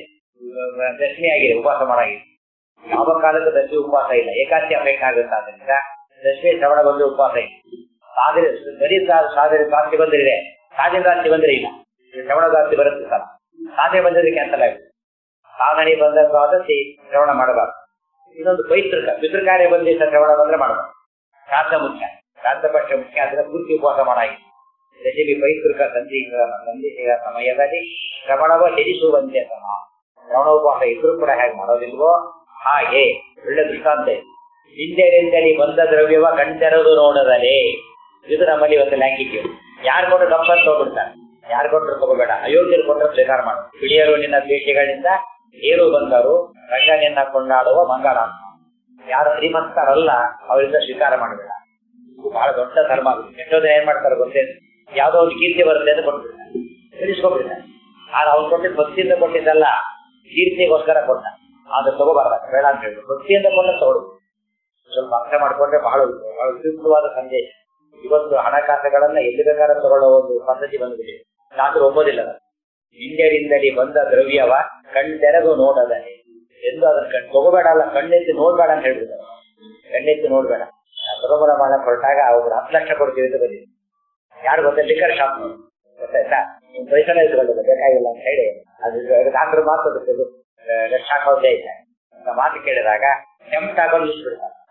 ದಶಮಿ ಆಗಿದೆ ಉಪವಾಸ ಮಾಡಾಗಿದೆ ಯಾವ ಕಾಲಕ್ಕೂ ದಶಮಿ ಉಪವಾಸ ಇಲ್ಲ ಏಕಾದಶಿ ಅಪೇಕ್ಷೆ ಆಗುತ್ತೆ ಆದ್ರಿಂದ ದಶಮಿ ಶ್ರವಣ ಬಂದು ಉಪವಾಸ ಇಲ್ಲ ಸಾಧನೆ ಬರೀ ಸಾಧನೆ ದಾಸ್ತಿ ಬಂದಿದೆ ಸಾಧನೆ ದಾಸ್ತಿ ಬಂದ್ರೆ ಇಲ್ಲ ಶ್ರವಣ ದಾಸ್ತಿ ಬರುತ್ತೆ ಸಲ ಸಾಧನೆ ಬಂದಿದ್ರೆ ಕ್ಯಾನ್ಸಲ್ ಆಗುತ್ತೆ ಸಾಧನೆ ಬಂದ ದ್ವಾದಶಿ ಶ್ರವಣ ಮಾಡಬಾರ್ದು ಇನ್ನೊಂದು ಪೈತೃಕ ಪಿತೃಕಾರ್ಯ ಬಂದಿದ್ದ ಶ್ರವಣ ಬಂದ್ರೆ ಮಾಡಬಾರ್ದು ಶಾಂತ ಮುಖ್ಯ ಶಾಂತ ಪಕ್ಷ ಮುಖ್ಯ ಅಂದ್ರೆ ಪೂರ್ತಿ ಉಪವಾಸ ಮಾಡಾಗಿದೆ ದಶಮಿ ಪೈತೃಕ ಸಂಧಿಗಳ ಸಂಧಿಸಿದ ಸಮಯದಲ್ಲಿ ಶ್ರವಣವ ತ್ಯಜಿಸುವಂತೆ ಸಮ ಶ್ರವಣೋಪವಾಸ ಇದ್ರೂ ಕೂಡ ಹೇಗೆ ಮಾಡೋದಿಲ್ವೋ ಹಾಗೆ ಒಳ್ಳೆ ದೃಷ್ಟಾಂತ ಇದೆ ಹಿಂದೆರಿಂದಲಿ ಬಂದ ದ್ರವ್ಯವ ಕಣ್ತೆರೆದು ನೋಡದಲೇ ಇದು ನಮ್ಮಲ್ಲಿ ಒಂದು ಲ್ಯಾಂಗಿಗೆ ಯಾರು ಕೊಟ್ಟರು ಗಪ್ಪಂತ ಹೋಗ್ಬಿಡ್ತಾರೆ ಯಾರು ಕೊಟ್ಟರು ತಗೋಬೇಡ ಅಯೋಗ್ಯರು ಕೊಟ್ಟರು ಸ್ವೀಕಾರ ಮಾಡು ಬಿಳಿಯರು ನಿನ್ನ ದ್ವೇಷಗಳಿಂದ ಏರು ಬಂದರು ರಂಗನಿನ್ನ ಕೊಂಡಾಡುವ ಮಂಗಳ ಯಾರು ಶ್ರೀಮಂತರಲ್ಲ ಅವರಿಂದ ಸ್ವೀಕಾರ ಮಾಡಬೇಡ ಇದು ಬಹಳ ದೊಡ್ಡ ಧರ್ಮ ಎಷ್ಟೋ ಜನ ಏನ್ ಮಾಡ್ತಾರೆ ಗೊತ್ತೇನು ಯಾವ್ದೋ ಒಂದು ಕೀರ್ತಿ ಬರುತ್ತೆ ಅಂತ ಕೊಟ್ಬಿಡ್ತಾರೆ ತಿಳಿಸ್ಕೊಬಿಡ್ತಾರೆ ಆದ್ರೆ ಅವ್ನು ಕೊಟ್ಟಿದ್ದು ಭಕ್ತಿಯಿಂದ ಕೊಟ್ಟಿದ್ದಲ್ಲ ಕೀರ್ತಿಗೋಸ್ಕರ ಕೊಟ್ಟ ಆದ್ರೆ ತಗೋಬಾರ್ದ ಬೇಡ ಅಂತ ಹೇಳಿ ಭಕ್ತಿಯಿಂದ ಕೊಟ್ಟ ತಗೊಳ್ಳು ಸ್ವಲ್ಪ ಅರ್ಥ ಮಾಡ್ಕೊಂಡ್ರೆ ಬಹಳ ಬಹಳ ಉಪಯುಕ್ತವಾದ ಸಂದೇಶ ಇವತ್ತು ಹಣಕಾಸುಗಳನ್ನ ಎಲ್ಲಿ ಬೇಕಾದ್ರೆ ತಗೊಳ್ಳೋ ಒಂದು ಪದ್ಧತಿ ಬಂದ್ಬಿಟ್ಟಿದೆ ರಾತ್ರಿ ಒಪ್ಪೋದಿಲ್ಲ ಹಿಂದೆರಿಂದಲಿ ಬಂದ ದ್ರವ್ಯವ ಕಣ್ಣೆರೆದು ನೋಡದನೆ ಎಂದು ಅದನ್ನ ಕಣ್ ತಗೋಬೇಡ ಅಲ್ಲ ಕಣ್ಣೆತ್ತಿ ನೋಡ್ಬೇಡ ಅಂತ ಹೇಳ್ಬಿಡ್ತಾರೆ ಕಣ್ಣೆತ್ತಿ ನೋಡ್ಬೇಡ ಸರೋವರ ಮಾಡಕ್ ಹೊರಟಾಗ ಅವ್ರು ಹತ್ತು ಲಕ್ಷ ಕೊಡ್ತೀವಿ ಅಂತ ಬಂದಿದೆ ಯಾರು ಗೊತ್ತ ಲಿಕ್ಕರ್ ಶಾಪ್ ಗೊತ್ತಾಯ್ತಾ ನಿಮ್ ಪೈಸನ ಇಟ್ಕೊಳ್ಳೋದು ಬೇಕಾಗಿಲ್ಲ ಅಂತ ಹೇಳಿ ಅದು ಡಾಕ್ಟರ್ ಮಾತು ಶಾಕ್ ಹೋದೇ ಇಲ್ಲ ಅಂತ ಮಾತು ಕೇಳಿದಾಗ ಟೆಂಪ್ಟ್ ಆಗೋದು ನಿಲ್ಸ್ಬಿಡ್ತಾರೆ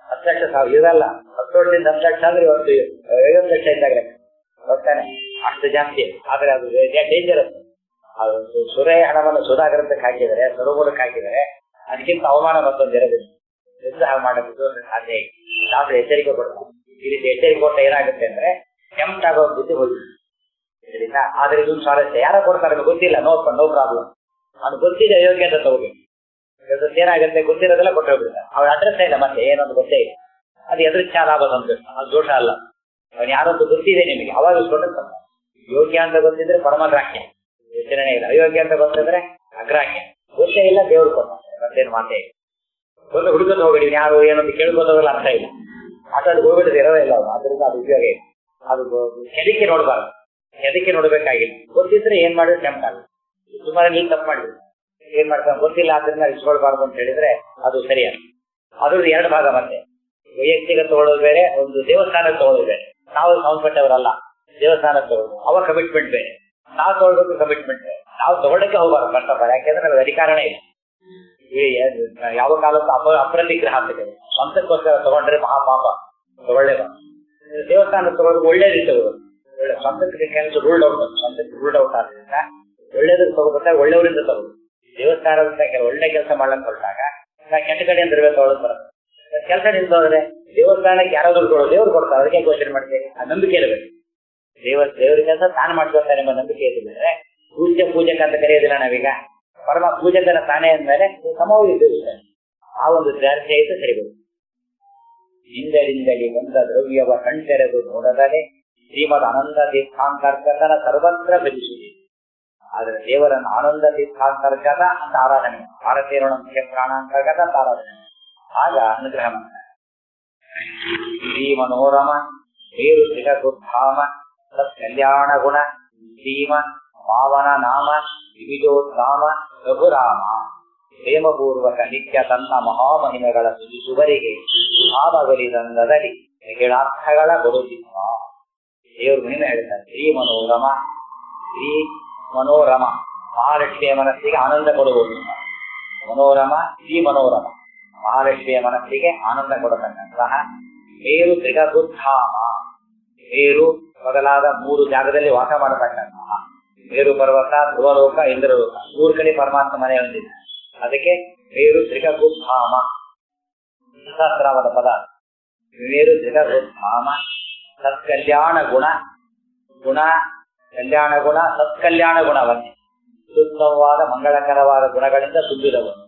ಹತ್ತು ಲಕ್ಷ ಸಾವಿರ ಇದಲ್ಲ ಹತ್ತು ವರ್ಷದಿಂದ ಹತ್ತು ಲಕ್ಷ ಅಂದ್ರೆ ಇವತ್ತು ಐವತ್ತು ಲಕ್ಷ ಇದ್ದಾಗ ಲೆಕ್ಕ. ಗೊತ್ತಾನೆ ಅಷ್ಟು ಜಾಸ್ತಿ ಆದ್ರೆ ಅದು ಡೇಂಜರಸ್ ಅದು ಸುರೇ ಹಣವನ್ನು ಸುಧಾಗ್ರಂಥಕ್ಕೆ ಹಾಕಿದರೆ ಸರೋವರಕ್ಕೆ ಹಾಕಿದರೆ ಅದಕ್ಕಿಂತ ಅವಮಾನ ಮತ್ತೊಂದು ಇರೋದಿಲ್ಲ ಎಂದು ಹಾಗೆ ಮಾಡೋದು ಸಾಧ್ಯ ಇಲ್ಲ. ಶಾಸ್ತ್ರ ಎಚ್ಚರಿಕೆ ಕೊಡ್ತಾರೆ ಈ ರೀತಿ ಎಚ್ಚರಿಕೆ ಕೊಟ್ಟ ಏನಾಗುತ್ತೆ ಅಂದ್ರೆ ಕೆಂಪ್ ಆಗೋ ಬುದ್ಧಿ ಹೋಗಿ ಇದರಿಂದ ಆದ್ರೆ ಇದು ಸ್ವಾರಸ್ಯ ಯಾರೋ ಕೊಡ್ತಾರೆ ಅದು ಗೊತ್ತಿಲ್ಲ ನೋ ನೋ ಪ್ರಾಬ್ಲಮ್ ಅದು ಗೊತ್ತಿದೆ ಅಯೋಗ್ಯ ಅಂತ ತಗೋಬೇಕು ಇವತ್ತು ಏನಾಗುತ್ತೆ ಗೊತ್ತಿರೋದೆಲ್ಲ ಕೊಟ್ಟು ಹೋಗ್ಬಿಡ್ತಾರೆ ಅವ್ರ ಅಡ್ರೆಸ್ ಇಲ್ಲ ಮತ್ತೆ ಏನೊಂದು ಗೊತ್ತೇ ಇಲ್ಲ ಅದು ಎದುರಿಚ್ಛ ಲಾಭ ಸಂತೋಷ ಅದು ದೋಷ ಅಲ್ಲ ಅವನು ಯಾರೊಂದು ಗೊತ್ತಿದೆ ನಿಮಗೆ ಅವಾಗ ಇಸ್ಕೊಂಡು ಯೋಗ್ಯ ಅಂತ ಗೊತ್ತಿದ್ರೆ ಪರಮಗ್ರಾಹ್ಯ ಯೋಚನೆ ಇಲ್ಲ ಅಯೋಗ್ಯ ಅಂತ ಗೊತ್ತಿದ್ರೆ ಅಗ್ರಾಹ್ಯ ಗೊತ್ತೇ ಇಲ್ಲ ದೇವ್ರು ಕೊಟ್ಟ ಮತ್ತೇನು ಮಾತೇ ಇಲ್ಲ ಒಂದು ಹುಡುಗನ ಹೋಗಡಿ ಯಾರು ಏನೊಂದು ಕೇಳ್ಬೋದಲ್ಲ ಅರ್ಥ ಇಲ್ಲ ಮಾತಾಡಿ ಹೋಗ್ಬಿಟ್ಟಿದ್ರೆ ಇರೋದೇ ಇಲ್ಲ ಅವ್ನು ಅದರಿಂದ ಅದು ಉಪಯೋಗ ಇಲ್ಲ ಅದು ಹೆದರಿಕೆ ನೋಡಬಾರ್ದು ಹೆದರಿಕೆ ನೋಡ್ಬೇಕಾಗಿಲ್ಲ ಗೊತ್ತಿದ್ರೆ ಏನ್ ಮಾಡಿದ್ರೆ ಟೆಂಪ್ ಆಗುತ್ತೆ ಸುಮಾರು ನೀನ್ ತಪ್ಪು ಮಾಡಿದ್ರು ಏನ್ ಮಾಡ್ತಾನೆ ಗೊತ್ತಿಲ್ಲ ಆದ್ರಿಂದ ಇಸ್ಕೊಳ್ಬಾರ್ದು ಅಂತ ಹೇಳಿದ್ರೆ ಅದು ಸರಿಯಲ್ಲ ಅದ್ರದ್ದು ಎರಡು ಭಾಗ ಮತ್ತೆ ವೈಯಕ್ತಿಕ ತಗೊಳ್ಳೋದು ಬೇರೆ ಒಂದು ದೇವಸ್ಥಾನ ತಗೊಳ್ಳೋದು ಬೇರೆ ನಾವು ಸಂಬಂಧಪಟ್ಟವರಲ್ಲ ದೇವಸ್ಥಾನ ತಗೊಳ್ಳೋದು ಅವ ಕಮಿಟ್ಮೆಂಟ್ ಬೇರೆ ನಾವು ತಗೊಳ್ಬೇಕು ಕಮಿಟ್ಮೆಂಟ್ ಬೇರೆ ನಾವು ತಗೊಳ್ಳಕ್ಕೆ ಹೋಗಬಾರ್ದು ಕರ್ತವ್ಯ ಯಾಕೆಂದ್ರೆ ನಮ್ಗೆ ಅಧಿಕಾರನೇ ಇಲ್ಲ ಈ ಯಾವ ಕಾಲಕ್ಕೂ ಅಪ ಅಪ್ರತಿಗ್ರಹ ಆಗ್ತದೆ ಸ್ವಂತಕ್ಕೋಸ್ಕರ ತಗೊಂಡ್ರೆ ಮಹಾಪಾಪ ತಗೊಳ್ಳೇಬಾರ್ದು ದೇವಸ್ಥಾನ ತಗೊಳ್ಳೋದು ಒಳ್ಳೆ ರೀತಿ ತಗೋಬೇಕು ಒಳ್ಳೆ ಸ್ವಂತಕ್ಕೆ ಕೆಲಸ ರೂಲ್ಡ್ ಔಟ್ ಸ್ವಂತಕ್ಕೆ ರೂಲ್ಡ್ ಔಟ್ ಆದ್ರಿಂದ ಒಳ್ಳೇದಕ್ಕೆ ತಗೋಬೇಕಾದ್ರೆ ಒಳ್ಳೆಯವರಿಂದ ತಗೋದು ದೇವಸ್ಥಾನದಿಂದ ಕೆಲ- ಒಳ್ಳೆ ಕೆಲಸ ಮಾಡ್ಲಕ್ ಹೊರಟಾಗ ನಾ ಕೆಟ್ಟ ಕಡೆಯಿಂದ ಇರ್ಬೇಕು ತಗೊಳ್ಳೋದು ಬರುತ್ತೆ ಕೆಲಸ ನಿಂತೋದ್ರೆ ದೇವಸ್ಥಾನಕ್ಕೆ ಯಾರೋ ದುಡ್ಡು ಕೊಡೋದು ದೇವ್ರು ಕೊಡ್ತಾರೆ ಅದಕ್ಕೆ ಘೋಷಣೆ ಮಾಡ್ತೇವೆ ಆ ನಂಬಿಕೆ ಇರಬೇಕು ದೇವ ದೇವ್ರ ಕೆಲಸ ತಾನು ಮಾಡ್ಕೊಳ್ತಾನೆ ಎಂಬ ನಂಬಿಕೆ ಇದ್ದರೆ ಪೂಜ್ಯ ಪೂಜಕ ಅಂತ ಕರೆಯೋದಿಲ್ಲ ನಾವೀಗ ಪರಮ ಪೂಜಕನ ತಾನೇ ಅಂದ್ಮೇಲೆ ಸಮವೂ ಇದ್ದಿರುತ್ತೆ ಆ ಒಂದು ಚರ್ಚೆ ಇತ್ತು ಸರಿಬೇಕು ಹಿಂದಡಿಂದಡಿ ಬಂದ ದ್ರವ್ಯವ ಕಣ್ತೆರೆದು ನೋಡದಲೆ ಶ್ರೀಮದ್ ಆನಂದ ತೀರ್ಥಾಂತರ್ಗತನ ಸರ್ವತ್ರ ಭಜಿಸಿದೆ ಆದ್ರೆ ದೇವರನ್ನು ಆನಂದ ತೀರ್ಥಾಂತರ್ಗತ ಅಂತ ಆರಾಧನೆ ಭಾರತೀಯರಣ ಮುಖ್ಯ ಪ್ರಾಣಾಂತರ್ಗತ ಅಂತ ಆರಾಧನೆ ಆಗ ಅನುಗ್ರಹ ಮಾಡ್ತಾರೆ ಶ್ರೀ ಮನೋರಮ ಮೇರು ತ್ರಿಕುಧಾಮ ಸತ್ ಕಲ್ಯಾಣ ಗುಣ ಶ್ರೀಮ ಪಾವನ ನಾಮ ವಿವಿಧೋತ್ಸಾಮ ರಘುರಾಮ ಪ್ರೇಮಪೂರ್ವಕ ನಿತ್ಯ ತನ್ನ ಮಹಾಮಹಿಮೆಗಳ ಸುಜಿಸುವರಿಗೆ ಭಾವಗಲಿದಂದದಲ್ಲಿ ಕೆಳಾರ್ಥಗಳ ಬರುತ್ತಿದ್ದ ದೇವರು ಮಹಿಮೆ ಹೇಳ್ತಾರೆ ಶ್ರೀ ಮನೋರಮ ಶ್ರೀ ಮನೋರಮ ಮಹಾಲಕ್ಷ್ಮಿಯ ಮನಸ್ಸಿಗೆ ಆನಂದ ಕೊಡುವುದು ಮನೋರಮ ಶ್ರೀ ಮನೋರಮ ಮಹಾಲಕ್ಷ್ಮಿಯ ಮನಸ್ಸಿಗೆ ಆನಂದ ಕೊಡತಕ್ಕಂತಹ ಮೇರು ತ್ರಿಗಬುದ್ಧಾಮ ಮೇರು ಮೊದಲಾದ ಮೂರು ಜಾಗದಲ್ಲಿ ವಾಸ ಮಾಡತಕ್ಕಂತಹ ಮೇರು ಪರ್ವತ ಧ್ರುವಲೋಕ ಇಂದ್ರಲೋಕ ಮೂರು ಕಡೆ ಪರಮಾತ್ಮ ಮನೆ ಹೊಂದಿದೆ ಅದಕ್ಕೆ ಮೇರು ತ್ರಿಗಬುದ್ಧಾಮ ಸಹಸ್ರಾಮದ ಪದ ಮೇರು ತ್ರಿಗಬುದ್ಧಾಮ ಸತ್ಕಲ್ಯಾಣ ಗುಣ ಗುಣ ಕಲ್ಯಾಣ ಗುಣ ಸತ್ಕಲ್ಯಾಣ ಗುಣವನ್ನೇ ಸುತ್ತಮವಾದ ಮಂಗಳಕರವಾದ ಗುಣಗಳಿಂದ ತುಂಬಿದವನು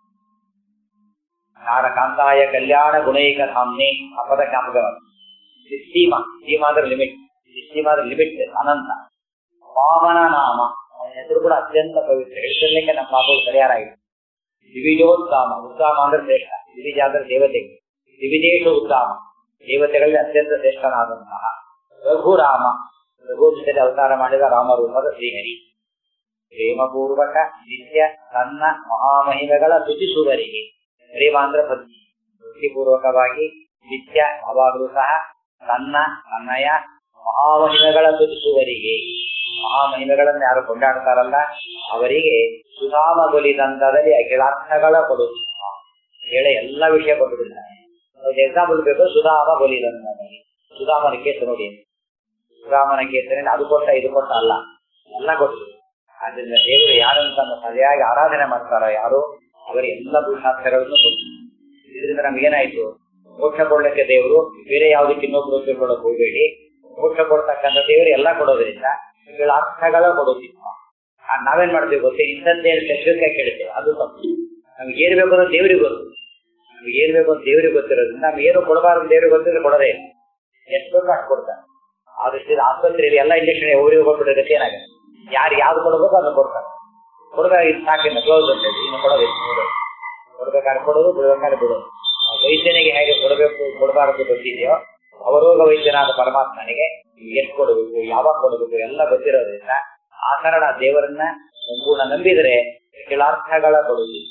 ಕಾಂತಾಯ ಕಲ್ಯಾಣ ಗುಣೈಕ ಧಾಮ್ನೆ ಆ ಪದ ಜ್ಞಾಪಕ ಸೀಮಾ ಸೀಮಾ ಅಂದ್ರೆ ಲಿಮಿಟ್ ಸೀಮಾ ಅಂದ್ರೆ ಲಿಮಿಟ್ ಅನಂತ ಪಾವನ ನಾಮ ಅವನ ಹೆಸರು ಕೂಡ ಅತ್ಯಂತ ಪವಿತ್ರ ಹೇಳ್ತಿರ್ಲಿಕ್ಕೆ ನಮ್ಮ ಪಾಪಗಳು ಪರಿಹಾರ ಆಗಿದೆ ದಿವಿಜೋತ್ಸಾಮ ಉತ್ತಾಮ ಅಂದ್ರೆ ಶ್ರೇಷ್ಠ ದಿವಿಜ ಅಂದ್ರೆ ದೇವತೆಗಳು ದಿವಿಜೇಶ ಉತ್ತಾಮ ದೇವತೆಗಳಲ್ಲಿ ಅತ್ಯಂತ ಶ್ರೇಷ್ಠನಾದಂತಹ ರಘುರಾಮ ರಘು ಜೊತೆ ಅವತಾರ ಮಾಡಿದ ರಾಮರೂಪದ ಶ್ರೀಹರಿ ಪ್ರೇಮಪೂರ್ವಕ ನಿತ್ಯ ತನ್ನ ಮಹಾಮಹಿಮೆಗಳ ತುತಿಸುವರಿಗೆ ಪ್ರೇಮ ಅಂದ್ರೆ ಭಕ್ತಿ ಭಕ್ತಿಪೂರ್ವಕವಾಗಿ ನಿತ್ಯ ಅವಾಗಲೂ ಸಹ ತನ್ನ ತನ್ನಯ ಮಹಾಮಹಿಮೆಗಳ ತುತಿಸುವರಿಗೆ ಮಹಾಮಹಿಮೆಗಳನ್ನು ಯಾರು ಕೊಂಡಾಡ್ತಾರಲ್ಲ ಅವರಿಗೆ ಸುಧಾಮಗೊಲಿದಂತದಲ್ಲಿ ಅಖಿಲಾರ್ಥಗಳ ಕೊಡುತ್ತಿಲ್ಲ ಹೇಳಿ ಎಲ್ಲ ವಿಷಯ ಕೊಟ್ಟಿದ್ದಾನೆ ಎಕ್ಸಾಂಪಲ್ ಬೇಕು ಸುಧಾಮ ಗೊಲಿದಂತದಲ್ಲಿ ಸುಧಾಮನ ಕೇಸ ನೋಡಿ ಸುಧಾಮನ ಕೇಸರಿ ಅದು ಕೊಟ್ಟ ಇದು ಕೊಟ್ಟ ಅಲ್ಲ ಎಲ್ಲ ಕೊಟ್ಟು ಆದ್ರಿಂದ ದೇವರು ಯಾರನ್ನು ತನ್ನ ಸರಿಯಾಗಿ ಆರಾಧನೆ ಮಾಡ್ತಾರೋ ಯಾರು ಅವರಿಗೆ ಎಲ್ಲ ಪುರುಷಾರ್ಥಗಳನ್ನು ಕೊಟ್ಟು ಇದರಿಂದ ನಮ್ಗೇನಾಯ್ತು ಮೋಕ್ಷ ಕೊಡ್ಲಿಕ್ಕೆ ದೇವರು ಬೇರೆ ಯಾವುದಕ್ಕೆ ಇನ್ನೊಬ್ರು ತಿಳ್ಕೊಳ್ಳಕ್ ಹೋಗ್ಬೇಡಿ ಮೋಕ್ಷ ಕೊಡ್ತಕ್ಕಂಥ ದೇವರು ಎಲ್ಲ ಕೊಡೋದ್ರಿಂದ ಇವುಗಳ ಅರ್ಥಗಳ ಕೊಡೋದಿಲ್ಲ ಆ ನಾವೇನ್ ಮಾಡ್ತೀವಿ ಗೊತ್ತೇ ಇಂಥದ್ದೇ ಶಸ್ತ್ರಕ್ಕೆ ಕೇಳ್ತೇವೆ ಅದು ತಪ್ಪು ನಮ್ಗೆ ಏನ್ ಬೇಕು ಅನ್ನೋ ದೇವ್ರಿಗೆ ಗೊತ್ತು ನಮ್ಗೆ ಏನ್ ಬೇಕು ಅಂತ ದೇವ್ರಿಗೆ ಗೊತ್ತಿರೋದ್ರಿಂದ ನಮ್ಗೆ ಏನು ಕೊಡಬಾರ್ದು ದೇವ್ರಿಗೆ ಗೊತ್ತಿದ್ರೆ ಕೊಡೋದೇ ಇಲ್ಲ ಎಷ್ಟು ಬೇಕು ಅಷ್ಟು ಕೊಡ್ತಾರೆ ಆದಷ್ಟು ಇದು ಆಸ್ಪತ್ರೆಯಲ್ಲಿ ಎಲ್ಲ ಇಂಜೆಕ್ಷನ್ ಒಬ್ಬರಿಗೆ ಕೊಟ್ಬಿಟ್ಟಿರುತ್ತೆ ಏನಾಗುತ್ತೆ ಯಾರು ಯಾವ್ದು ಕೊಡಬೇಕು ಅದನ್ನ ಕೊಡ್ತಾರೆ ಕೊಡಬೇಕು ಇದು ಸಾಕಿನ ಕ್ಲೋಸ್ ಅಂತ ಹೇಳಿ ಇನ್ನು ಕೊಡೋದಿಲ್ಲ ನೋಡೋದು ಕೊಡ್ಬೇಕಾದ್ರೆ ಕೊಡೋದು ಬಿಡ್ಬೇಕಾದ್ರೆ ಬಿಡೋದು ವೈದ್ಯನಿಗೆ ಹೇಗೆ ಕೊಡಬೇಕು ಕೊಡಬಾರದು ಗೊತ್ತಿದೆಯೋ ಅವರೋಗ ವೈದ್ಯನಾದ ಪರಮಾತ್ಮನಿಗೆ ಎಷ್ಟು ಕೊಡಬೇಕು ಯಾವಾಗ ಕೊಡಬೇಕು ಎಲ್ಲ ಗೊತ್ತಿರೋದ್ರಿಂದ ಆ ಕಾರಣ ದೇವರನ್ನ ಸಂಪೂರ್ಣ ನಂಬಿದರೆ ಕೆಳಾರ್ಥಗಳ ಕೊಡುವುದಿಲ್ಲ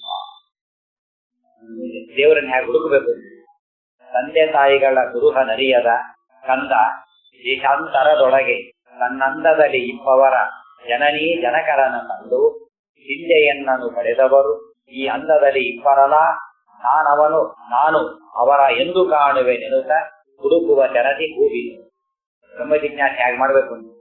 ದೇವರನ್ನ ಹೇಗೆ ಹುಡುಕಬೇಕು ತಂದೆ ತಾಯಿಗಳ ಗುರುಹ ನರಿಯದ ಕಂದ ದೇಶಾಂತರದೊಳಗೆ ನನ್ನಂದದಲ್ಲಿ ಇಪ್ಪವರ ಜನನೀ ಜನಕರನ ಕಂಡು ಹಿಂದೆಯನ್ನನು ಪಡೆದವರು ಈ ಅಂದದಲ್ಲಿ ಇಬ್ಬರಲ ನಾನವನು ನಾನು ಅವರ ಎಂದು ಕಾಣುವೆ ನೆನುತ್ತ ಹುಡುಕುವ ಜನತಿ ಕೂಗಿ ಬ್ರಹ್ಮ ಜಿಜ್ಞಾಸೆ ಹೇಗೆ ಮಾಡ್ಬೇಕು ಅಂತ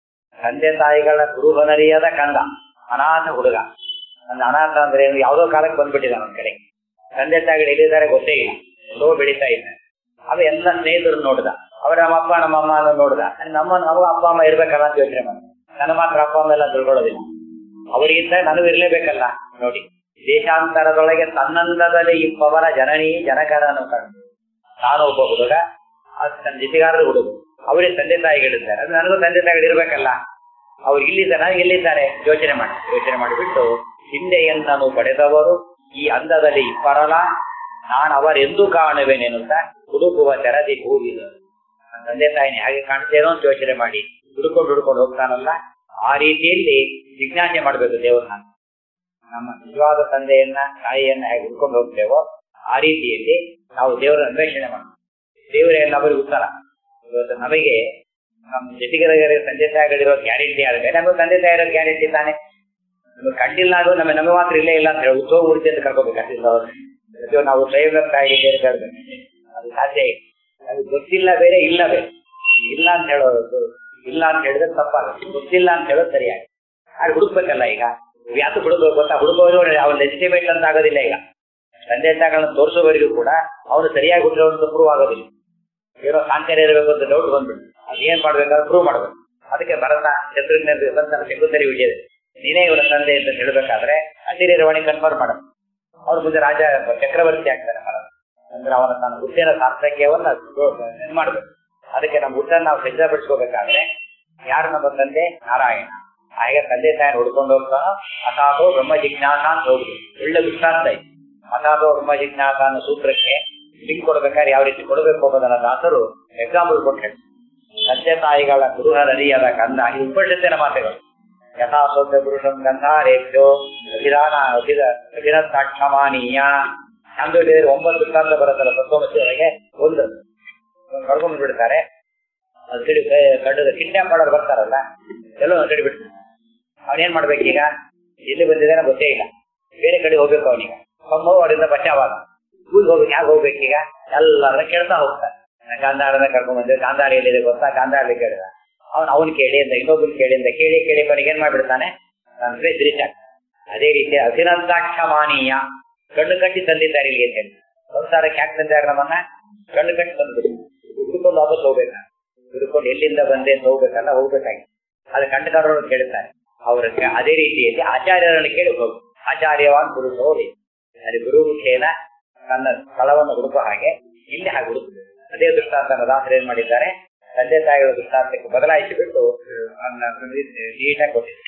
ತಂದೆ ತಾಯಿಗಳ ಗುರುಹನರಿಯದ ಕಂದ ಅನಾಥ ಹುಡುಗ ನನ್ನ ಅನಾಥ ಅಂದ್ರೆ ಏನು ಯಾವುದೋ ಕಾಲಕ್ಕೆ ಬಂದ್ಬಿಟ್ಟಿಲ್ಲ ನನ್ನ ಕಡೆ ತಂದೆ ತಾಯಿಗಳು ಎಲ್ಲಿದ್ದಾರೆ ಗೊತ್ತೇ ಇಲ್ಲ ಎಲ್ಲೋ ಬೆಳೀತಾ ಇದ್ದಾರೆ ಅದು ಎಲ್ಲ ಸ್ನೇಹಿತರು ನೋಡ್ದ ಅವ್ರ ನಮ್ಮ ಅಪ್ಪ ನಮ್ಮ ಅಮ್ಮ ಅನ್ನೋ ನೋಡ್ದ ನಮ್ಮ ನಮಗ ಅಪ್ಪ ಅಮ್ಮ ಇರ್ಬೇಕಲ್ಲ ಅಂತ ಯೋಚನೆ ಮಾಡಿ ನನ್ನ ಮಾತ್ರ ಅಪ್ಪ ಅಮ್ಮ ಎಲ್ಲ ತಿಳ್ಕೊಳ್ಳೋದಿಲ್ಲ ಅವರಿಗಿಂತ ನನಗೂ ಇರ್ಲೇಬೇಕಲ್ಲ ನೋಡಿ ದೇಶಾಂತರದೊಳಗೆ ತನ್ನಂದದಲ್ಲಿ ಇಪ್ಪವರ ಜನನಿ ಜನಕರನ್ನು ಕಂಡು ನಾನು ಒಬ್ಬ ಹುಡುಗ ಅದು ತನ್ನ ಜೊತೆಗಾರರು ಹುಡುಗ ಅವರಿಗೆ ತಂದೆ ತಾಯಿಗಳಿದ್ದಾರೆ ಅದು ನನಗೂ ತಂದೆ ತಾಯಿಗಳು ಇರ್ಬೇಕಲ್ಲ ಅವ್ರು ಇಲ್ಲಿದ್ದಾರೆ ನನಗೆ ಎಲ್ಲಿದ್ದಾರೆ ಯೋಚನೆ ಮಾಡಿ ಯೋಚನೆ ಮಾಡಿಬಿಟ್ಟು ಹಿಂದೆಯನ್ನು ಪಡೆದವರು ಈ ಅಂದದಲ್ಲಿ ಇಪ್ಪರಲ ನಾನು ಅವರೆಂದು ಕಾಣುವೆನೆನ್ನುತ್ತ ಹುಡುಕುವ ತೆರದಿ ಕೂಗಿದರು ನನ್ನ ತಂದೆ ತಾಯಿನ ಹೇಗೆ ಕಾಣ್ತೇನೋ ಅಂತ ಯೋಚನೆ ಮಾಡಿ ಹುಡುಕೊಂಡು ಹುಡುಕೊಂಡು ಹೋಗ್ತಾನಲ್ಲ ಆ ರೀತಿಯಲ್ಲಿ ಜಿಜ್ಞಾಸೆ ಮಾಡಬೇಕು ದೇವರನ್ನ ನಮ್ಮ ನಿಜವಾದ ತಂದೆಯನ್ನ ತಾಯಿಯನ್ನ ಹೇಗೆ ಹುಡ್ಕೊಂಡು ಹೋಗ್ತೇವೋ ಆ ರೀತಿಯಲ್ಲಿ ನಾವು ದೇವರ ಅನ್ವೇಷಣೆ ಮಾಡಬೇಕು ದೇವರೇ ನಮಗೆ ಉತ್ತರ ಇವತ್ತು ನಮಗೆ ನಮ್ಮ ಜೊತೆಗೆ ತಂದೆ ತಾಯಿಗಳಿರೋ ಗ್ಯಾರಂಟಿ ಆದ್ರೆ ನಮಗೆ ತಂದೆ ತಾಯಿರೋ ಗ್ಯಾರಂಟಿ ತಾನೆ ನಮಗೆ ಕಂಡಿಲ್ಲ ಅದು ನಮ್ಮ ನಮಗೆ ಮಾತ್ರ ಇಲ್ಲೇ ಇಲ್ಲ ಅಂತ ಹೇಳಿ ಉದ್ಯೋಗ ಮೂರ್ತಿ ಅಂತ ಕರ್ಕೋಬೇಕು ಕಂಡಿಲ್ಲ ಅವ್ರು ನಾವು ಡ್ರೈವರ್ ತಾಯಿ ಕರ್ಬೇಕು ಅದು ಸಾಧ್ಯ ಇಲ್ಲ ಅದು ಗೊತ್ತಿಲ್ಲ ಬೇರೆ ಇಲ್ಲ ಬೇರೆ ಇಲ್ಲ ಅಂತ ಹೇಳೋದು ಇಲ್ಲ ಅಂತ ಹೇಳಿದ್ರೆ ತಪ್ಪಾಗುತ್ತೆ ಗೊತ್ತಿಲ್ಲ ಅಂತ ಹೇಳೋದು ಸರಿಯಾಗಿ ಅದು ಹುಡುಕ್ಬೇಕಲ್ಲ ಈಗ ಯಾತು ಹುಡುಗ ಗೊತ್ತಾ ಹುಡುಗೋರು ಅವ್ನು ಲೆಜಿಟಿಮೇಟ್ ಅಂತ ಆಗೋದಿಲ್ಲ ಈಗ ತಂದೆ ತಾಯಿಗಳನ್ನ ತೋರಿಸೋವರೆಗೂ ಕೂಡ ಅವನು ಸರಿಯಾಗಿ ಹುಟ್ಟಿರೋದು ಪ್ರೂವ್ ಆಗೋದಿಲ್ಲ ಏನೋ ಸಾಂಕರ್ಯ ಇರಬೇಕು ಅಂತ ಡೌಟ್ ಬಂದ್ಬಿಟ್ಟು ಅದು ಏನ್ ಮಾಡ್ಬೇಕಾದ್ರೆ ಪ್ರೂವ್ ಮಾಡ್ಬೇಕು ಅದಕ್ಕೆ ಭರತ ಶತ್ರುಘ್ನ ಬಂದ ಶಕುಂತರಿ ವಿಜಯ ನೀನೇ ಇವರ ತಂದೆ ಅಂತ ಹೇಳಬೇಕಾದ್ರೆ ಅತಿರಿರವಣಿ ಕನ್ಫರ್ಮ್ ಮಾಡ ಅವ್ರು ಮುಂದೆ ರಾಜ ಚಕ್ರವರ್ತಿ ಆಗ್ತಾನೆ ಭರತ ಅಂದ್ರೆ ಅವನ ತನ್ನ ಹುಟ್ಟಿನ ಸಾರ್ಥಕ್ಯವನ್ನ ಇದು ಮಾಡ್ಬೇಕು ಅದಕ್ಕೆ ನಮ್ಮ ಹುಟ್ಟನ್ನು ನಾವು ಸಿದ್ಧಪಡಿಸ್ಕೋಬೇಕಾದ್ರೆ ಯಾರು ನಮ್ಮ ತಂದೆ ನಾರಾಯಣ ಹಾಗೆ ತಂದೆ ತಾಯಿನ ಹುಡ್ಕೊಂಡು ಹೋಗ್ತಾನೋ ಅಥಾತೋ ಬ್ರಹ್ಮ ಜಿಜ್ಞಾಸ ಅಂತ ಹೋಗುದು ಒಳ್ಳೆ ದೃಷ್ಟಾಂತ ಇದೆ ಅಥಾತೋ ಬ್ರಹ್ಮ ಜಿಜ್ಞಾಸ ಅನ್ನೋ ಸೂತ್ರಕ್ಕೆ ಲಿಂಕ್ ಕೊಡ್ಬೇಕಾದ್ರೆ ಯಾವ ರೀತಿ ಕೊಡಬೇಕು ಅನ್ನೋದನ್ನ ದಾಸರು ಎಕ್ಸಾಂಪಲ್ ಕೊಟ್ಟು ತಂದೆ ತಾಯಿಗಳ ಗುರುಹರಿಯಾದ ಕಂದ ಈ ಉಪನಿಷತ್ತಿನ ಮಾತುಗಳು ಯಥಾಸೋದ್ಯ ಪುರುಷಂ ಗಂಧಾರೇಭ್ಯೋ ಅಭಿಧಾನ ಅಭಿಧ ಅಭಿನತ್ತಾಕ್ಷಮಾನೀಯ ಚಾಂದೋಲ್ಯ ಒಂಬತ್ತು ದೃಷ್ಟಾಂತ ಬರುತ್ತಲ್ಲ ತತ್ವಮಸಿಯವರೆಗೆ ಒಂದು ಕರ್ಕೊಂಡು ಬಿಡ್ತಾರೆ ಅದು ತಿಳಿ ಕಂಡದ ಕಿಡ್ನಾಪ್ ಮಾಡೋರು ಬರ್ತಾರಲ್ಲ ಎಲ್ಲೋ ಕಡಿ ಬಿಡ್ತಾರೆ ಅವನೇನ್ ಮಾಡ್ಬೇಕೀಗ ಎಲ್ಲಿ ಬಂದಿದ್ದಾನೆ ಗೊತ್ತೇ ಇಲ್ಲ ಬೇರೆ ಕಡೆ ಹೋಗ್ಬೇಕು ಅವನಿಗೆ ಒಮ್ಮೆ ಅವರಿಂದ ಬಚಾವಾಗ ಊರಿಗೆ ಹೋಗ್ಬೇಕು ಯಾಕೆ ಹೋಗ್ಬೇಕೀಗ ಎಲ್ಲರ ಕೇಳ್ತಾ ಹೋಗ್ತಾರೆ ಗಾಂಧಾರನ ಕರ್ಕೊಂಡ್ ಬಂದ್ರೆ ಗಾಂಧಾರ ಎಲ್ಲಿದೆ ಗೊತ್ತಾ ಗಾಂಧಾರ ಕೇಳಿದ ಅವನು ಅವನ್ ಕೇಳಿ ಅಂತ ಇನ್ನೊಬ್ಬನ್ ಕೇಳಿ ಅಂತ ಕೇಳಿ ಕೇಳಿ ಕೊನೆಗೆ ಏನ್ ಮಾಡ್ಬಿಡ್ತಾನೆ ಅಂದ್ರೆ ರೀಚ್ ಆಗ್ತಾನೆ ಅದೇ ರೀತಿ ಅಭಿನಂದಾಕ್ಷಮಾನೀಯ ಕಣ್ಣು ಕಟ್ಟಿ ತಂದಿದ್ದಾರೆ ಇಲ್ಲಿಗೆ ಅಂತ ಹೇಳಿ ಸಂಸಾರಕ್ಕೆ ಯಾಕೆ ತಂದಿದ್ದಾರೆ ನಮ್ಮನ್ನ ಕಣ್ಣು ಕಟ್ಟಿ ತಂದ್ಬಿಡು ಹುಡ್ಕೊಂಡು ವಾಪಸ್ ಹೋಗ್ಬೇಕ ಹುಡ್ಕೊಂಡು ಎಲ್ಲಿಂದ ಬಂದೆ ಅಂತ ಹೋಗ್ಬೇಕಲ್ಲ ಹೋಗ್ಬೇಕಾಗಿ ಅದು ಕಂಠಕಾರರು ಕೇಳುತ್ತಾರೆ ಅವ್ರಿಗೆ ಅದೇ ರೀತಿಯಲ್ಲಿ ಆಚಾರ್ಯರನ್ನು ಕೇಳಿ ಹೋಗು ಆಚಾರ್ಯವಾನ್ ಗುರು ನೋಡಿ ಅಲ್ಲಿ ಗುರು ಮುಖೇನ ತನ್ನ ಸ್ಥಳವನ್ನು ಹುಡುಕೋ ಹಾಗೆ ಇಲ್ಲಿ ಹಾಗೆ ಹುಡುಕಬೇಕು ಅದೇ ದೃಷ್ಟಾಂತ ದಾಸರು ಏನ್ ಮಾಡಿದ್ದಾರೆ ತಂದೆ ತಾಯಿಗಳ ದೃಷ್ಟಾಂತಕ್ಕೆ ಬದಲಾಯಿಸಿ ಬಿಟ್ಟು ನೀಟಾಗಿ ಕೊಟ್ಟಿದ್ದಾರೆ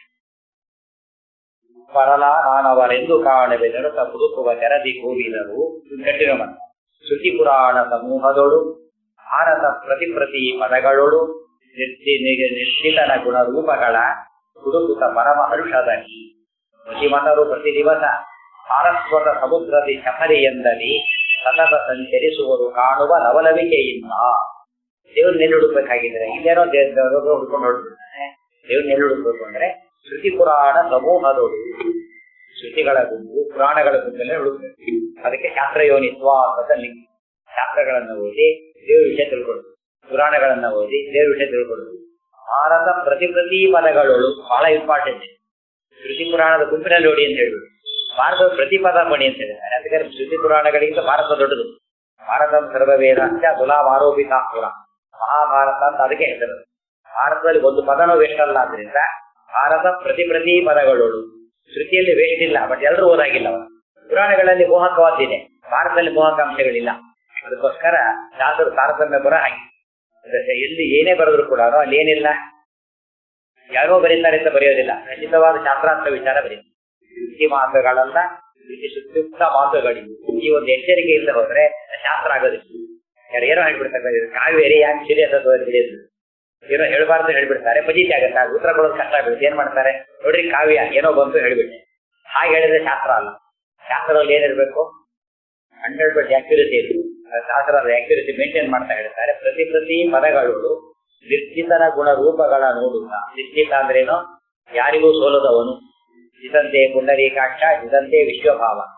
ಪರಲ ನಾನವರೆಂದು ಕಾಣುವೆ ನಡುತ್ತ ಹುಡುಕುವ ತೆರದಿ ಕೂಗಿದರು ಕಂಟಿನ್ಯೂ ಮಾಡ ಶ್ರುತಿ ಪುರಾಣ ಸಮೂಹದೊಳು ಭಾರತ ಪ್ರತಿ ಪ್ರತಿ ಪದಗಳೊಳು ನಿರ್ತಿ ನಿಶ್ಚಿತನ ಗುಣ ರೂಪಗಳ ಹುಡುಕುತ್ತ ಪರಮ ಹರುಷದಲ್ಲಿ ಮತಿಮತರು ಪ್ರತಿ ದಿವಸ ಸಾರಸ್ವತ ಸಮುದ್ರದಿ ಚಮರಿ ಎಂದಲ್ಲಿ ಸತತ ಸಂಚರಿಸುವರು ಕಾಣುವ ಲವಲವಿಕೆಯಿಂದ ದೇವ್ರ ನೆಲೆ ಹುಡುಕ್ಬೇಕಾಗಿದ್ರೆ ಇಲ್ಲೇನೋ ದೇವ್ರ ಹುಡ್ಕೊಂಡು ಹೊರಡ್ಬಿಡ್ತಾನೆ ದೇವ್ರ ನೆಲೆ ಹುಡುಕ್ಬೇಕು ಅಂದ್ರೆ ಶ್ರುತಿ ಪುರಾಣ ಸಮೂಹದೊಳು ಶ್ರುತಿಗಳ ಗುಂಪು ಪುರಾಣಗಳ ಗುಂಪಲ್ಲೇ ಹುಡುಕ್ಬೇಕು ಅದಕ್ಕೆ ಶಾಸ್ತ್ರ ಯೋನಿತ್ವ ಅಂತ ಲಿಂಗ ಶಾಸ್ತ್ರಗಳನ್ನ ಓದಿ ದೇವ್ರ ವಿಷಯ ತಿಳ್ಕೊಡುದು ಪುರಾಣಗಳನ್ನ ಓದಿ ದೇವ್ರ ವಿಷಯ ತಿಳ್ಕೊಡುದು ಭಾರತ ಪ್ರತಿ ಪ್ರತಿ ಪದಗಳೊಳು ಬಹಳ ಇಂಪಾರ್ಟೆಂಟ್ ಶ್ರುತಿ ಪುರಾಣದ ಗುಂಪಿನಲ್ಲಿ ಓಡಿ ಅಂತ ಹೇಳ್ಬಿಟ್ಟು ಭಾರತದ ಪ್ರತಿ ಪದ ಪಣಿ ಅಂತ ಹೇಳಿದ್ದಾರೆ ಅದಕ್ಕೆ ಶ್ರುತಿ ಪುರಾಣಗಳಿಗಿಂತ ಭಾರತ ದೊಡ್ಡದು ಭಾರತ ಸರ್ವವೇದ ಅಂತ ತುಲಾಮಾರೋಪಿತ ಪುರ ಮಹಾಭಾರತ ಅಂತ ಅದಕ್ಕೆ ಹೆಸರು ಭಾರತದಲ್ಲಿ ಒಂದು ಪದನೂ ವೇಸ್ಟ್ ಅಲ್ಲ ಆದ್ರಿಂದ ಭಾರತ ಪ್ರತಿ ಪ್ರತಿ ಪದಗಳೋಳು ಶ್ರುತಿಯಲ್ಲಿ ವೇಸ್ಟ್ ಇಲ್ಲ ಬಟ್ ಎಲ್ಲರೂ ಓದಾಗಿಲ್ಲ ಅವರು ಪುರಾಣಗಳಲ್ಲಿ ಮೋಹಕವಾದಿದೆ ಭಾರತದಲ್ಲಿ ಮೋಹಕಾಂಶಗಳಿಲ್ಲ ಅದಕ್ಕೋಸ್ಕರ ದಾಸರು ತಾರತಮ್ಯ ಬರ ಹಾಗೆ ಎಲ್ಲಿ ಏನೇ ಬರೆದ್ರು ಕೂಡ ಅಲ್ಲಿ ಏನಿಲ್ಲ ಯಾರೋ ಬರೀತಾರೆ ಅಂತ ಬರೆಯೋದಿಲ್ಲ ಖಚಿತವಾದ ಶಾಸ್ತ್ರಾರ್ಥ ವಿಚಾರ ಬರೀತಾರೆ ಯುಕ್ತಿ ಮಾತುಗಳಲ್ಲ ಸುತ್ತ ಮಾತುಗಳಿವೆ ಈ ಒಂದು ಎಚ್ಚರಿಕೆ ಇಲ್ಲದೆ ಹೋದ್ರೆ ಶಾಸ್ತ್ರ ಆಗೋದಿಲ್ಲ ಯಾರು ಏನೋ ಹೇಳ್ಬಿಡ್ತಾರೆ ಕಾವೇರಿ ಯಾಕೆ ಸೀರಿಯಸ್ ಅದು ಬಿಡಿಯೋದು ಏನೋ ಹೇಳ್ಬಾರ್ದು ಹೇಳ್ಬಿಡ್ತಾರೆ ಪಜಿತಿ ಆಗತ್ತೆ ಉತ್ತರ ಕೊಡೋದು ಕಷ್ಟ ಆಗುತ್ತೆ ಏನ್ ಮಾಡ್ತಾರೆ ನೋಡ್ರಿ ಕಾವ್ಯ ಏನೋ ಬಂತು ಹೇಳ್ಬಿಟ್ಟೆ ಹಾಗೆ ಹೇಳಿದ್ರೆ ಶಾಸ್ತ್ರ ಅಲ್ಲ ಶಾಸ್ತ್ರದಲ್ಲಿ ಏನಿರ್ಬೇಕು ಹಂಡ್ರೆಡ್ ಪರ್ಸೆಂಟ್ ಆಕ್ಯುರಸಿ ಇದೆ ಶಾಸ್ತ್ರದ ಆಕ್ಯುರಸಿ ಮೇಂಟೈನ್ ಮಾಡ್ತಾ ಹೇಳ್ತಾರೆ ಪ್ರತಿ ಪ್ರತಿ ಪದಗಳು ನಿಶ್ಚಿತನ ಗುಣ ರೂಪಗಳ ನೋಡುತ್ತ ನಿಶ್ಚಿತ ಅಂದ್ರೇನು ಯಾರಿಗೂ ಸೋಲದವನು ಇದಂತೆ ಪುಂಡರೀಕಾಕ್ಷ ಇದಂತೆ ವಿಶ್ವಭಾವ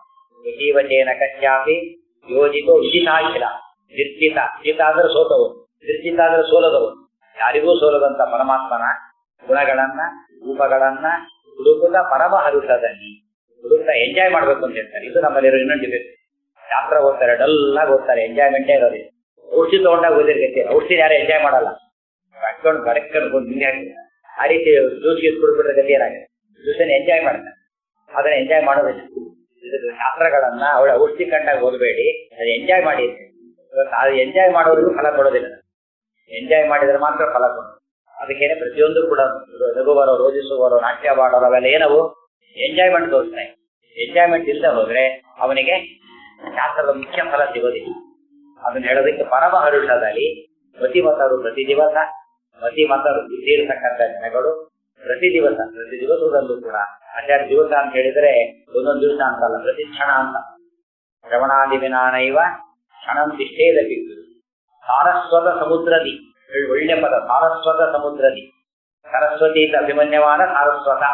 ಜೀವಚೇನ ಕಶ್ಯಾಪಿ ಯೋಜಿತೋ ವಿಜಿತಾಖಿಲ ನಿರ್ಜಿತ ಜಿತ ಅಂದ್ರೆ ಸೋತವು ನಿರ್ಜಿತ ಅಂದ್ರೆ ಸೋಲದವು ಯಾರಿಗೂ ಸೋಲದಂತ ಪರಮಾತ್ಮನ ಗುಣಗಳನ್ನ ರೂಪಗಳನ್ನ ಹುಡುಕುತ್ತ ಪರಮ ಹರುಷದಲ್ಲಿ ಹುಡುಕ್ತಾ ಎಂಜಾಯ್ ಮಾಡ್ಬೇಕು ಅಂತ ಹೇಳ್ತಾರೆ ಇದು ನಮ್ಮಲ್ಲಿರೋ ಇನ್ನೊಂದು ಡಿಬೇಟ್ ಶಾಸ್ತ್ರ ಓದ್ತಾರೆ ಡಲ್ ಆಗಿ ಓದ್ತಾರೆ ಎಂಜಾಯ್ಮೆಂಟೇ ಇರೋದಿಲ್ಲ ಔಷಧಿ ತಗೊಂಡಾಗ ಓದಿರ್ ಗತಿ ಔಷಧಿ ಯಾರು ಎಂಜಾಯ್ ಮಾಡಲ್ಲ ಕಟ್ಕೊಂಡು ಬರಕೊಂಡು ಬಂದು ಹಿಂದೆ ಹಾಕ್ತಾರೆ ಆ ರೀತಿ ಜ್ಯೂಸ್ ಗೀಸ್ ಕುಡ್ಬಿಟ್ರೆ ಗತಿ ಏನಾಗಿದೆ ಜ್ಯೂಸನ್ನು ಎಂಜಾಯ್ ಮಾಡ್ತಾರೆ ಅದನ್ನ ಎಂಜಾಯ್ ಮಾಡೋದಿಲ್ಲ ಇದು ಶಾಸ್ತ್ರಗಳನ್ನ ಅವಳ ಔಷಧಿ ಕಂಡಾಗ ಓದಬೇಡಿ ಅದು ಎಂಜಾಯ್ ಮಾಡಿ ಇವತ್ತು ಅದು ಎಂಜಾಯ್ ಮಾಡೋರಿಗೂ ಫಲ ಕೊಡೋದಿಲ್ಲ ಎಂಜಾಯ್ ಮಾಡಿದ್ರೆ ಮಾತ್ರ ಫಲ ಕೊಡೋದು ಅದಕ್ಕೇನೆ ಪ್ರತಿಯೊಂದು ಕೂಡ ನಗುವರೋ ರೋಜಿಸುವರೋ ನಾಟ್ಯ ಮಾಡೋರು ಅವೆಲ್ಲ ಏನವು ಎಂಜಾಯ್ಮೆಂಟ್ ತೋರಿಸ್ತಾರೆ ಎಂಜಾಯ್ಮೆಂಟ್ ಇಲ್ಲದೆ ಹೋದ್ರೆ ಅವನಿಗೆ ಶಾಸ್ತ್ರದ ಮುಖ್ಯ ಫಲ ಸಿಗೋದಿಲ್ಲ ಅದನ್ನ ಹೇಳೋದಕ್ಕೆ ಪರಮ ಹರುಷದಲ್ಲಿ ಮತಿಮತರು ಪ್ರತಿ ದಿವಸ ಮತಿಮತರು ಬುದ್ಧಿ ಇರತಕ್ಕಂಥ ಜನಗಳು ಪ್ರತಿ ದಿವಸ ಪ್ರತಿ ದಿವಸದಲ್ಲೂ ಕೂಡ ಆಚಾರ್ಯ ದಿವಸ ಅಂತ ಹೇಳಿದ್ರೆ ಒಂದೊಂದು ದಿವಸ ಅಂತಲ್ಲ ಪ್ರತಿ ಕ್ಷಣ ಅಂತ ಶ್ರವಣಾದಿ ವಿನಾನೈವ ಕ್ಷಣಂ ತಿಷ್ಟೇದ ಬಿದ್ದು ಸಾರಸ್ವತ ಸಮುದ್ರದಿ ಒಳ್ಳೆ ಪದ ಸಾರಸ್ವತ ಸಮುದ್ರದಿ ಸರಸ್ವತಿ ಅಂತ ಅಭಿಮನ್ಯವಾದ ಸಾರಸ್ವತ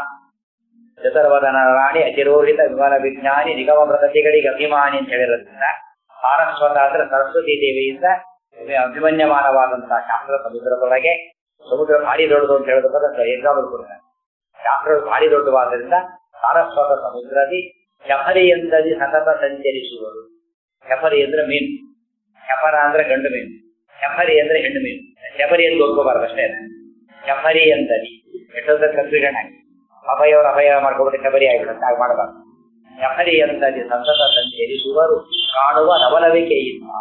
ಚತುರ್ವದನ ರಾಣಿ ಅತಿರೋಹಿತ ವಿಮಲ ವಿಜ್ಞಾನಿ ನಿಗಮ ಪ್ರಗತಿಗಳಿಗೆ ಅಭಿಮಾನಿ ಅಂತ ಹೇಳಿರೋದ್ರಿಂದ ಸಾರಸ್ವತ ಅಂದ್ರೆ ಸರಸ್ವತಿ ದೇವಿಯಿಂದ ಅಭಿಮನ್ಯಮಾನವಾದಂತಹ ಶಾಸ್ತ್ರ ಸಮುದ್ರದೊಳಗೆ ಸಮುದ್ರ ಭಾರಿ ದೊಡ್ಡದು ಅಂತ ಹೇಳೋದಕ್ಕೆ ಎಕ್ಸಾಂಪಲ್ ಕೊಡ್ತಾರೆ ಶಾಸ್ತ್ರ ಭಾರಿ ದೊಡ್ಡವಾದ್ರಿಂದ ಸಾರಸ್ವತ ಸಮುದ್ರದಿ ಶಫರಿಯಿಂದದಿ ಸತತ ಸಂಚರಿಸುವರು ಶಫರಿ ಅಂದ್ರೆ ಮೀನು ಶಫರ ಅಂದ್ರೆ ಗಂಡು ಮೀನು ಶಫರಿ ಅಂದ್ರೆ ಹೆಣ್ಣು ಮೀನು ಶಬರಿ ಎಂದು ಒಪ್ಕೋಬಾರ್ದು ಅಷ್ಟೇ ಶಫರಿ ಎಂದದಿ ಎಷ್ಟೊಂದ ಕನ್ಫ್ಯೂಷನ್ ಆಗಿ ಅಭಯವರು ಅಭಯ ಮಾಡ್ಕೊಬಿಟ್ಟು ಶಬರಿ ಆಗಿಬಿಡುತ್ತೆ ಹಾಗೆ ಮಾಡಬಾರ್ದು ಶಫರಿ ಎಂದದಿ ಸತತ ಸಂಚರಿಸುವರು ಕಾಣುವ ನವಲವಿಕೆಯಿಂದ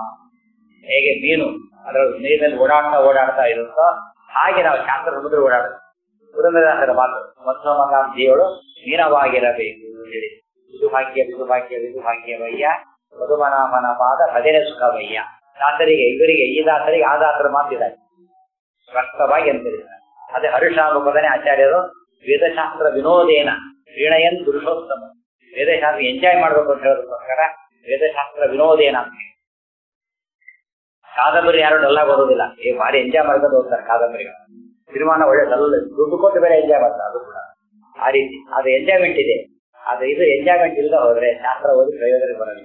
ಹೇಗೆ ಮೀನು ಅದರ ನೀರಿನಲ್ಲಿ ಓಡಾಡ್ತಾ ಓಡಾಡ್ತಾ ಇರುತ್ತೋ ಹಾಗೆ ನಾವು ಶಾಸ್ತ್ರ ಸಮುದ್ರ ಓಡಾಡುತ್ತೆ ಪುರಂದರದಾಸರ ಮಾತು ಮಧ್ವಮಗಾಂಧಿಯಳು ಮೀನವಾಗಿರಬೇಕು ಹೇಳಿ ವಿದುಭಾಗ್ಯ ವಿದುಭಾಗ್ಯ ವಿದುಭಾಗ್ಯವಯ್ಯ ಮಧುಮನಾಮನ ಪಾದ ಭಜನೆ ಸುಖವಯ್ಯ ದಾಸರಿಗೆ ಇವರಿಗೆ ಈ ದಾಸರಿಗೆ ಆ ದಾಸರ ಮಾತಿದ್ದಾರೆ ಸ್ಪಷ್ಟವಾಗಿ ಅಂತಿದ್ದಾರೆ ಅದೇ ಹರುಷಾನುಪದನೆ ಆಚಾರ್ಯರು ವೇದಶಾಸ್ತ್ರ ವಿನೋದೇನ ವೀಣಯನ್ ಪುರುಷೋತ್ತಮ ವೇದಶಾಸ್ತ್ರ ಎಂಜಾಯ್ ಮಾಡ್ಬೇಕು ಅಂತ ಹೇಳೋದಕ್ಕೋಸ್ಕರ ವೇದಶಾಸ್ತ್ರ ವಿನೋದೇನ ಅಂತ ಕಾದಂಬರಿ ಯಾರು ಡಲ್ಲ ಬರೋದಿಲ್ಲ ಏ ಭಾರಿ ಎಂಜಾಯ್ ಮಾಡ್ಕೊಂಡು ಹೋಗ್ತಾರೆ ಕಾದಂಬರಿಗಳು ಸಿನಿಮಾನ ಒಳ್ಳೆ ಡಲ್ ದುಡ್ಡು ಕೊಟ್ಟು ಬೇರೆ ಎಂಜಾಯ್ ಮಾಡ್ತಾರೆ ಅದು ಕೂಡ ಆ ರೀತಿ ಅದು ಎಂಜಾಯ್ಮೆಂಟ್ ಇದೆ ಅದು ಇದು ಎಂಜಾಯ್ಮೆಂಟ್ ಇಲ್ಲದೆ ಹೋದ್ರೆ ಶಾಸ್ತ್ರ ಓದಿ ಪ್ರಯೋಜನ ಬರಲಿಲ್ಲ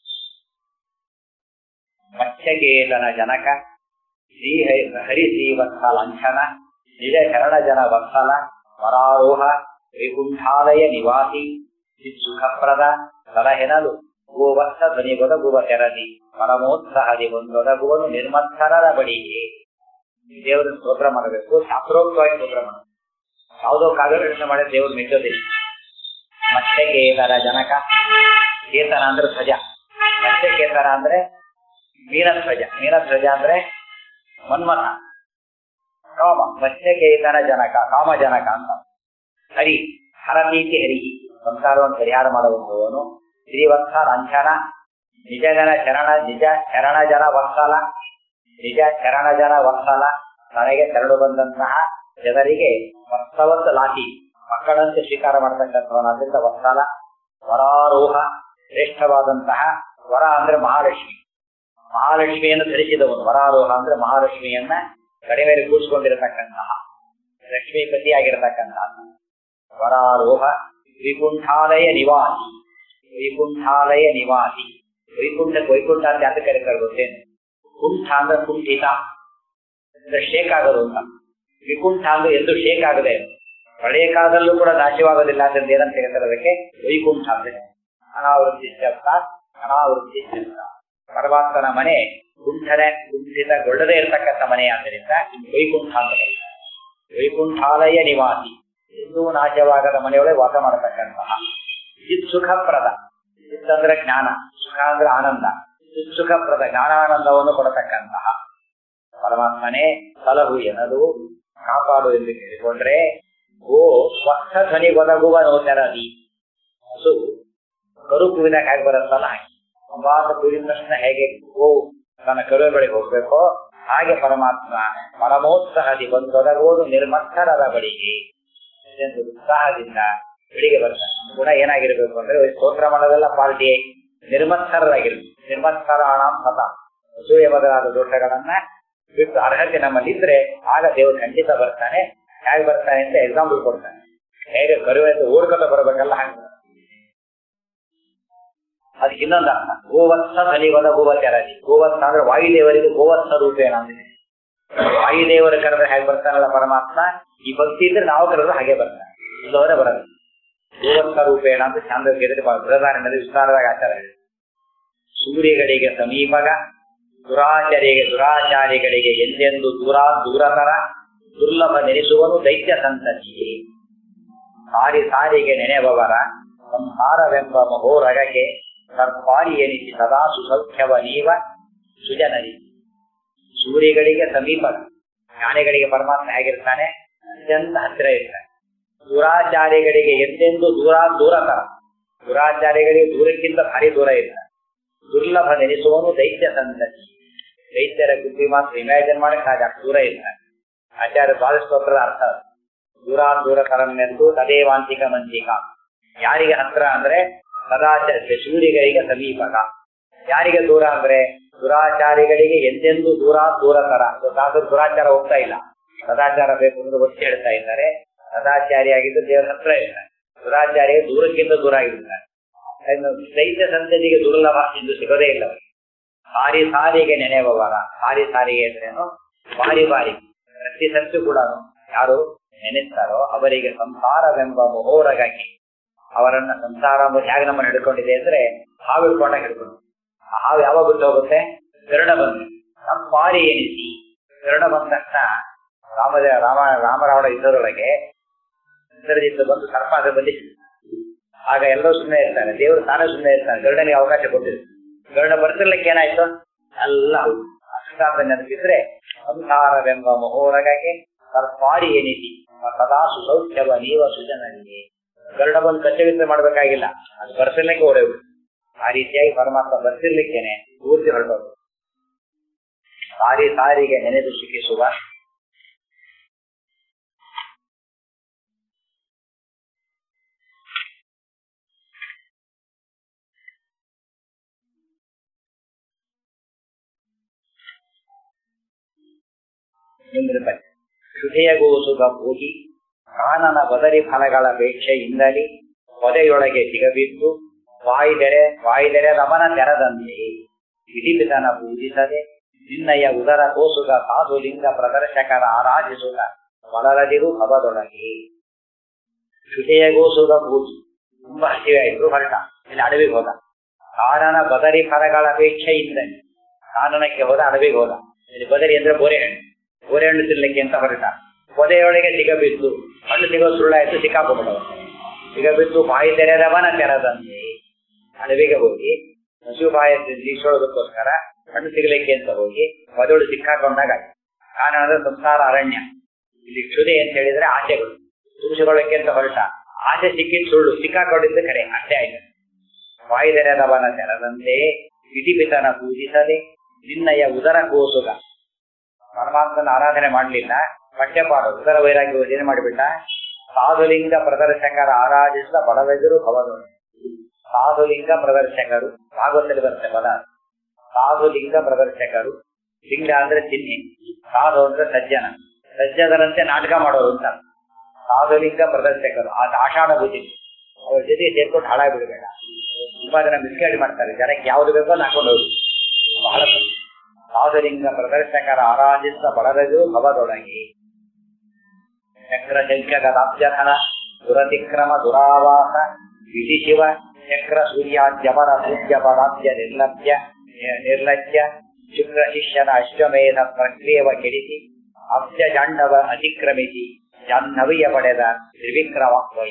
ಮತ್ಸ್ಯಕೇತನ ಜನಕ ಶ್ರೀ ಹರಿಶ್ರೀವತ್ಸ ಲಾಂಛನ ನಿಜ ಶರಣ ಜನ ವತ್ಸಲ ವರಾರೋಹ ವೈಕುಂಠಾಲಯ ನಿವಾಸಿ ಸುಖಪ್ರದ ಸಲಹೆನಲು ಗೋವತ್ಸ ಧ್ವನಿಗೊದಗುವ ತೆರದಿ ಪರಮೋತ್ಸಾಹದಿ ಒಂದೊದಗುವನು ನಿರ್ಮತ್ಸರರ ಬಳಿಗೆ ದೇವರ ಸ್ತೋತ್ರ ಮಾಡಬೇಕು ಶಾಸ್ತ್ರೋಕ್ತವಾಗಿ ಸ್ತೋತ್ರ ಮಾಡಬೇಕು ಯಾವುದೋ ಕಾವ್ಯ ಮಾಡಿ ದೇವರು ಮೆಚ್ಚೋದಿಲ್ಲ ಮತ್ತೆ ಕೇತನ ಜನಕ ಕೇತನ ಅಂದ್ರೆ ಧ್ವಜ ಮತ್ತೆ ಕೇತನ ಅಂದ್ರೆ ಮೀನಧ್ವಜ ಮೀನಧ್ವಜ ಅಂದ್ರೆ ಮನ್ಮಥ ಕಾಮ ಮತ್ತೆ ಕೇತನ ಜನಕ ಕಾಮ ಜನಕ ಅಂತ ಹರಿ ಹರತೀತಿ ಹರಿಹಿ ಸಂಸಾರವನ್ನು ಪರಿಹಾರ ಮಾಡುವವನು ಶ್ರೀವತ್ಸ ಲಾಂಛನ ನಿಜ ಜನ ಚರಣ ನಿಜ ಚರಣ ಜನ ವತ್ಸಲ ನಿಜ ಚರಣ ಜನ ವತ್ಸಲ ನನಗೆ ತೆರಳು ಬಂದಂತಹ ಜನರಿಗೆ ವತ್ಸವತ್ ಲಾಟಿ ಮಕ್ಕಳಂತೆ ಸ್ವೀಕಾರ ಮಾಡತಕ್ಕಂಥವನಾದ್ರಿಂದ ವತ್ಸಲ ವರಾರೋಹ ಶ್ರೇಷ್ಠವಾದಂತಹ ವರ ಅಂದ್ರೆ ಮಹಾಲಕ್ಷ್ಮಿ ಮಹಾಲಕ್ಷ್ಮಿಯನ್ನು ಧರಿಸಿದವನು ವರಾರೋಹ ಅಂದ್ರೆ ಮಹಾಲಕ್ಷ್ಮಿಯನ್ನ ಕಡಿಮೆ ಕೂಡಿಸಿಕೊಂಡಿರತಕ್ಕಂತಹ ಲಕ್ಷ್ಮೀಪತಿಯಾಗಿರತಕ್ಕಂತಹ ವರಾರೋಹ ವೈಕುಂಠಾಲಯ ನಿವಾಸಿ ವೈಕುಂಠಾಲಯ ನಿವಾಸಿ ವೈಕುಂಠ ವೈಕುಂಠ ಅಂತ ಯಾಕೆ ಕರೀತಾರೆ ಗೊತ್ತೇನು ಕುಂಠ ಅಂದ್ರೆ ಕುಂಠಿತ ಅಂದ್ರೆ ಶೇಕ್ ಆಗೋದು ಅಂತ ವಿಕುಂಠ ಅಂದ್ರೆ ಎಂದು ಶೇಕ್ ಆಗದೆ ಪ್ರಳಯ ಕಾಲದಲ್ಲೂ ಕೂಡ ನಾಶವಾಗೋದಿಲ್ಲ ಅಂತ ಏನಂತ ಹೇಳ್ತಾರೆ ಅದಕ್ಕೆ ವೈಕುಂಠ ಅಂದ್ರೆ ಅನಾವೃತ್ತಿ ಶಬ್ದ ಅನಾವೃತ್ತಿ ಶಬ್ದ ಪರಮಾತ್ಮನ ಮನೆ ಕುಂಠನೆ ಕುಂಠಿತಗೊಳ್ಳದೆ ಇರತಕ್ಕಂಥ ಮನೆ ಆದ್ದರಿಂದ ವೈಕುಂಠ ಅಂತ ಕರೀತಾರೆ ವೈಕುಂಠಾಲಯ ನಿವಾಸಿ ಎಂದೂ ನಾಶವಾಗದ ಮನೆಯೊಳಗೆ ವಾಸ ಮಾಡತಕ್ಕಂತಹ ಚಿತ್ ಸುಖಪ್ರದ ಚಿತ್ ಅಂದ್ರೆ ಜ್ಞಾನ ಸುಖ ಅಂದ್ರೆ ಆನಂದ ಚಿತ್ ಸುಖಪ್ರದ ಜ್ಞಾನಾನಂದವನ್ನು ಕೊಡತಕ್ಕಂತಹ ಪರಮಾತ್ಮನೇ ಸಲಹು ಎನ್ನದು ಕಾಪಾಡು ಎಂದು ಕೇಳಿಕೊಂಡ್ರೆ ಓ ಸ್ವಚ್ಛ ಧ್ವನಿ ಒದಗುವ ನೋತರದಿ ಹಸು ಕರು ಕೂವಿದಾಗ ಹೇಗೆ ಬರುತ್ತಲ್ಲ ಹಾಗೆ ಅಂಬಾದ ಕೂವಿದ ತಕ್ಷಣ ಹೇಗೆ ಓ ತನ್ನ ಕರುವಿನ ಬಳಿಗೆ ಹೋಗ್ಬೇಕೋ ಹಾಗೆ ಪರಮಾತ್ಮ ಪರಮೋತ್ಸಾಹದಿ ಬಂದೊದಗುವುದು ನಿರ್ಮತ್ಸರರ ಬಳಿಗೆ ಎಂದು ಉತ್ಸಾಹದಿಂದ ಬೆಳಿಗ್ಗೆ ಬರ್ತಾನೆ ಗುಣ ಏನಾಗಿರ್ಬೇಕು ಅಂದ್ರೆ ಸ್ತೋತ್ರ ಮಾಡೋದೆಲ್ಲ ಪಾರ್ಟಿ ನಿರ್ಮತ್ಸರರಾಗಿರ್ಬೇಕು ನಿರ್ಮತ್ಸರಾಣ ಹತ ಅಸೂಯ ಮೊದಲಾದ ದೋಷಗಳನ್ನ ಬಿಟ್ಟು ಅರ್ಹತೆ ನಮ್ಮಲ್ಲಿದ್ರೆ ಆಗ ದೇವರು ಖಂಡಿತ ಬರ್ತಾನೆ ಹೇಗೆ ಬರ್ತಾನೆ ಅಂತ ಎಕ್ಸಾಂಪಲ್ ಕೊಡ್ತಾನೆ ಹೇಗೆ ಕರುವೆ ಅಂತ ಓಡ್ಕೊತ ಬರ್ಬೇಕಲ್ಲ ಹಾಗೆ ಅದಕ್ಕೆ ಇನ್ನೊಂದು ಅರ್ಥ ಗೋವತ್ಸ ಸನಿಗೋದ ಗೋವಚರಾಜಿ ಗೋವತ್ಸ ಅಂದ್ರೆ ವಾಯುದೇವರಿಗೆ ಗೋವತ್ಸ ರೂಪೇಣ ಅಂದ್ರೆ ವಾಯುದೇವರ ಕರೆದ್ರೆ ಹೇಗೆ ಬರ್ತಾನಲ್ಲ ಪರಮಾತ್ಮ ಈ ಭಕ್ತಿ ಇದ್ರೆ ನಾವು ಕರೆದ್ರೆ ಹಾಗೆ ಬರ್ತಾನೆ ಇಲ್ಲವರೆ ಬರಲ್ಲ ಗೋವತ್ಸ ರೂಪೇಣ ಅಂತ ಚಾಂದ್ರಕ್ಕೆ ಬೃಹದಾರಣ್ಯದಲ್ಲಿ ವಿಸ್ತಾರವಾಗಿ ಆಚಾರ ಇದೆ ಸೂರ್ಯಗಳಿಗೆ ಸಮೀಪಗ ದುರಾಚಾರಿಗೆ ದುರಾಚಾರಿಗಳಿಗೆ ಎಂದೆಂದು ದೂರ ದೂರತರ ದುರ್ಲಭ ನೆನೆಸುವನು ದೈತ್ಯ ಸಂತತಿಗೆ ಸಾರಿ ಸಾರಿಗೆ ನೆನೆಬವರ ಸಂಹಾರವೆಂಬ ಮಹೋರಗಕ್ಕೆ ಸರ್ಪಾರಿ ಎನಿಸಿ ಸದಾ ಸುಸೌಖ್ಯವ ನೀವ ಸುಜನರಿ ಸೂರ್ಯಗಳಿಗೆ ಸಮೀಪ ಜ್ಞಾನಿಗಳಿಗೆ ಪರಮಾತ್ಮ ಹೇಗಿರ್ತಾನೆ ಅತ್ಯಂತ ಹತ್ತಿರ ಇರ್ತಾನೆ ದುರಾಚಾರಿಗಳಿಗೆ ಎಂದೆಂದು ದೂರ ದೂರತರ ದುರಾಚಾರಿಗಳಿಗೆ ದೂರಕ್ಕಿಂತ ಭಾರಿ ದೂರ ಇರ್ತಾನೆ ದುರ್ಲಭ ನೆನೆಸುವನು ದೈತ್ಯ ಸಂತತಿ ದೈತ್ಯರ ಬುದ್ಧಿ ಮಾತ್ರ ಇಮ್ಯಾಜಿನ್ ಮಾಡಕ್ ಹಾಗೆ ಅಷ್ಟು ದೂರ ಇರ್ತಾನೆ ಆಚಾರ್ಯ ದ್ವಾದಸ್ತೋತ್ರದ ಅರ್ಥ ಅದು. ದೂರ ದೂರ ಕರಮೆಂದು ತದೇವಾಂತಿಕ ಮಂತಿಕ ಯಾರಿಗೆ ಹತ್ರ ಅಂದ್ರೆ ಸದಾಚಾರ ಸೂರ್ಯಗಳಿಗೆ ಸಮೀಪಕ ಯಾರಿಗೆ ದೂರ ಅಂದ್ರೆ ದುರಾಚಾರಿಗಳಿಗೆ ಎಂದೆಂದೂ ದೂರ ದೂರ ತರ ಸಾಧು ದುರಾಚಾರ ಹೋಗ್ತಾ ಇಲ್ಲ ಸದಾಚಾರ ಬೇಕು ಎಂದು ಒತ್ತಿ ಹೇಳ್ತಾ ಇದ್ದಾರೆ ಸದಾಚಾರಿಯಾಗಿದ್ದು ದೇವರ ಹತ್ರ ಇರ್ತಾರೆ ದುರಾಚಾರಿಗೆ ದೂರಕ್ಕಿಂತ ದೂರ ಆಗಿರ್ತಾರೆ ಇನ್ನು ದೈತ್ಯ ಸಂತತಿಗೆ ದುರ್ಲಭ ಎಂದು ಸಿಗೋದೇ ಇಲ್ಲ ಅವರಿಗೆ. ಸಾರಿ ಸಾರಿಗೆ ನೆನೆಯುವವರ ಸಾರಿ ಸಾರಿಗೆ ಅಂದ್ರೇನು ಬಾರಿ ಬಾರಿ ಪ್ರತಿ ಸತ್ತು ಕೂಡ ಯಾರು ನೆನೆಸ್ತಾರೋ ಅವರಿಗೆ ಸಂಸಾರವೆಂಬ ಮಹೋರಗಾಗಿ ಅವರನ್ನ ಸಂಸಾರ ಎಂಬುದು ಹೇಗೆ ನಮ್ಮನ್ನು ಹಿಡ್ಕೊಂಡಿದೆ ಅಂದ್ರೆ ಹಾವು ಹಿಡ್ಕೊಂಡಾಗ ಹಿಡ್ಕೊಂಡು ಆ ಹಾವು ಯಾವಾಗ ಬಿಟ್ಟು ಹೋಗುತ್ತೆ ಗರುಡ ಬಂದು ನಮ್ಮ ಬಾರಿ ಎನಿಸಿ ಗರುಡ ಬಂದ ತಕ್ಷಣ ರಾಮದ ರಾಮ ರಾಮರಾವಣ ಯುದ್ಧದೊಳಗೆ ಇಂದ್ರಜಿತ್ ಬಂದು ಸರ್ಪ ಅದ ಬಂದಿತ್ತು ಆಗ ಎಲ್ಲರೂ ಸುಮ್ಮನೆ ಇರ್ತಾರೆ ದೇವರು ತಾನೇ ಸುಮ್ಮನೆ ಇರ್ತಾನೆ ಗರುಡನಿಗೆ ಅವಕಾಶ ಕೊಟ್ಟಿದ್ರು ಗರುಡ ಬರ್ತಿರ್ಲಿಕ್ಕೆ ಏನಾಯ್ತು ಎಲ್ಲ ಅಷ್ಟಾರ್ಥ ನೆನಪಿದ್ರೆ ಸಂಸಾರವೆಂಬ ಮಹೋರಗಕ್ಕೆ ಸರ್ಪಾರಿ ಎನಿಸಿ ಸದಾ ಸುಸೌಖ್ಯವ ನೀವ ಸುಜನನಿಗೆ ಗರುಡ ಬಂದು ಕಚ್ಚವಿತ್ರ ಮಾಡ್ಬೇಕಾಗಿಲ್ಲ ಅದು ಬರ್ತಿರ್ಲಿಕ್ಕೆ ಓಡೋಗ್ಬಿಡು ಆ ರೀತಿಯಾಗಿ ಪರಮಾತ್ಮ ಬರ್ತಿರ್ಲಿಕ್ಕೇನೆ ಪೂರ್ತಿ ಹೊರಟೋದು ಸಾರಿ ಸಾರಿಗೆ ನೆನೆದು ಸುಖಿಸುವ ಇಂದ್ರಪತಿ ಶ್ರುತಿಯಗೋಸುಗ ಹೋಗಿ ಕಾನನ ಬದರಿ ಫಲಗಳಪೇಕ್ಷೆಯಿಂದಲೇ ಪೊದೆಯೊಳಗೆ ಸಿಗಬಿದ್ದು ವಾಯಿದೆರೆ ವಾಯಿದೆರೆ ರಮನ ತೆರದಂತೆ ವಿಧಿಪಿತನ ಪೂಜಿಸದೆ ನಿನ್ನಯ ಉದರ ಕೋಸುಗ ಸಾಧುಲಿಂಗ ಪ್ರದರ್ಶಕರ ಆರಾಧಿಸುಗ ಒಳರದಿರು ಭವದೊಳಗೆ ಶ್ರುತಿಯಗೋಸುಗ ಪೂಜಿ ತುಂಬಾ ಹಸಿವಾಯಿತು ಹೊರಟ ಇಲ್ಲಿ ಅಡವಿಗೆ ಹೋದ ಕಾನನ ಬದರಿ ಫಲಗಳ ಅಪೇಕ್ಷೆಯಿಂದಲೇ ಕಾನನಕ್ಕೆ ಹೋದ ಅಡವಿಗೆ ಹೋದ ಇಲ್ಲಿ ಬದರಿ ಅಂದ್ರೆ ಬೋರೆಹಣ್ಣು ಬೋರೆಹಣ್ಣು ತಿನ್ಲಿಕ್ಕೆ ಅಂತ ಹೊರಟ ಪೊದೆಯೊಳಗೆ ಸಿಗಬಿದ್ದು ಹಣ್ಣು ಸಿಗೋ ಸುಳ್ಳಾಯ್ತು ಸಿಕ್ಕಾಕೊಂಡ್ಬಿಡವ ಸಿಗಬಿದ್ದು ಬಾಯಿ ತೆರೆದವನ ತೆರದಂತೆ ಅಡವಿಗೆ ಹೋಗಿ ಹಸು ಬಾಯ ದೀಕ್ಷೋಳದಕ್ಕೋಸ್ಕರ ಹಣ್ಣು ಸಿಗಲಿಕ್ಕೆ ಅಂತ ಹೋಗಿ ಪದೊಳು ಸಿಕ್ಕಾಕೊಂಡಾಗ ಕಾನನದ ಸಂಸಾರ ಅರಣ್ಯ ಇಲ್ಲಿ ಕ್ಷುದೆ ಅಂತ ಹೇಳಿದ್ರೆ ಆಸೆಗಳು ತುಂಬಿಸಿಕೊಳ್ಳಕ್ಕೆ ಅಂತ ಹೊರಟ ಆಸೆ ಸಿಕ್ಕಿದ್ ಸುಳ್ಳು ಸಿಕ್ಕಾಕೊಂಡಿದ್ದು ಕರೆ ಅಷ್ಟೇ ಆಯ್ತು ವಾಯುದೆರೆದವನ ತೆರದಂತೆ ವಿಧಿಪಿತನ ಪೂಜಿಸದೆ ನಿನ್ನಯ ಉದರ ಕೋಸುಗ ಪರಮಾತ್ಮನ ಆರಾಧನೆ ಮಾಡಲಿಲ್ಲ ಪಠ್ಯಪಾಠ ಉದರ ವೈರಾಗ್ಯ ಯೋಜನೆ ಮಾಡಿಬಿಟ್ಟ ಸಾಧುಲಿಂಗ ಪ್ರದರ್ಶಕರ ಆರಾಧಿಸಿದ ಬಡವೆದುರು ಭವನೋಡು ಸಾಧುಲಿಂಗ ಪ್ರದರ್ಶಕರು ಭಾಗವತದಲ್ಲಿ ಬರುತ್ತೆ ಪದ ಸಾಧುಲಿಂಗ ಪ್ರದರ್ಶಕರು ಲಿಂಗ ಅಂದ್ರೆ ಚಿಹ್ನೆ ಸಾಧು ಅಂದ್ರೆ ಸಜ್ಜನ ಸಜ್ಜನರಂತೆ ನಾಟಕ ಮಾಡೋರು ಅಂತ ಸಾಧುಲಿಂಗ ಪ್ರದರ್ಶಕರು ಆ ಆಷಾಢ ಬುದ್ಧಿ ಅವ್ರ ಜೊತೆ ಸೇರ್ಕೊಂಡು ಹಾಳಾಗಿ ಬಿಡಬೇಡ ತುಂಬಾ ಜನ ಮಿಸ್ಗೈಡ್ ಮಾಡ್ತಾರೆ ಜನಕ್ಕೆ ಯಾವ್ದು ಬೇಕೋ ಅದು ಹಾಕೊಂಡು ಹೋಗಿ ಬಹಳ ತಪ್ಪು. ಸಾಧುಲಿಂಗ ಪ್ರದರ್ಶಕರ ಆರಾಧಿಸಿದ ಬಡರದು ಭವದೊಳಗೆ ಚಕ್ರ ಶಂಕರಾಬ್ಜಧನ ದುರತಿಕ್ರಮ ದುರಾವಾಸ ವಿಧಿ ಶಿವ ಚಕ್ರ ಸೂರ್ಯಾದ್ಯಮರ ಪೂಜ್ಯ ಪರಾಬ್ಜ ನಿರ್ಲಭ್ಯ ನಿರ್ಲಜ್ಯ ಶುಕ್ರ ಶಿಷ್ಯನ ಅಶ್ವಮೇಧ ಪ್ರಕ್ರಿಯವ ಕೆಡಿಸಿ ಅಬ್ಜ ಜಾಂಡವ ಅತಿಕ್ರಮಿಸಿ ಜಾಹ್ನವಿಯ ಪಡೆದ ತ್ರಿವಿಕ್ರಮ ವಯ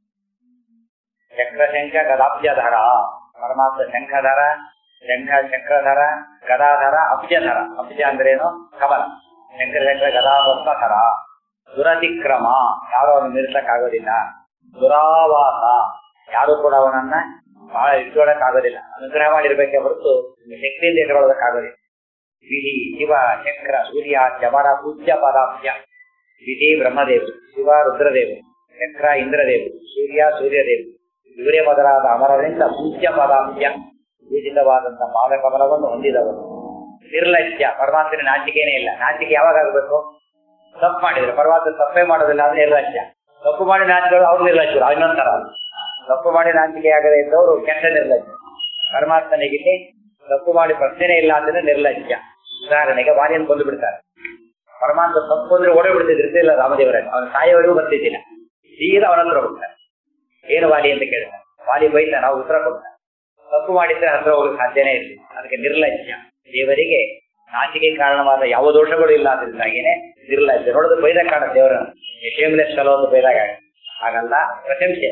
ಚಕ್ರಶಂಕ ಗದಾಬ್ಜಧರ ಪರಮಾತ್ಮ ಶಂಖಧರ ಶಂಖ ಚಕ್ರಧರ ಗದಾಧರ ಅಬ್ಜಧರ ಅಬ್ಜ ಅಂದ್ರೇನು ಕಮಲ ಶಂಕರಚಕ್ರ ಗದಾಪದ್ಮಧರ ದುರತಿಕ್ರಮ ಯಾರು ಅವನು ಮೀರಿಸಕ್ಕಾಗೋದಿಲ್ಲ ದುರಾವಾಸ ಯಾರು ಕೂಡ ಅವನನ್ನ ಬಹಳ ಇಟ್ಕೊಳ್ಳಕ್ಕಾಗೋದಿಲ್ಲ ಅನುಗ್ರಹ ಮಾಡಿರ್ಬೇಕೆ ಹೊರತು ಶಕ್ತಿಯಿಂದ ಇಟ್ಕೊಳ್ಳೋದಕ್ಕಾಗೋದಿಲ್ಲ ವಿಧಿ ಶಿವ ಚಕ್ರ ಸೂರ್ಯ ಜಮರ ಪೂಜ್ಯ ಪದಾಬ್ಜ ವಿಧಿ ಬ್ರಹ್ಮದೇವರು ಶಿವ ರುದ್ರದೇವರು ಚಕ್ರ ಇಂದ್ರದೇವರು ಸೂರ್ಯ ಸೂರ್ಯದೇವರು ಇವರೇ ಮೊದಲಾದ ಅಮರರಿಂದ ಪೂಜ್ಯ ಪದಾಬ್ಜ ಪೂಜಿತವಾದಂತಹ ಪಾದಕಮಲವನ್ನು ಹೊಂದಿದವರು ನಿರ್ಲಜ್ಜ ಪರಮಾತ್ಮನ ನಾಚಿಕೆನೇ ಇಲ್ಲ ನಾಚಿಕೆ ಯಾವಾಗ ಆಗಬೇಕು ತಪ್ಪು ಮಾಡಿದ್ರೆ ಪರಮಾತ್ಮ ತಪ್ಪೇ ಮಾಡೋದಿಲ್ಲ ಅಂದ್ರೆ ನಿರ್ಲಜ್ಜ ತಪ್ಪು ಮಾಡಿ ನಾಚಿಕೆಗಳು ಅವ್ರು ನಿರ್ಲಜ್ಜರು ಇನ್ನೊಂದರ ತಪ್ಪು ಮಾಡಿ ನಾಚಿಕೆ ಆಗದೆ ಇದ್ದವರು ಕೆಟ್ಟ ನಿರ್ಲಜ್ಜ ಪರಮಾತ್ಮನಿಗೆ ತಪ್ಪು ಮಾಡಿ ಪ್ರಶ್ನೆ ಇಲ್ಲ ಅಂದ್ರೆ ನಿರ್ಲಜ್ಜ ಉದಾಹರಣೆಗೆ ವಾಲಿಯನ್ನು ಕೊಂದು ಬಿಡ್ತಾರೆ ಪರಮಾತ್ಮ ತಪ್ಪು ಅಂದ್ರೆ ಓಡೇ ಬಿಡ್ತಿದ್ರು ಇಲ್ಲ ರಾಮದೇವರಲ್ಲಿ ಅವನ ಸಾಯವರೆಗೂ ಬರ್ತಿದ್ದಿಲ್ಲ ಸೀದಾ ಅವನ ಹತ್ರ ಹೋಗ್ತಾರೆ ಏನು ವಾಲಿ ಅಂತ ಕೇಳ್ತಾರೆ ವಾಲಿ ಬೈತ ನಾವು ಉತ್ತರ ಕೊಡ್ತಾರೆ ತಪ್ಪು ಮಾಡಿದ್ರೆ ಹತ್ರ ಹೋಗಕ್ಕೆ ಸಾಧ್ಯನೇ ಇರಲಿಲ್ಲ ಅದಕ್ಕೆ ನಿರ್ಲಜ್ಜ ದೇವರಿಗೆ ನಾಚಿಕೆ ಕಾರಣವಾದ ಯಾವ ದೋಷಗಳು ಇಲ್ಲ ಅದರಿಂದಾಗಿನೇ ನಿರ್ಲಜ್ಜ ನೋಡೋದು ಬೈದ ಕಾಣ ದೇವರನ್ನು ಯಶೇಮ್ಲೆಸ್ ಕಲೋದು ಬೈದಾಗ ಹಾಗಲ್ಲ ಪ್ರಶಂಸೆ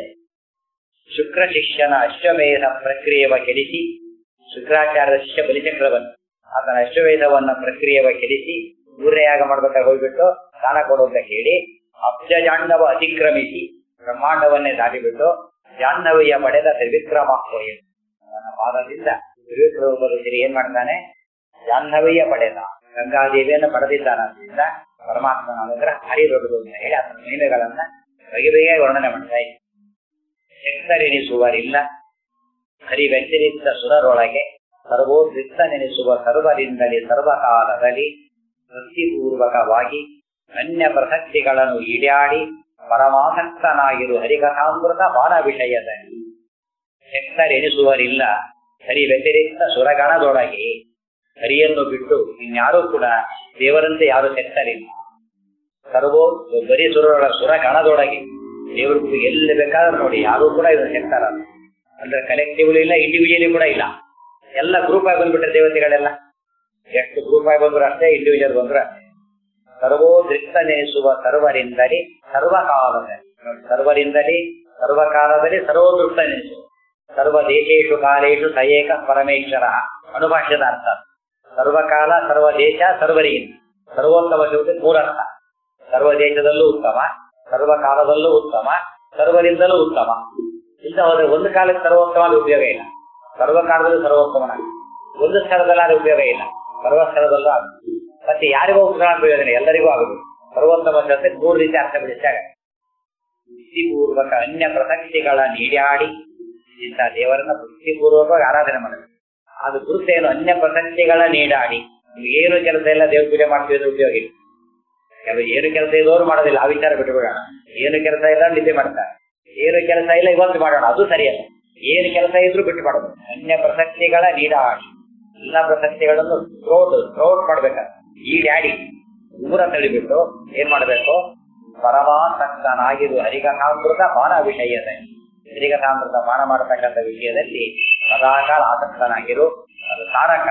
ಶುಕ್ರ ಶಿಷ್ಯನ ಅಶ್ವಮೇಧ ಪ್ರಕ್ರಿಯೆವ ಕೆಡಿಸಿ ಶುಕ್ರಾಚಾರ್ಯ ಶಿಷ್ಯ ಬಲಿಚಕ್ರವನ್ನು ಆತನ ಅಶ್ವಮೇಧವನ್ನ ಪ್ರಕ್ರಿಯೆವ ಕೆಡಿಸಿ ಸೂರ್ಯಯಾಗ ಮಾಡ್ಬೇಕಾಗಿ ಹೋಗ್ಬಿಟ್ಟು ಸ್ನಾನ ಕೊಡುವಂತ ಹೇಳಿ ಅಬ್ಜಜಾಂಡವ ಅತಿಕ್ರಮಿಸಿ ಬ್ರಹ್ಮಾಂಡವನ್ನೇ ದಾಟಿಬಿಟ್ಟು ಜಾಹ್ನವಿಯ ಪಡೆದ ತ್ರಿವಿಕ್ರಮ ಹೋಯ ಅವನ ಪಾದದಿಂದ ತ್ರಿವಿಕ್ರಮ ಸಿರಿ ಏನ್ ಮಾಡ್ತಾನೆ ಜಾಹ್ನವಿಯ ಪಡೆದ ಗಂಗಾದೇವಿಯನ್ನು ಪಡೆದಿದ್ದಾನದ್ರಿಂದ ಪರಮಾತ್ಮನ ಅನುಗ್ರಹ ಹರಿ ದೊಡ್ಡದು ಅಂತ ಹೇಳಿ ಆತನ ಮಹಿಮೆಗಳನ್ನ ಬಗೆ ಬಗೆಯಾಗಿ ವರ್ಣನೆ ಮಾಡ್ತಾ ಇದ್ದ ಹೆಸರೆನಿಸುವರಿಲ್ಲ ಹರಿ ವ್ಯತಿರಿಕ್ತ ಸುರರೊಳಗೆ ಸರ್ವೋದ್ರಿಕ್ತ ನೆನೆಸುವ ಸರ್ವರಿಂದಲೇ ಸರ್ವಕಾಲದಲ್ಲಿ ವೃತ್ತಿಪೂರ್ವಕವಾಗಿ ಅನ್ಯ ಪ್ರಸಕ್ತಿಗಳನ್ನು ಈಡಾಡಿ ಪರಮಾಸಕ್ತನಾಗಿರು ಹರಿಕಥಾಮೃತ ಬಾಲ ವಿಷಯದಲ್ಲಿ ಹೆಸರೆನಿಸುವರಿಲ್ಲ ಹರಿ ವ್ಯತಿರಿಕ್ತ ಸುರಗಣದೊಳಗೆ ಹರಿಯನ್ನು ಬಿಟ್ಟು ಇನ್ಯಾರೂ ಕೂಡ ದೇವರಂತೆ ಯಾರು ಹೆಸರಿಲ್ಲ ಸರ್ವೋ ಬರೀ ಸುರರ ಸುರಗಣದೊಳಗೆ ದೇವರು ಎಲ್ಲಿ ಬೇಕಾದ್ರೂ ನೋಡಿ ಯಾರು ಕೂಡ ಇದನ್ನು ಹೆಸರ ಅಂದ್ರೆ ಕಲೆಕ್ಟಿವ್ಲಿ ಇಲ್ಲ ಇಂಡಿವಿಜುವಲಿ ಕೂಡ ಇಲ್ಲ ಎಲ್ಲ ಗ್ರೂಪ್ ಆಗಿ ಬಂದ್ಬಿಟ್ರೆ ದೇವತೆಗಳೆಲ್ಲ ಎಷ್ಟು ಗ್ರೂಪ್ ಆಗಿ ಬಂದ್ರು ಅಷ್ಟೇ ಇಂಡಿವಿಜುವಲ್ ಬಂದ್ರು ಅಷ್ಟೇ ಸರ್ವೋ ದೃಷ್ಟ ನೆನೆಸುವ ಸರ್ವರಿಂದಲೇ ಸರ್ವಕಾಲದಲ್ಲಿ ಸರ್ವರಿಂದಲೇ ಸರ್ವಕಾಲದಲ್ಲಿ ಸರ್ವದೃಷ್ಟ ನೆನೆಸುವ ಸರ್ವ ದೇಶೇಶು ಕಾಲೇಶು ಸಯೇಕ ಪರಮೇಶ್ವರ ಅನುಭಾಷ್ಯದ ಅರ್ಥ ಸರ್ವಕಾಲ ಸರ್ವ ದೇಶ ಸರ್ವರಿಗೆ ಸರ್ವೋತ್ತಮ ಶಬ್ದ ಮೂರರ್ಥ ಸರ್ವ ದೇಶದಲ್ಲೂ ಉತ್ತಮ ಸರ್ವಕಾಲದಲ್ಲೂ ಉತ್ತಮ ಸರ್ವರಿಂದಲೂ ಉತ್ತಮ ಇಂತ ಹೋದ್ರೆ ಒಂದು ಕಾಲಕ್ಕೆ ಸರ್ವೋತ್ತಮ ಉಪಯೋಗ ಇಲ್ಲ ಸರ್ವಕಾಲದಲ್ಲೂ ಸರ್ವೋತ್ತಮನ ಒಂದು ಸ್ಥಳದಲ್ಲಾದ್ರೆ ಉಪಯೋಗ ಇಲ್ಲ ಸರ್ವ ಸ್ಥಳದಲ್ಲೂ ಆಗುತ್ತೆ ಮತ್ತೆ ಯಾರಿಗೂ ಉಪಕಾರ ಪ್ರಯೋಜನ ಎಲ್ಲರಿಗೂ ಆಗುದು ಸರ್ವೋತ್ತಮ ಜೊತೆ ಮೂರು ರೀತಿ ಅರ್ಥ ಬಿಡಿಸಿದಾಗ ಬುದ್ಧಿಪೂರ್ವಕ ಅನ್ಯ ಪ್ರಸಕ್ತಿಗಳ ನೀಡ್ಯಾಡಿ ಇಂಥ ದೇವರನ್ನ ಬುದ್ಧಿಪೂರ್ವಕವಾಗಿ ಆರಾಧನೆ ಮಾಡಬೇಕು ಅದು ಗುರುತೇನು ಅನ್ಯ ಪ್ರಸಕ್ತಿಗಳ ನೀಡಾಡಿ ಏನು ಕೆಲಸ ಇಲ್ಲ ದೇವ್ರ ಪೂಜೆ ಮಾಡ್ತೀವಿ ಅಂದ್ರೆ ಉಪಯೋಗ ಇಲ್ಲ ಕೆಲವು ಏನು ಕೆಲಸ ಇದ್ದವರು ಮಾಡೋದಿಲ್ಲ ಆ ವಿಚಾರ ಬಿಟ್ಟುಬಿಡೋಣ ಏನು ಕೆಲಸ ಇಲ್ಲ ನಿದ್ದೆ ಮಾಡ್ತಾರೆ ಏನು ಕೆಲಸ ಇಲ್ಲ ಇವತ್ತು ಮಾಡೋಣ ಅದು ಸರಿಯಲ್ಲ ಏನು ಕೆಲಸ ಇದ್ರೂ ಬಿಟ್ಟು ಮಾಡೋದು ಅನ್ಯ ಪ್ರಸಕ್ತಿಗಳ ನೀಡಾಡಿ ಎಲ್ಲ ಪ್ರಸಕ್ತಿಗಳನ್ನು ಕ್ರೋಡ್ ಕ್ರೌಡ್ ಮಾಡ್ಬೇಕ ಈ ಡ್ಯಾಡಿ ಊರ ತಳಿಬಿಟ್ಟು ಏನ್ ಮಾಡ್ಬೇಕು ಪರಮಾಸಕ್ತನಾಗಿರು ಹರಿಕಥಾಮೃತ ಬಾಣ ವಿಷಯದಲ್ಲಿ ಹರಿಕಥಾಮೃತ ಬಾಣ ಮಾಡತಕ್ಕಂಥ ವಿಷಯದಲ್ಲಿ ಸದಾಕಾಲ ಆಸಕ್ತನಾಗಿರು ಅದು ತಾರಕ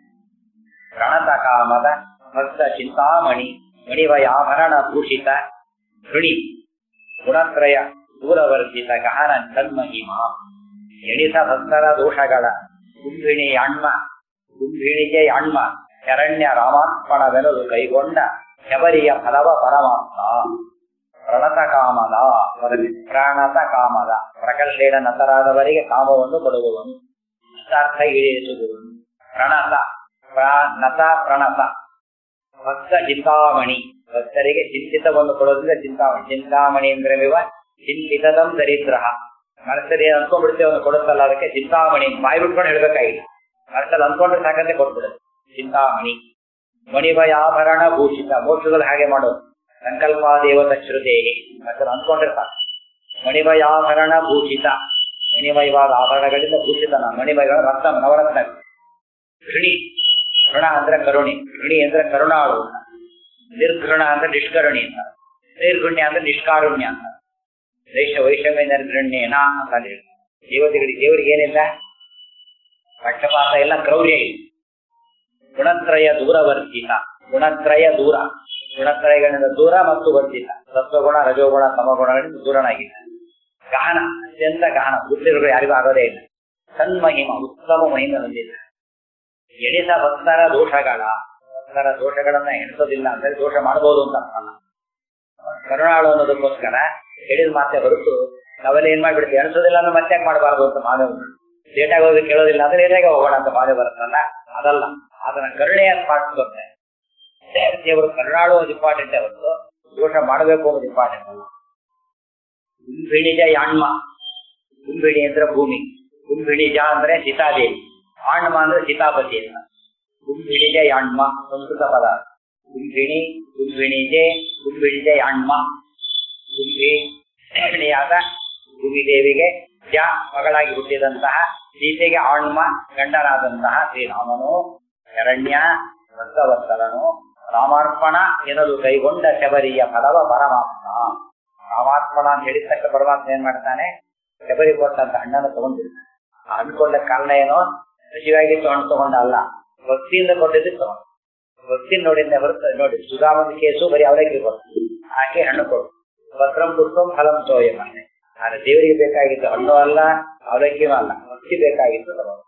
ಪ್ರಣತ ಕಾಮದ ಭಕ್ತ ಚಿಂತಾಮಣಿ ಮಣಿವಯಾಭರಣ ಭೂಷಿತ ಋಣಿ ಗುಣತ್ರಯ ದೂರವರ್ಜಿತ ಗಹನ ತನ್ಮಹಿಮ ಎಣಿಸ ಭಕ್ತರ ದೋಷಗಳ ಕುಂಭಿಣಿ ಅಣ್ಮ ಕುಂಭಿಣಿಗೆ ಅಣ್ಮ ಶರಣ್ಯ ರಾಮಾತ್ಮಣವೆನದು ಕೈಗೊಂಡ ಶಬರಿಯ ಫಲವ ಪರಮಾತ್ಮ ಪ್ರಣತ ಕಾಮದ ಪ್ರಾಣತ ಕಾಮದ ಪ್ರಕರ್ಷೇಣ ನತರಾದವರಿಗೆ ಕಾಮವನ್ನು ಕೊಡುವವನು ಇಷ್ಟಾರ್ಥ ಈಡೇರಿಸುವವನು ಪ್ರಣತ ನತ ಪ್ರಣತ ಭಕ್ತ ಚಿಂತಾಮಣಿ ಭಕ್ತರಿಗೆ ಚಿಂತಿತವನ್ನು ಕೊಡೋದ್ರಿಂದ ಚಿಂತಾಮಣಿ ಚಿಂತಾಮಣಿ ಅಂದ್ರೆ ವಿವ ಚಿಂತಿತದಂ ದರಿದ್ರ ಮನಸ್ಸಲ್ಲಿ ಏನ್ ಅನ್ಕೊಂಡ್ಬಿಡ್ತೀವಿ ಅವನು ಕೊಡುತ್ತಲ್ಲ ಅದಕ್ಕೆ ಚಿಂತಾಮಣಿ ಬಾಯಿ ಬಿಟ್ಕೊಂಡು ಹೇಳ್ಬೇಕಾಗಿಲ್ಲ ಮನಸ್ಸಲ್ಲಿ ಅನ್ಕೊಂಡ್ರೆ ಸಾಕಂತೆ ಕೊಟ್ಬಿಡುದು ಚಿಂತಾಮಣಿ ಮಣಿಮಯಾಭರಣ ಭೂಷಿತ ಮೋಕ್ಷದಲ್ಲಿ ಹಾಗೆ ಮಾಡೋದು ಸಂಕಲ್ಪಾದೇವತ ಶ್ರುತೆ ಮನಸ್ಸಲ್ಲಿ ಅನ್ಕೊಂಡ್ರೆ ಸಾಕು ಮಣಿಮಯಾಭರಣ ಭೂಷಿತ ಮಣಿಮಯವಾದ ಆಭರಣಗಳಿಂದ ಭೂಷಿತನ ಮಣಿಮಯಗಳ ರತ್ನ ನವರತ್ನ ಋಣಿ ಋಣ ಅಂದ್ರೆ ಕರುಣಿ ಋಣಿ ಅಂದ್ರೆ ಕರುಣಾಳು ಅಂತ ನಿರ್ಘೃಣ ಅಂದ್ರೆ ನಿಷ್ಕರುಣಿ ಅಂತ ನಿರ್ಗುಣ್ಯ ಅಂದ್ರೆ ನಿಷ್ಕಾರುಣ್ಯ ಅಂತ ದೇಶ ವೈಷಮ್ಯ ನಿರ್ಗೃಣ್ಯನ ಅಂತ ಹೇಳಿ ದೇವತೆಗಳಿಗೆ ದೇವರಿಗೆ ಏನಿಲ್ಲ ಪಕ್ಷಪಾತ ಎಲ್ಲ ಕ್ರೌರ್ಯ ಇಲ್ಲ ಗುಣತ್ರಯ ದೂರವರ್ಜಿತ ಗುಣತ್ರಯ ದೂರ ಗುಣತ್ರಯಗಳಿಂದ ದೂರ ಮತ್ತು ವರ್ಜಿತ ಸತ್ವಗುಣ ರಜೋಗುಣ ಸಮಗುಣಗಳಿಂದ ದೂರನಾಗಿದ್ದಾನೆ ಗಹನ ಅತ್ಯಂತ ಗಹನ ಬುದ್ಧಿಗಳು ಯಾರಿಗೂ ಆಗೋದೇ ಇಲ್ಲ ಸನ್ಮಹಿಮ ಉತ್ತಮ ಮಹಿಮೆ ಹೊಂದಿದ್ದಾನೆ ಎಣಿಸ ಭಕ್ತರ ದೋಷಗಳ ಭಕ್ತರ ದೋಷಗಳನ್ನ ಎಣಿಸೋದಿಲ್ಲ ಅಂದ್ರೆ ದೋಷ ಮಾಡಬಹುದು ಅಂತ ಅಲ್ಲ ಕರುಣಾಳು ಅನ್ನೋದಕ್ಕೋಸ್ಕರ ಹೇಳಿದ ಮಾತೆ ಹೊರತು ನಾವೆಲ್ಲ ಏನ್ ಮಾಡ್ಬಿಡ್ತೀವಿ ಎಣಿಸೋದಿಲ್ಲ ಅಂದ್ರೆ ಮತ್ತೆ ಯಾಕೆ ಮಾಡಬಾರ್ದು ಅಂತ ಮಾವೆ ಲೇಟಾಗಿ ಹೋಗಿ ಕೇಳೋದಿಲ್ಲ ಅಂದ್ರೆ ಲೇಟಾಗಿ ಹೋಗೋಣ ಅಂತ ಮಾವೆ ಬರುತ್ತಲ್ಲ ಅದಲ್ಲ ಅದನ್ನ ಕರುಣೆಯ ಮಾಡ್ಕೊತಾರೆ ದೇವರು ಕರುಣಾಳು ಒಂದು ಇಂಪಾರ್ಟೆಂಟ್ ಹೊರತು ದೋಷ ಮಾಡಬೇಕು ಅನ್ನೋದು ಇಂಪಾರ್ಟೆಂಟ್ ಅಲ್ಲ ಕುಂಭಿಣಿಜ ಯಾಣ್ಮ ಕುಂಭಿಣಿ ಅಂದ್ರೆ ಭೂಮಿ ಕುಂಭಿಣಿಜ ಅಂದ್ರೆ ಸೀತಾದೇವಿ ಆಣ್ಮ ಅಂದ್ರೆ ಸೀತಾಪತಿ ಅಂತ ಕುಂಭಿಣಿಜ ಯಾಣ್ಮ ಸಂಸ್ಕೃತ ಪದ ಕುಂಭಿಣಿ ಕುಂಭಿಣಿಜೆ ಕುಂಭಿಣಿಜ ಯಾಣ್ಮ ಕುಂಭಿಣಿಯಾದ ಭೂಮಿದೇವಿಗೆ ಜ ಮಗಳಾಗಿ ಹುಟ್ಟಿದಂತಹ ಸೀತೆಗೆ ಆಳ್ಮ ಗಂಡನಾದಂತಹ ಶ್ರೀರಾಮನು ಎರಣ್ಯ ವೃತ್ತವತ್ಸಲನು ರಾಮಾರ್ಪಣ ಎನ್ನಲು ಕೈಗೊಂಡ ಶಬರಿಯ ಫಲವ ಪರಮಾತ್ಮ ರಾಮಾರ್ಪಣ ಅಂತ ಹೇಳಿದ ಪರಮಾತ್ಮ ಏನ್ ಮಾಡ್ತಾನೆ ಶಬರಿ ಕೊಟ್ಟಂತ ಹಣ್ಣನ್ನು ತಗೊಂಡಿರ್ತಾನೆ ಆ ಹಣ್ಣು ಕೊಂಡ ಕಾರಣ ಏನೋ ಹಸಿವಾಗಿ ಹಣ್ಣು ತಗೊಂಡ ಅಲ್ಲ ಭಕ್ತಿಯಿಂದ ಕೊಟ್ಟಿದ್ದು ತಗೊಂಡು ಭಕ್ತಿ ನೋಡಿದ್ದೆ ಹೊರತು ನೋಡಿ ಸುಧಾಮನ ಕೇಸು ಬರೀ ಅವರಿಗೆ ಕೊಟ್ಟು ಆಕೆ ಹಣ್ಣು ಕೊಡು ಪತ್ರಂ ಪುಷ್ಪಂ ಫಲಂ ತೋಯಮ ಆದ್ರೆ ದೇವರಿಗೆ ಬೇಕಾಗಿದ್ದು ಹಣ್ಣು ಅಲ್ಲ ಅವಲಕ್ಕಿನೂ ಅಲ್ಲ ಭಕ್ತಿ ಬೇಕಾಗಿದ್ದು ತಗೊಂಡು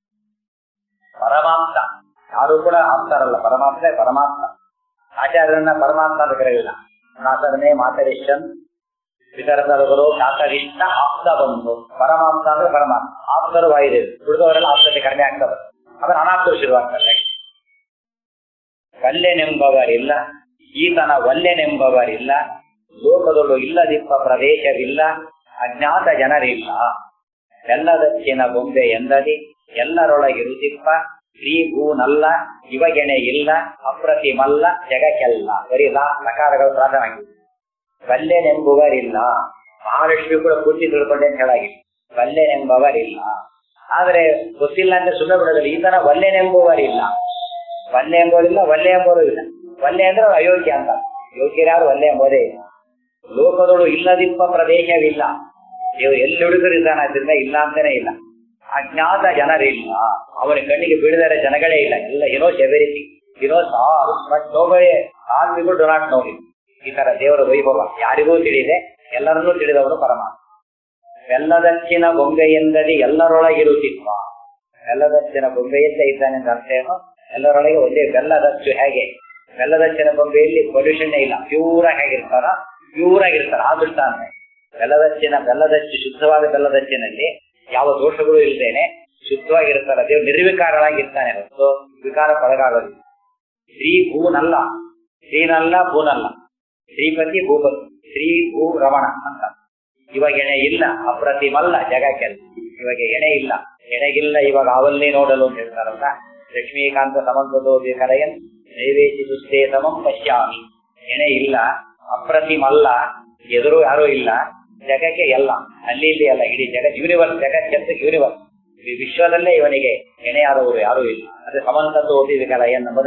ಪರಮಾಂಸ ಯಾರು ಕೂಡ ಆಪ್ತಾರಲ್ಲ ಪರಮಾತ್ಮ ಪರಮಾತ್ಮ ಆಚಾರ್ಯರನ್ನ ಪರಮಾತ್ಮ ಅಂತ ಕರೆಯಿಲ್ಲ ಮಾತರನೆ ಮಾತರಿಷ್ಟನ್ ವಿತರದವರು ಕಾತರಿಷ್ಟ ಆಪ್ತ ಬಂದು ಪರಮಾಂಸ ಅಂದ್ರೆ ಪರಮಾತ್ಮ ಆಪ್ತರು ವಾಯುದೇವರು ಉಳಿದವರೆಲ್ಲ ಆಪ್ತತೆ ಕಡಿಮೆ ಆಗ್ತದೆ ಅದನ್ನ ಅನಾಪ್ತರು ಶುರುವಾಗ್ತದೆ ವಲ್ಲೆನೆಂಬವರಿಲ್ಲ ಈತನ ವಲ್ಲೆನೆಂಬವರಿಲ್ಲ ಲೋಕದೊಳು ಇಲ್ಲದಿಪ್ಪ ಪ್ರದೇಶವಿಲ್ಲ ಅಜ್ಞಾತ ಜನರಿಲ್ಲ ಎಲ್ಲದಚ್ಚಿನ ಬೊಂಬೆ ಎಂದದಿ ಎಲ್ಲರೊಳಗಿರುತ್ತಿಪ್ಪ ಶ್ರೀ ಭೂನಲ್ಲ ಇವಗೆಣೆ ಇಲ್ಲ ಅಪ್ರತಿಮಲ್ಲ ಜಗಕ್ಕೆಲ್ಲ ಬರೀ ಲಾ ಲಕಾರಗಳು ಪ್ರಾರಂಭ ಬಲ್ಲೆನೆಂಬುವರಿಲ್ಲ ಮಹಾಲಕ್ಷ್ಮಿ ಕೂಡ ಪೂರ್ತಿ ತಿಳ್ಕೊಂಡೆ ಅಂತ ಹೇಳಾಗಿಲ್ಲ ಬಲ್ಲೆನೆಂಬವರಿಲ್ಲ ಆದ್ರೆ ಗೊತ್ತಿಲ್ಲ ಅಂದ್ರೆ ಸುಮ್ಮನೆ ಬಿಡೋದಿಲ್ಲ ಈತನ ವಲ್ಲೆನೆಂಬುವರಿಲ್ಲ ವಲ್ಲೆ ಎಂಬೋರಿಲ್ಲ ವಲ್ಲೆ ಎಂಬೋರು ಇಲ್ಲ ವಲ್ಲೆ ಅಂದ್ರೆ ಅಯೋಗ್ಯ ಅಂತ ಯೋಗ್ಯರ್ಯಾರು ವಲ್ಲೆ ಎಂಬೋದೇ ಇಲ್ಲ ಲೋಕದೊಳು ಇಲ್ಲದಿಪ್ಪ ಪ್ರದೇಶವಿಲ್ಲ ದೇವರು ಎಲ್ಲಿ ಹುಡುಗರಿದ್ದಾನೆ ಅದರಿಂದ ಇಲ್ಲ ಅಂತಾನೆ ಇಲ್ಲ ಅಜ್ಞಾತ ಜನರಿಲ್ಲ ಅವನ ಕಣ್ಣಿಗೆ ಬೀಳದರೆ ಜನಗಳೇ ಇಲ್ಲ ಎಲ್ಲ ಏನೋ ಶೆವೆರಿಟಿ ಏನೋ ಸಾಲ್ but nobody all people do not know ಈ ತರ ದೇವರ ವೈಭವ ಯಾರಿಗೂ ತಿಳಿದೆ ಎಲ್ಲರನ್ನೂ ತಿಳಿದವನು ಪರಮಾತ್ಮ ಬೆಲ್ಲದಚ್ಚಿನ ಬೊಂಬೆ ಎಂದದಿ ಎಲ್ಲರೊಳಗಿರುತ್ತಿತ್ವ ಬೆಲ್ಲದಚ್ಚಿನ ಬೊಂಬೆಯಲ್ಲೇ ಇದ್ದಾನೆ ಅಂತ ಅರ್ಥ ಏನು ಎಲ್ಲರೊಳಗೆ ಒಂದೇ ಬೆಲ್ಲದಚ್ಚು ಹೇಗೆ ಬೆಲ್ಲದಚ್ಚಿನ ಬೊಂಬೆಯಲ್ಲಿ ಪೊಲ್ಯೂಷನ್ ಇಲ್ಲ ಪ್ಯೂರ್ ಹೇಗಿರ್ತಾರ ಪ್ಯೂರ್ ಆಗಿರ್ತಾರ ಆ ದೃಷ್ಟಾಂತ ಬೆಲ್ಲದಚ್ಚಿನ ಬೆಲ್ಲದಚ್ಚು ಶುದ್ಧವಾದ ಬೆಲ್ಲದಚ್ಚಿನಲ್ಲಿ ಯಾವ ದೋಷಗಳು ಇಲ್ಲದೇನೆ ಶುದ್ಧವಾಗಿರ್ತಾರ ದೇವ್ರು ನಿರ್ವಿಕಾರನಾಗಿರ್ತಾನೆ ಹೊತ್ತು ವಿಕಾರಕ್ಕೊಳಗಾಗೋದು ಶ್ರೀ ಭೂನಲ್ಲ ಶ್ರೀನಲ್ಲ ಭೂನಲ್ಲ ಶ್ರೀಪತಿ ಭೂಪತಿ ಶ್ರೀ ಭೂ ರಮಣ ಅಂತ ಇವಾಗ ಎಣೆ ಇಲ್ಲ ಅಪ್ರತಿಮಲ್ಲ ಜಗಕ್ಕೆಲ್ಲ ಇವಾಗ ಎಣೆ ಇಲ್ಲ ಎಣೆಗಿಲ್ಲ ಇವಾಗ ಅವಲ್ಲೇ ನೋಡಲು ಅಂತ ಹೇಳ್ತಾರಲ್ಲ ಲಕ್ಷ್ಮೀಕಾಂತ ಸಮಂತದೋಗಿ ಕರೆಯನ್ ನೈವೇದ್ಯ ದುಸ್ತೇ ಸಮಂ ಪಶ್ಯಾಮಿ ಎಣೆ ಇಲ್ಲ ಅಪ್ರತಿಮಲ್ಲ ಎದುರು ಯಾರೂ ಇಲ್ಲ ಜಗಕ್ಕೆ ಎಲ್ಲ ಅಲ್ಲಿ ಇಲ್ಲಿ ಅಲ್ಲ ಇಡೀ ಜಗತ್ ಯೂನಿವರ್ಸ್ ಜಗತ್ತೆಂತ ಯೂನಿವರ್ಸ್ ಈ ವಿಶ್ವದಲ್ಲೇ ಇವನಿಗೆ ಎಣೆಯಾದವರು ಯಾರೂ ಇಲ್ಲ ಅದೇ ಸಮಂತದ್ದು ಓದಿದಕ್ಕಲ್ಲ ಎನ್ನುವುದು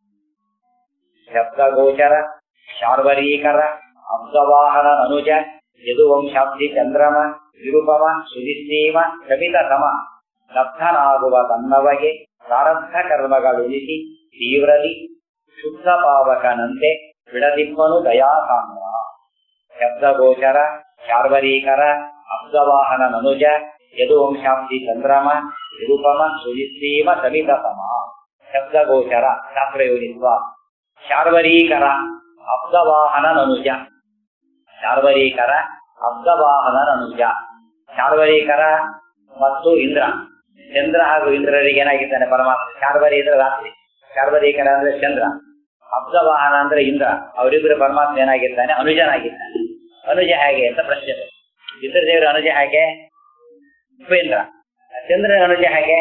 ಶಬ್ದ ಗೋಚರ ಶಾರ್ವರೀಕರ ಅಬ್ದವಾಹನ ಅನುಜ ಯದುವಂಶಾಬ್ದಿ ಚಂದ್ರಮ ನಿರುಪಮ ಸುಧಿಸೀಮ ಕವಿತ ಸಮ ಲಬ್ಧನಾಗುವ ತನ್ನವಗೆ ಪ್ರಾರಬ್ಧ ಕರ್ಮಗಳುಳಿಸಿ ತೀವ್ರದಿ ಶುದ್ಧ ಪಾವಕನಂತೆ ಬಿಡದಿಪ್ಪನು ದಯಾಕಾಂದ್ರ ಶಬ್ದಗೋಚರ ಶಾರ್ವರೀಕರ ಅಬ್ದವಾಹನ ಮನುಜ ಯದುವಂಶಾಬ್ದಿ ಚಂದ್ರಮ ನಿರುಪಮ ಸುಧಿಸೀಮ ಕವಿತ ಸಮ ಶಬ್ದಗೋಚರ ಶಾಸ್ತ್ರಯೋನಿತ್ವ ಶಾರ್ವರೀಕರ ಅಬ್ದವಾಹನ ನನುಜ ಶಾರ್ವರೀಕರ ಅಬ್ದವಾಹನ ನನುಜ ಶಾರ್ವರೀಕರ ಮತ್ತು ಇಂದ್ರ ಚಂದ್ರ ಹಾಗೂ ಇಂದ್ರರಿಗೆ ಏನಾಗಿದ್ದಾನೆ ಪರಮಾತ್ಮ ಶಾರ್ವರಿ ಅಂದ್ರೆ ರಾತ್ರಿ ಶಾರ್ವರೀಕರ ಅಂದ್ರೆ ಚಂದ್ರ ಅಬ್ದವಾಹನ ಅಂದ್ರೆ ಇಂದ್ರ ಅವರಿಬ್ಬರು ಪರಮಾತ್ಮ ಏನಾಗಿದ್ದಾನೆ ಅನುಜನಾಗಿದ್ದಾನೆ ಅನುಜ ಹೇಗೆ ಅಂತ ಪ್ರಶ್ನೆ ಇಂದ್ರದೇವರ ಅನುಜ ಹೇಗೆ ಉಪೇಂದ್ರ ಚಂದ್ರನ ಅನುಜ ಹೇಗೆ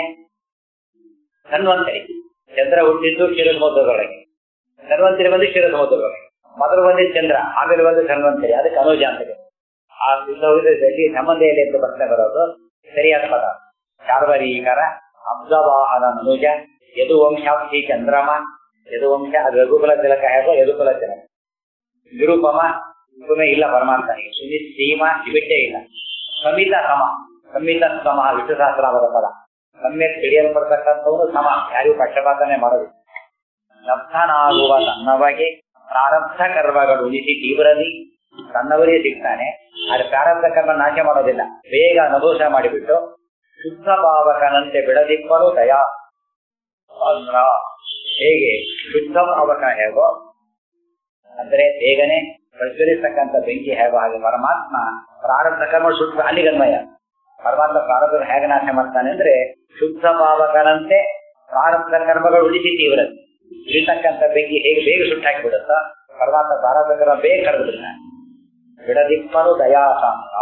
ಧನ್ವಂತರಿ ಚಂದ್ರ ಹುಟ್ಟಿದ್ದು ಕ್ಷೀರಸಮುದ್ರದೊಳಗೆ ಧನ್ವಂತರಿ ಬಂದು ಕ್ಷೀರಸಮುದ್ರದೊಳಗೆ ಮೊದಲು ಬಂದಿದ್ದು ಚಂದ್ರ ಆಮೇಲೆ ಬಂದು ಧನ್ವಂತರಿ ಅದಕ್ಕೆ ಅನುಜ ಅಂತ ಕರೀತಾರೆ. ಆ ಸಿದ್ಧವಿದಲ್ಲಿ ಸಂಬಂಧ ಎಲ್ಲಿ ಅಂತ ಪ್ರಶ್ನೆ ಬರೋದು ಸರಿಯಾದ ಪದ ಶಾರ್ವರೀಕರ ಅಬ್ದವಾಹನ ಮನುಜ ಯದುವಂಶಾಬ್ಧಿ ಚಂದ್ರಮ ಯದುವಂಶ ಅದು ರಘುಕುಲ ತಿಲಕ ಹೇಗೋ ಯದುಕುಲ ತಿಲಕ ನಿರುಪಮ ಉಪಮೆ ಇಲ್ಲ ಪರಮಾತ್ಮನಿಗೆ ಸುನಿ ಸೀಮ ಇವಿಟ್ಟೇ ಇಲ್ಲ ಸಮಿತ ಸಮ ಸಮಿತ ಸಮ ವಿಷ್ಣು ಸಹಸ್ರಾಮದ ಪದ ಸಮ್ಯಕ್ ತಿಳಿಯಲ್ಪಡ್ತಕ್ಕಂಥವನು ಸಮ ಯಾರಿಗೂ ಪಕ್ಷಪಾತನೆ ಮಾಡೋದು ಲಬ್ಧನಾಗುವ ತನ್ನವಗೆ ಪ್ರಾರಬ್ಧ ಕರ್ಮಗಳು ಉಳಿಸಿ ತೀವ್ರದಿ ತನ್ನವರೇ ಸಿಗ್ತಾನೆ ಆದ್ರೆ ಪ್ರಾರಬ್ಧ ಕರ್ಮ ನಾಶ ಮಾಡೋದಿಲ್ಲ ಬೇಗ ನದೋಷ ಮಾಡಿಬಿಟ್ಟು ಶುದ್ಧ ಭಾವಕನಂತೆ ಬಿಡದಿಪ್ಪನು ದಯಾ ಅಂದ್ರ ಹೇಗೆ ಶುದ್ಧ ಭಾವಕ ಹೇಗೋ ಅಂದ್ರೆ ಬೇಗನೆ ಪ್ರಜ್ವಲಿಸ್ತಕ್ಕಂಥ ಬೆಂಕಿ ಹೇಗೋ ಹಾಗೆ ಪರಮಾತ್ಮ ಪ್ರಾರಬ್ಧ ಕರ್ಮ ಶುದ್ಧ ಅಲ್ಲಿಗನ್ವಯ ಪರಮಾತ್ಮ ಪ್ರಾರಬ್ಧ ಹೇಗೆ ನಾಶ ಮಾಡ್ತಾನೆ ಅಂದ್ರೆ ಶುದ್ಧ ಭಾವಕನಂತೆ ಪ್ರಾರಬ್ಧ ಕರ್ಮಗಳು ಉಳಿಸಿ ತೀವ್ರ ಇಳಿತಕ್ಕಂಥ ಬೆಂಕಿ ಹೇಗೆ ಬೇಗ ಸುಟ್ಟಾಕಿ ಬಿಡುತ್ತೋ ಪರಮಾತ್ಮ ಪ್ರಾರಬ್ಧ ಕರ್ಮ ಬೇಗ ಕರೆದು ಬಿಡ್ತಾನೆ ಬಿಡದಿಪ್ಪನು ದಯಾಸಾಂಗ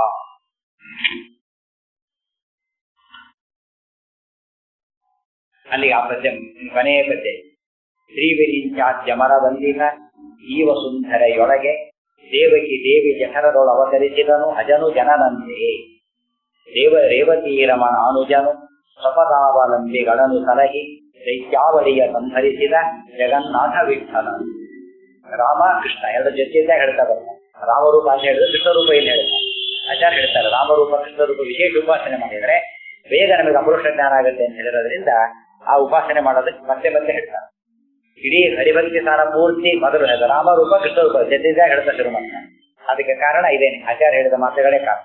ಅಲ್ಲಿಗೆ ಆ ಪದ್ಯ ಕೊನೆಯ ಪದ್ಯ ಶ್ರೀವಿರಿಂಚಾದ್ಯಮರ ವಂದಿತ ಜೀವ ಸುಂದರೆಯೊಳಗೆ ದೇವಕಿ ದೇವಿ ಜಠರದೊಳ ಅವತರಿಸಿದನು ಅಜನು ಜನನಂತೆ ದೇವ ರೇವತೀರಮಣ ಅನುಜನು ಸ್ವಪದಾವಲಂಬಿಗಳನ್ನು ಸಲಹಿ ದೈತ್ಯಾವಳಿಯ ಸಂಹರಿಸಿದ ಜಗನ್ನಾಥ ವಿಠಲನು ರಾಮ ಕೃಷ್ಣ ಎರಡು ಜೊತೆಯಿಂದ ಹೇಳ್ತಾ ಬರ್ತಾರೆ ರಾಮರೂಪ ಅಂತ ಹೇಳಿದ್ರೆ ಕೃಷ್ಣರೂಪ ಇಲ್ಲಿ ಹೇಳ್ತಾರೆ ಆಚಾರ್ಯ ಹೇಳ್ತಾರೆ ರಾಮರೂಪ ಕೃಷ್ಣರೂಪ ವಿಶೇಷ ಉಪಾಸನೆ ಮಾಡಿದ್ರೆ ಬೇಗ ನಮಗೆ ಅಮೃತ ಜ್ಞಾನ ಆಗುತ್ತೆ ಅಂತ ಹೇಳಿರೋದ್ರಿಂದ ಆ ಉಪಾಸನೆ ಮಾಡೋದಕ್ಕೆ ಮತ್ತೆ ಮತ್ತೆ ಹೇಳ್ತಾರೆ ಇಡೀ ಹರಿಭಕ್ತಿ ಸಾರ ಪೂರ್ತಿ ಮೊದಲು ಹೇಳಿದ ರಾಮರೂಪ ಕೃಷ್ಣರೂಪ ಜೊತೆಯಿಂದ ಹೇಳ್ತಾ ಶುರು ಮಾಡ್ತಾರೆ ಅದಕ್ಕೆ ಕಾರಣ ಇದೇನೆ ಆಚಾರ್ಯ ಹೇಳಿದ ಮಾತುಗಳೇ ಕಾರಣ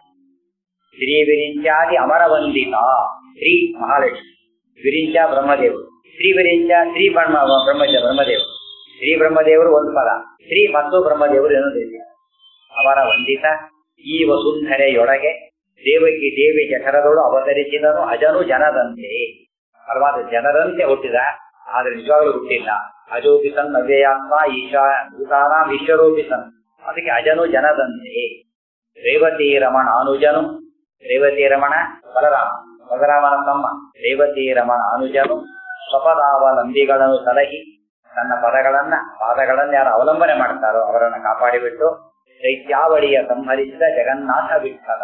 ಶ್ರೀ ವಿರಿಂಚಾದಿ ಅಮರವಂದಿತ ಶ್ರೀ ಮಹಾಲಕ್ಷ್ಮಿ ವಿರಿಂಚ ಬ್ರಹ್ಮದೇವರು ಶ್ರೀ ವಿರಿಂಚ ಶ್ರೀ ಬ್ರಹ್ಮ ಬ್ರಹ್ಮಜ ಬ್ರಹ್ಮದೇವರು ಶ್ರೀ ಬ್ರಹ್ಮದೇವರು ಒಂದು ಪದ ಶ್ರೀ ಮತ್ತು ಬ್ರಹ್ಮದೇವರು ಇನ್ನೊಂದು ರೀತಿ ಅವರ ವಂದಿತ ಈ ವಸುಂಧರೆಯೊಳಗೆ ದೇವಕಿ ದೇವಿ ಜಠರದೊಳು ಅವತರಿಸಿದನು ಅಜನು ಜನದಂತೆ ಪರವಾದ ಜನರಂತೆ ಹುಟ್ಟಿದ ಆದ್ರೆ ನಿಜವಾಗ್ಲೂ ಹುಟ್ಟಿಲ್ಲ ಅಜೋಪಿಸನ್ ಅವ್ಯಯಾತ್ಮ ಈಶಾ ಭೂತಾನಾಂ ಈಶ್ವರೋಪಿಸನ್ ಅದಕ್ಕೆ ಅಜನು ಜನದಂತೆ ರೇವತಿ ರಮಣ ಅನುಜನು ರೇವತಿ ರಮಣ ಬಲರಾಮ ಬಲರಾಮನ ತಮ್ಮ ರೇವತಿ ರಮಣ ಅನುಜನು ಸ್ವಪದಾವಲಂಬಿಗಳನ್ನು ಸಲಹಿ ತನ್ನ ಪದಗಳನ್ನ ಪಾದಗಳನ್ನ ಯಾರು ಅವಲಂಬನೆ ಮಾಡ್ತಾರೋ ಅವರನ್ನ ಕಾಪಾಡಿಬಿಟ್ಟು ದೈತ್ಯಾವಳಿಯ ಸಂಹರಿಸಿದ ಜಗನ್ನಾಥ ವಿಠಲ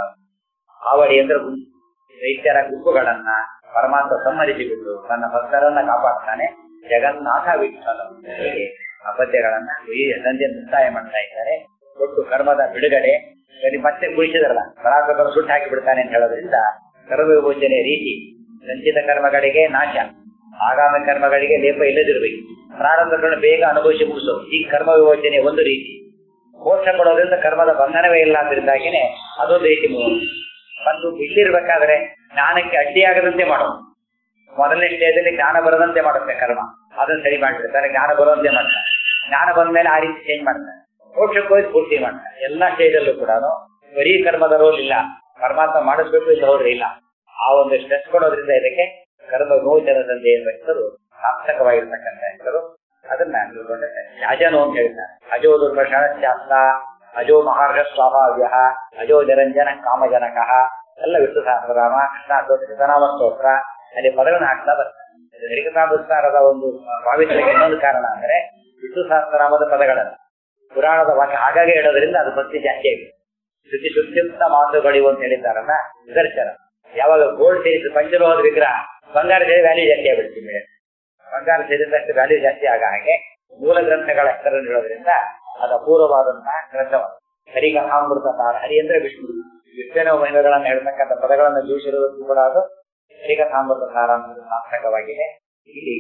ಆವಳಿ ಅಂದ್ರೆ ಗುಂಪು ದೈತ್ಯರ ಗುಂಪುಗಳನ್ನ ಪರಮಾತ್ಮ ಸಂಹರಿಸಿಬಿಟ್ಟು ತನ್ನ ಭಕ್ತರನ್ನ ಕಾಪಾಡ್ತಾನೆ ಜಗನ್ನಾಥ ವಿಠಲ ಹೀಗೆ ಆ ಪದ್ಯಗಳನ್ನ ಈ ಸಂಜೆ ಮುಕ್ತಾಯ ಮಾಡ್ತಾ ಇದ್ದಾರೆ ಒಟ್ಟು ಕರ್ಮದ ಬಿಡುಗಡೆ ಸರಿ ಮತ್ತೆ ಕುಳಿಸಿದ್ರಲ್ಲ ಪರಾಕ್ರಮರು ಸುಟ್ಟು ಹಾಕಿ ಬಿಡ್ತಾನೆ ಅಂತ ಹೇಳೋದ್ರಿಂದ ಕರ್ಮ ವಿಭೋಜನೆ ರೀತಿ ಸಂಚಿತ ಕರ್ಮಗಳಿಗೆ ನಾಶ ಆಗಾಮಿ ಕರ್ಮಗಳಿಗೆ ಲೇಪ ಇಲ್ಲದಿರಬೇಕು ಪ್ರಾರಂಭಗಳನ್ನು ಬೇಗ ಅನುಭವಿಸಿ ಮುಗಿಸೋದು ಈ ಕರ್ಮ ವಿಭೋಜನೆ ಒಂದು ರೀತಿ ಮೋಕ್ಷ ಕೊಡೋದ್ರಿಂದ ಕರ್ಮದ ಬಂಧನವೇ ಇಲ್ಲ ಅದರಿಂದಾಗಿನೇ ಅದೊಂದು ರೀತಿ ಮೂಲ ಒಂದು ಇಲ್ಲಿರ್ಬೇಕಾದ್ರೆ ಜ್ಞಾನಕ್ಕೆ ಅಡ್ಡಿಯಾಗದಂತೆ ಮಾಡೋದು ಮೊದಲನೇ ಸ್ಟೇಜಲ್ಲಿ ಜ್ಞಾನ ಬರದಂತೆ ಮಾಡುತ್ತೆ ಕರ್ಮ ಅದನ್ನ ಸರಿ ಮಾಡಿಬಿಡ್ತಾರೆ ಜ್ಞಾನ ಬರುವಂತೆ ಮಾಡ್ತಾರೆ ಜ್ಞಾನ ಬಂದ ಮೇಲೆ ಆ ರೀತಿ ಚೇಂಜ್ ಮಾಡ್ತಾರೆ ಮೋಕ್ಷಕ್ಕೆ ಹೋಗಿ ಪೂರ್ತಿ ಮಾಡ್ತಾರೆ ಎಲ್ಲಾ ಸ್ಟೇಜಲ್ಲೂ ಕೂಡ ಬರೀ ಕರ್ಮದ ರೋಲ್ ಇಲ್ಲ ಪರಮಾತ್ಮ ಮಾಡಿಸ್ಬೇಕು ಇಲ್ಲ ಹೋದ್ರೆ ಇಲ್ಲ ಆ ಒಂದು ಸ್ಟ್ರೆಸ್ ಕೊಡೋದ್ರಿಂದ ಇದಕ್ಕೆ ಕರ್ಮ ಗೋಚರ ಸಂಧಿ ಎಂಬ ಹೆಸರು ಸಾರ್ಥಕವಾಗಿರ್ತಕ್ಕಂಥ ಹೆಸರು ಅದನ್ನ ತಿಳ್ಕೊಂಡಿದ್ದಾರೆ ಅಜನು ಅಂತ ಹೇಳ್ತಾರೆ ಅಜೋ ದುರ್ಭಷಣ ಶಾಸ್ತ್ರ ಅಜೋ ಮಹಾರ್ಷ ಸ್ವಾಭಾವ್ಯ ಅಜೋ ನಿರಂಜನ ಕಾಮಜನಕ ಎಲ್ಲ ವಿಷ್ಣು ಸಹಸ್ರನಾಮ ಕೃಷ್ಣ ಕೃಷ್ಣನಾಮ ಸ್ತೋತ್ರ ಅಲ್ಲಿ ಪದಗಳನ್ನ ಹಾಕ್ತಾ ಬರ್ತಾರೆ ಹರಿಕಥಾನುಸಾರದ ಒಂದು ಪಾವಿತ್ರ್ಯಕ್ಕೆ ಇನ್ನೊಂದು ಕಾರಣ ಅಂದ್ರೆ ವಿಷ್ಣು ಸಹಸ್ರನಾಮದ ಪದಗಳನ್ನ ಪುರಾಣದ ವಾಕ್ಯ ಹಾಗಾಗಿ ಹೇಳೋದ್ರಿಂದ ಅದು ಭಕ್ತಿ ಜಾಸ್ತಿ ಆಗಿದೆ ಶ್ರುತಿ ಶುದ್ಧಿಯುಕ್ತ ಮಾತುಗಳಿವು ಅಂತ ಹೇಳಿದ್ದಾರಲ್ಲ ನಿದರ್ಶನ ಯಾವಾಗ ಗೋಲ್ಡ್ ಸೇರಿದ ಪಂಚಲೋಹದ ವಿಗ್ರಹ ಬಂಗಾರ ಸೇರಿ ವ್ಯಾಲ್ಯೂ ಜಾಸ್ತಿ ಆಗ್ಬಿಡ್ತೀವಿ ಬಂಗಾರ ಸೇರಿದಷ್ಟು ವ್ಯಾಲ್ಯೂ ಜಾಸ್ತಿ ಆಗ ಹಾಗೆ ಮೂಲ ಗ್ರಂಥಗಳ ಹೆಸರನ್ನು ಹೇಳೋದ್ರಿಂದ ಅದು ಅಪೂರ್ವವಾದಂತಹ ಗ್ರಂಥವಾದ ಹರಿಕಥಾಮೃತ ಸಾರ ಹರಿ ಅಂದ್ರೆ ವಿಷ್ಣು ವಿಷ್ಣುವಿನ ಮಹಿಮೆಗಳನ್ನು ಹೇಳ್ತಕ್ಕಂಥ ಪದಗಳನ್ನು ಜೂಸಿರುವುದಕ್ಕೂ ಕೂಡ ಅದು ಹರಿಕಥಾಮೃತ ಸಾರ ಅನ್ನೋದು ಸಾರ್ಥಕವಾಗಿದೆ ಇಲ್ಲಿ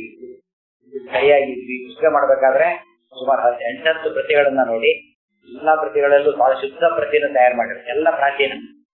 ಇದು ಸರಿಯಾಗಿ ಈ ಪುಸ್ತಕ ಮಾಡಬೇಕಾದ್ರೆ ಸುಮಾರು ಹತ್ತು ಎಂಟತ್ತು ಪ್ರತಿಗಳನ್ನ ನೋಡಿ ಎಲ್ಲಾ ಪ್ರತಿಗಳಲ್ಲೂ ಬಹಳ ಶುದ್ಧ ಪ್ರತಿಯನ್ನು ತಯಾರು ಮಾಡಿರ್ತಾರೆ ಎಲ್ಲ ಪ್ರಾಚೀನ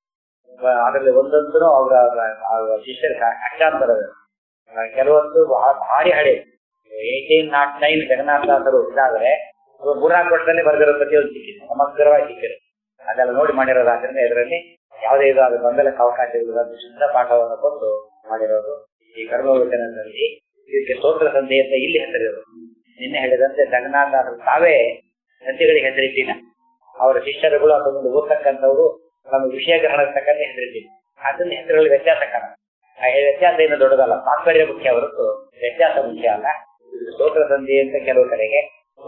ಬ- ಅದರಲ್ಲಿ ಒಂದೊಂದು ಅವರ ಶಿಷ್ಯರ ಅಕ್ಷಾಂತ ಬರೋದು ಕೆಲವೊಂದು ಬಹಳ ಭಾರಿ ಹಳೆ ಏಟೀನ್ ನಾಟ್ ನೈನ್ ಜಗನ್ನಾಥದಾಸರು ಇದಾದ್ರೆ ಅದು ಮೂರ್ನಾಲ್ಕು ವರ್ಷದಲ್ಲಿ ಬರೆದಿರೋ ಪ್ರತಿಯೊಂದು ಸಿಕ್ಕಿದೆ ಸಮಗ್ರವಾಗಿ ಸಿಕ್ಕಿದೆ ಅದೆಲ್ಲ ನೋಡಿ ಮಾಡಿರೋದಾದ್ರಿಂದ ಇದರಲ್ಲಿ ಯಾವುದೇ ಇದು ಅದು ಗೊಂದಲಕ್ಕೆ ಅವಕಾಶ ಇರುವುದಿಲ್ಲ ಅದು ಶುದ್ಧ ಪಾಠವನ್ನು ಕೊಟ್ಟು ಮಾಡಿರೋದು ಈ ಕರ್ಮವಚನದಲ್ಲಿ ಇದಕ್ಕೆ ಸ್ತೋತ್ರ ಸಂಧಿ ಅಂತ ಇಲ್ಲಿ ಹೆಸರಿರೋದು ನಿನ್ನೆ ಹೇಳಿದಂತೆ ಜಗನ್ನಾಥದಾಸರು ತಾವೇ ಸಂಧಿಗಳಿಗೆ ಹೆಸರಿಟ್ಟಿಲ್ಲ ಅವರ ಶಿಷ್ಯರುಗಳು ಅದನ್ನು ಓದ್ತಕ್ಕಂಥವ್ರು ನಮ್ಮ ವಿಷಯ ಗ್ರಹಣಕ್ಕೆ ತಕ್ಕಂತೆ ಹೆಸರಿಟ್ಟಿಲ್ಲ ಅದನ್ನ ಹೆಸರುಗಳಲ್ಲಿ ವ್ಯತ್ಯಾಸ ಕಾರಣ ಆ ವ್ಯತ್ಯಾಸ ಏನು ದೊಡ್ಡದಲ್ಲ ತಾತ್ಪರ್ಯ ಮುಖ್ಯ ಹೊರತು ವ್ಯತ್ಯಾಸ ಮುಖ್ಯ ಅಲ್ಲ ಇದು ಸ್ತೋತ್ರ ಸಂಧಿ ಅಂತ ಕೆಲವು ಕಡೆಗೆ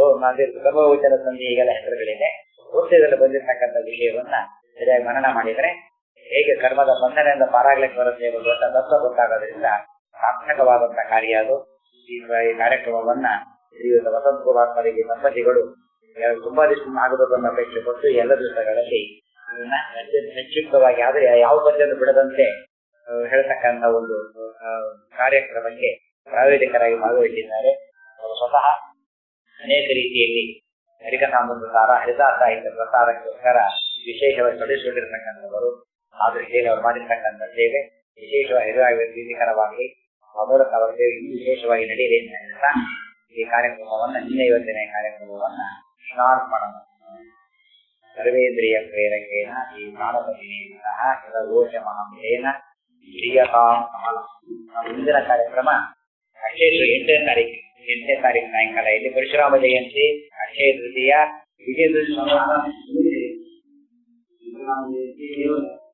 ಕರ್ಮವಚನ ಸಂಧಿ ಹೀಗೆಲ್ಲ ಹೆಸರುಗಳಿದೆ ಓದ್ಯದಲ್ಲಿ ಬಂದಿರತಕ್ಕಂಥ ವಿಷಯವನ್ನ ಸರಿಯಾಗಿ ಮನನ ಮಾಡಿದ್ರೆ ಹೇಗೆ ಕರ್ಮದ ಬಂಧನದಿಂದ ಪಾರಾಗ್ಲಿಕ್ಕೆ ಬರುತ್ತೆ ಎಂಬ ದೊಡ್ಡ ತತ್ವ ಗೊತ್ತಾಗೋದ್ರಿಂದ ಸಾರ್ಥಕವಾದಂತಹ ಕಾರ್ಯ ಅದು ಈ ಈ ಕಾರ್ಯಕ್ರಮವನ್ನ ಶ್ರೀಯುತ ವಸಂತ ಕುಮಾರ್ ಅವರಿಗೆ ದಂಪತಿಗಳು ಯಾವ- ತುಂಬಾ ದಿವಸ ಆಗಬೇಕನ್ನೋ ಅಪೇಕ್ಷೆ ಪಟ್ಟು ಎಲ್ಲ ದಿವಸಗಳಲ್ಲಿ ಇದನ್ನ ಅತ್ಯಂತ ಸಂಕ್ಷಿಪ್ತವಾಗಿ ಆದ್ರೆ ಯಾವ ಪದ್ಯವನ್ನು ಬಿಡದಂತೆ ಆ, ಹೇಳ್ತಕ್ಕಂಥ ಒಂದು ಆ, ಕಾರ್ಯಕ್ರಮಕ್ಕೆ ಪ್ರಾಯೋಜಕರಾಗಿ ಭಾಗವಹಿಸಿದ್ದಾರೆ ಅವರು ಸ್ವತಃ ಅನೇಕ ರೀತಿಯಲ್ಲಿ ಹರಿಕಥಾಮೃತಾರ ಹರಿದಾಸ ಸಾಹಿತ್ಯ ಪ್ರಸಾರಕ್ಕೋಸ್ಕರ ವಿಶೇಷವಾಗಿ ತೊಡಗಿಸಿಕೊಂಡಿರ್ತಕ್ಕಂಥವರು ಆದ್ರೆ ಹೇಗೆ ಅವರು ಮಾಡಿರ್ತಕ್ಕಂಥ ಸೇವೆ ವಿಶೇಷವಾಗಿ ಹಿರಿಯಾಗಿ ಪ್ರೀತಿಕರವಾಗಿ ಆ ಮೂಲಕ ಅವರ ಸೇವೆ ಇನ್ನೂ ವಿಶೇಷವಾಗಿ ನಡೆಯಲಿ ಅಂತ ಹೇಳ್ತಾ ಈ ಕಾರ್ಯಕ್ರಮವನ್ನ ನಿನ್ನೆ ಇವತ್ತಿನ ಈ ಕಾರ್ಯಕ್ರಮವನ್ನ ಸ್ನಾರ್ಪಣ ಸರ್ವೇಂದ್ರಿಯ ಪ್ರೇರಕೇನ ಈ ಪ್ರಾಣಪತಿನಿಂತಹ ಯದಗೋಚ ಮಹಾಂತೇನ ಶ್ರೀಯತಾಂ ಕಮಲ ನಮ್ಮ ಮುಂದಿನ ಕಾರ್ಯಕ್ರಮ ಅಕ್ಷಯ ತೃ- ಎಂಟನೇ ತಾರೀಕು ಎಂಟನೇ ತಾರೀಕು ಸಾಯಂಕಾಲ ಇಲ್ಲಿ ಪರಶುರಾಮ ಜಯಂತಿ ಅಕ್ಷಯ ತೃತೀಯ ವಿಜಯ